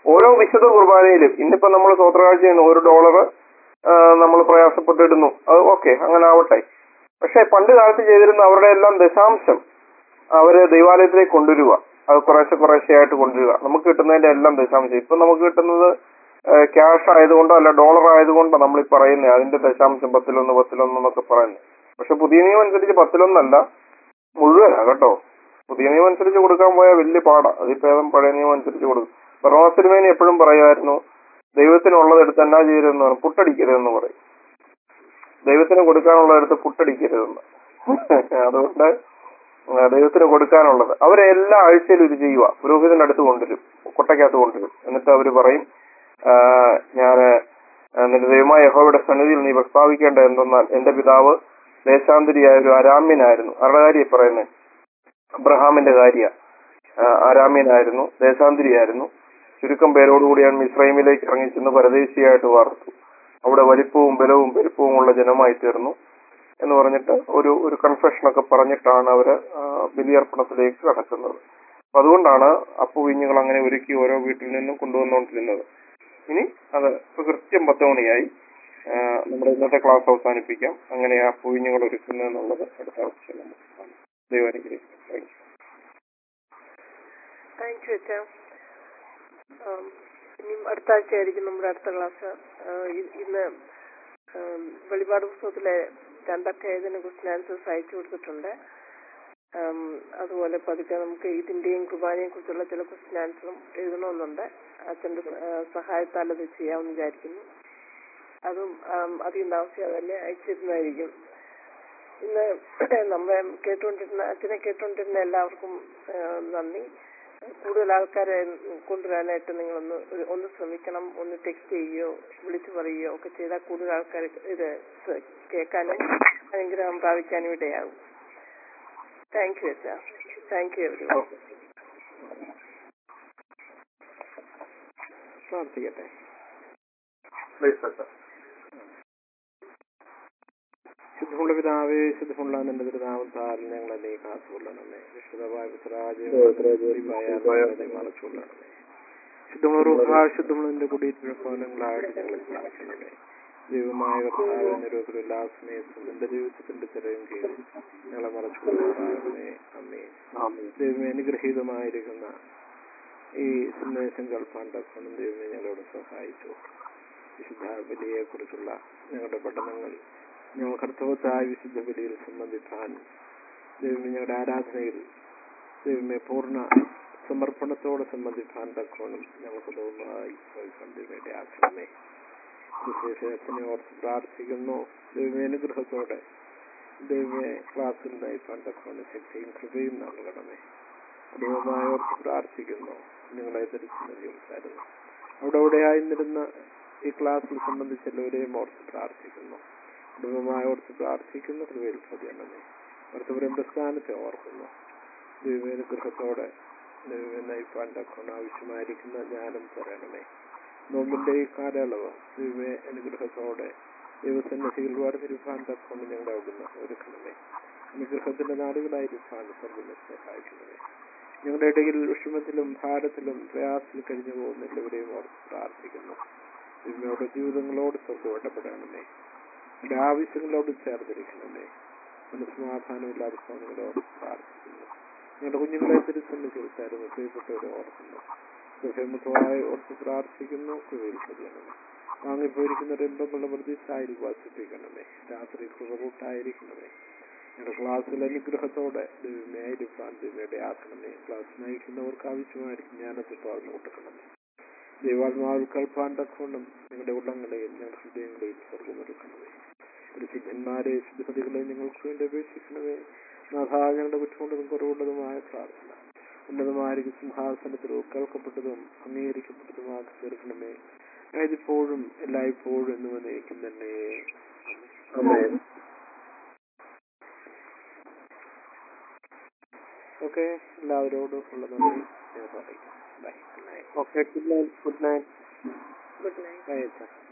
ഓരോ വിശുദ്ധ കുർബാനയിലും ഇന്നിപ്പോ നമ്മൾ സ്വോത്രകാഴ്ച ചെയ്യുന്നു ഒരു ഡോളർ നമ്മൾ പ്രയാസപ്പെട്ടിടുന്നു അത് ഓക്കെ അങ്ങനെ ആവട്ടെ പക്ഷെ പണ്ട് കാലത്ത് ചെയ്തിരുന്ന അവരുടെ എല്ലാം ദശാംശം അവര് ദൈവാലയത്തിലേക്ക് കൊണ്ടുവരിക അത് കുറേശ്ശെ കുറേശ്ശെ ആയിട്ട് കൊണ്ടുവരിക നമുക്ക് കിട്ടുന്നതിന്റെ എല്ലാം ദശാംശം ഇപ്പൊ നമുക്ക് കിട്ടുന്നത് ക്യാഷ് ആയതുകൊണ്ടോ അല്ല ഡോളർ ആയതുകൊണ്ടോ നമ്മൾ ഈ പറയുന്നത് അതിന്റെ ദശാംശം പത്തിലൊന്ന് പത്തിലൊന്ന് എന്നൊക്കെ പറയുന്നത് പക്ഷെ പുതിയ നിയമം അനുസരിച്ച് പത്തിലൊന്നല്ല മുഴുവനാ കേട്ടോ പുതിയ നിയമം അനുസരിച്ച് കൊടുക്കാൻ പോയാൽ വലിയ പാടാ അതിപ്പോ ഏതും പഴയ നിയമം അനുസരിച്ച് കൊടുക്കും പെർവാസിനുമേനി എപ്പോഴും പറയുമായിരുന്നു ദൈവത്തിനുള്ളത് എടുത്ത് എന്നാ ചെയ്യരുതെന്ന് പറയും പുട്ടടിക്കരുതെന്ന് പറയും ദൈവത്തിന് കൊടുക്കാനുള്ളതെടുത്ത് പുട്ടടിക്കരുതെന്ന് അതുകൊണ്ട് ആ, ദൈവത്തിന് കൊടുക്കാനുള്ളത് അവരെ എല്ലാ ആഴ്ചയിലും ഇത് ചെയ്യുക പുരോഹിതന്റെ അടുത്ത് കൊണ്ടുവരും കൊട്ടയ്ക്കകത്ത് കൊണ്ടുവരും എന്നിട്ട് അവർ പറയും ഞാൻ നിന്റെ ദൈവമായ യഹോവയുടെ സന്നിധിയിൽ നീ പ്രസ്താവിക്കേണ്ട എന്തെന്നാൽ എന്റെ പിതാവ് ദേശാന്തരിയായ ഒരു അരാമ്യനായിരുന്നു ആരുടെ കാര്യം പറയുന്നത് അബ്രഹാമിന്റെ കാര്യ ആരാമ്യനായിരുന്നു ദേശാന്തരിയായിരുന്നു ചുരുക്കം പേരോടുകൂടി ഞാൻ മിസ്രൈമിലേക്ക് ഇറങ്ങിച്ചെന്ന് പരദേശിയായിട്ട് വാർത്തു അവിടെ വലിപ്പവും ബലവും പെരുപ്പവും ഉള്ള ജനമായി തീർന്നു എന്ന് പറഞ്ഞിട്ട് ഒരു ഒരു കൺഫെഷൻ ഒക്കെ പറഞ്ഞിട്ടാണ് അവര് ആ, ബലിയർപ്പണത്തിലേക്ക് കടക്കുന്നത് അപ്പൊ അതുകൊണ്ടാണ് അപ്പുവിഞ്ഞുകൾ അങ്ങനെ ഒരുക്കി ഓരോ വീട്ടിൽ നിന്നും കൊണ്ടുവന്നുകൊണ്ടിരുന്നത് ഇനി അത് ഇപ്പൊ കൃത്യം പത്ത് മണിയായി ആ, നമ്മുടെ ഇന്നത്തെ ക്ലാസ് അവസാനിപ്പിക്കാം അങ്ങനെ ആ പൂവിഞ്ഞുകൾ ഒരുക്കുന്നത് എന്നുള്ളത് അടുത്ത ആഴ്ച നമുക്ക് കാണാം ദൈവം അനുഗ്രഹിക്കട്ടെ താങ്ക് യു താങ്ക് യു അച്ഛാ ആം, ഇനിയും അടുത്ത ആഴ്ചയായിരിക്കും നമ്മുടെ അടുത്ത ക്ലാസ് ഇന്ന് ആം, വെളിപാട് പുസ്തകത്തിലെ രണ്ടധ്യായത്തിന് ക്വസ്റ്റ്യൻ ആൻസേഴ്സ് അയച്ചു കൊടുത്തിട്ടുണ്ട് ആം, അതുപോലെ പതുക്കെ നമുക്ക് ഇതിന്റെയും കുർബാനയെ കുറിച്ചുള്ള ചില ക്വസ്റ്റ്യൻ ആൻസറും എഴുതണമെന്നുണ്ട് അച്ഛന്റെ സ- ആ, സഹായത്താൽ അത് ചെയ്യാമെന്ന് വിചാരിക്കുന്നു അതും ആം, അധികം താമസിയാതെ തന്നെ അയച്ചിരുന്നതായിരിക്കും ഇന്ന് നമ്മളെ കേട്ടുകൊണ്ടിരുന്ന അച്ഛനെ കേട്ടുകൊണ്ടിരുന്ന എല്ലാവർക്കും ആ, നന്ദി കൂടുതൽ ആൾക്കാരെ കൊണ്ടുവരാനായിട്ട് നിങ്ങളൊന്ന് ഒരു- ഒന്ന് ശ്രമിക്കണം ഒന്ന് ടെക്സ്റ്റ് ചെയ്യുകയോ വിളിച്ചു പറയുകയോ ഒക്കെ ചെയ്താൽ കൂടുതൽ ആൾക്കാർ ഇത് സ- കേൾക്കാനും അനുഗ്രഹം പ്രാപിക്കാനും ഇടയാകും താങ്ക് യു അച്ഛാ താങ്ക് യു എവരി പ്രാർത്ഥിക്കട്ടെ ശുദ്ധമുള്ള പിതാവേ ശുദ്ധമുള്ള നിന്റെ തിരുനാമത്താൽ ഞങ്ങളെ നീ കാത്തുകൊള്ളണമേ വിശുദ്ധമായ പുത്രാജയമായി മറച്ചുകൊള്ളണമേ ശുദ്ധമുള്ള റുഹ ശുദ്ധമുള്ള നിന്റെ കുടിയിട്ടുള്ളങ്ങളായിട്ട് ഞങ്ങളെ പ്രാർത്ഥിക്കണമേ ദൈവമായ കർത്താവ് നിരോധന എല്ലാ സമയത്തും നിന്റെ ജീവിതത്തിന്റെ ചെറിയും കീഴിൽ ഞങ്ങളെ മറച്ചുകൊള്ളണമേ അമ്മേ ദൈവമേ അനുഗ്രഹീതമായിരിക്കുന്ന ഈ സന്ദേശം കേൾപ്പാൻ തക്കണം ദൈവമേ ഞങ്ങളോട് സഹായിച്ചു വിശുദ്ധ ബലിയെ കുറിച്ചുള്ള ഞങ്ങളുടെ പഠനങ്ങൾ ഞങ്ങൾ കർത്തവത്തായ വിശുദ്ധ ബലിയിൽ സംബന്ധിക്കാൻ ദൈവമേ ഞങ്ങളുടെ ആരാധനയിൽ ദൈവമേ പൂർണ്ണ സമർപ്പണത്തോടെ സംബന്ധിക്കാൻ തക്കോണം ഞങ്ങൾക്ക് തോന്നുന്നതായി ദൈവമേ ആശ്രമേ വിശേഷത്തിനെ ഓർത്ത് പ്രാർത്ഥിക്കുന്നു ദൈവമേ അനുഗ്രഹത്തോടെ ദൈവമേ ക്ലാസ്സിൽ നയിപ്പാൻ തക്കോണം ശക്തിയും കൃപയും നൽകണമേ ദൈവമായി ഓർത്ത് പ്രാർത്ഥിക്കുന്നു നിങ്ങളെ ദർശനം അവിടെ അവിടെയായിരുന്നിരുന്ന ഈ ക്ലാസ്സിൽ സംബന്ധിച്ച് എല്ലാവരെയും ഓർത്ത് പ്രാർത്ഥിക്കുന്നു കുടുംബമായി ഓർത്ത് പ്രാർത്ഥിക്കുന്നു കൃപയിൽ പ്രതിയണമേ ഭർത്തപുരം പ്രസ്ഥാനത്തെ ഓർക്കുന്നു ദൈവാനുഗ്രഹത്തോടെ ദൈവം നയിപ്പാൻ തക്കണം ആവശ്യമായിരിക്കുന്ന ജ്ഞാനം തരണമേ നോമ്പിന്റെ ഈ കാലയളവ് ദൈവമേ അനുഗ്രഹത്തോടെ ദൈവസന്നിധിയിൽ വർദ്ധിരുപ്പാൻ തക്കൊണ്ട് ഞങ്ങളുടെ അവിടുന്ന് ഒരുക്കണമേ അനുഗ്രഹത്തിന്റെ നാടുകളായിരിക്കാൻ സർവ്വനെ സഹായിക്കണമേ ഞങ്ങളുടെ ഇടയിൽ വിഷമത്തിലും ഭാരത്തിലും പ്രയാസത്തിൽ കഴിഞ്ഞു പോകുന്ന എല്ലാവരെയും ഓർത്ത് പ്രാർത്ഥിക്കുന്നു നിങ്ങളുടെ ജീവിതങ്ങളോട് സ്വന്തം ഇടപെടണമേ എന്റെ ആവശ്യങ്ങളോട് ചേർന്നിരിക്കണമേ മനസ്സമാധാനമില്ലാതെ സ്വാമികളോട് പ്രാർത്ഥിക്കുന്നു ഞങ്ങളുടെ കുഞ്ഞുങ്ങളെ തിരുസന്നിധിയിൽ ചേർന്ന് പ്രിയപ്പെട്ടവരെ ഓർക്കുന്നു ഹൃദയമുഖമായി ഓർത്ത് പ്രാർത്ഥിക്കുന്നു കൃപയിൽപ്പെടണമേ വാങ്ങിപ്പോയിരിക്കുന്ന രംഗങ്ങളുടെ പ്രതീക്ഷായി വസിപ്പിക്കണമേ രാത്രി കൃപ കൂട്ടായിരിക്കണമേ ഞങ്ങളുടെ ക്ലാസ്സിൽ അനുഗ്രഹത്തോടെ ദൈവമേയിരിക്കാൻ ദൈവയുടെ ആക്കണമേ ക്ലാസ് നയിക്കുന്നവർക്ക് ആവശ്യമായിരിക്കും ജ്ഞാനത്തിൽ പകർന്നു കൊടുക്കണമേ ദൈവാത്മാവിൽ കേൾപ്പാൻ തക്കോണം ഞങ്ങളുടെ ഉള്ളങ്ങളെയും ഞങ്ങളുടെ ഹൃദയങ്ങളെയും സ്വർഗമൊരുക്കണമേ പരിശുദ്ധന്മാരെ ശുദ്ധപതികളെ നിങ്ങൾക്ക് വേണ്ടി അപേക്ഷിക്കണമേ നാഥ ഞങ്ങളുടെ കുറ്റമുള്ളതും കുറവുള്ളതുമായ പ്രാർത്ഥന ഉന്നതമായിരിക്കും സിംഹാസനത്തിൽ കേൾക്കപ്പെട്ടതും അംഗീകരിക്കപ്പെട്ടതുമാക്കി തീർക്കണമേ ഇതിപ്പോഴും എല്ലായ്പ്പോഴും എന്ന് നയിക്കും തന്നെ ഓക്കെ എല്ലാവരോടും ഉള്ള നന്ദി ഞാൻ പറയും bye good night okay good night good night good night bye അച്ഛാ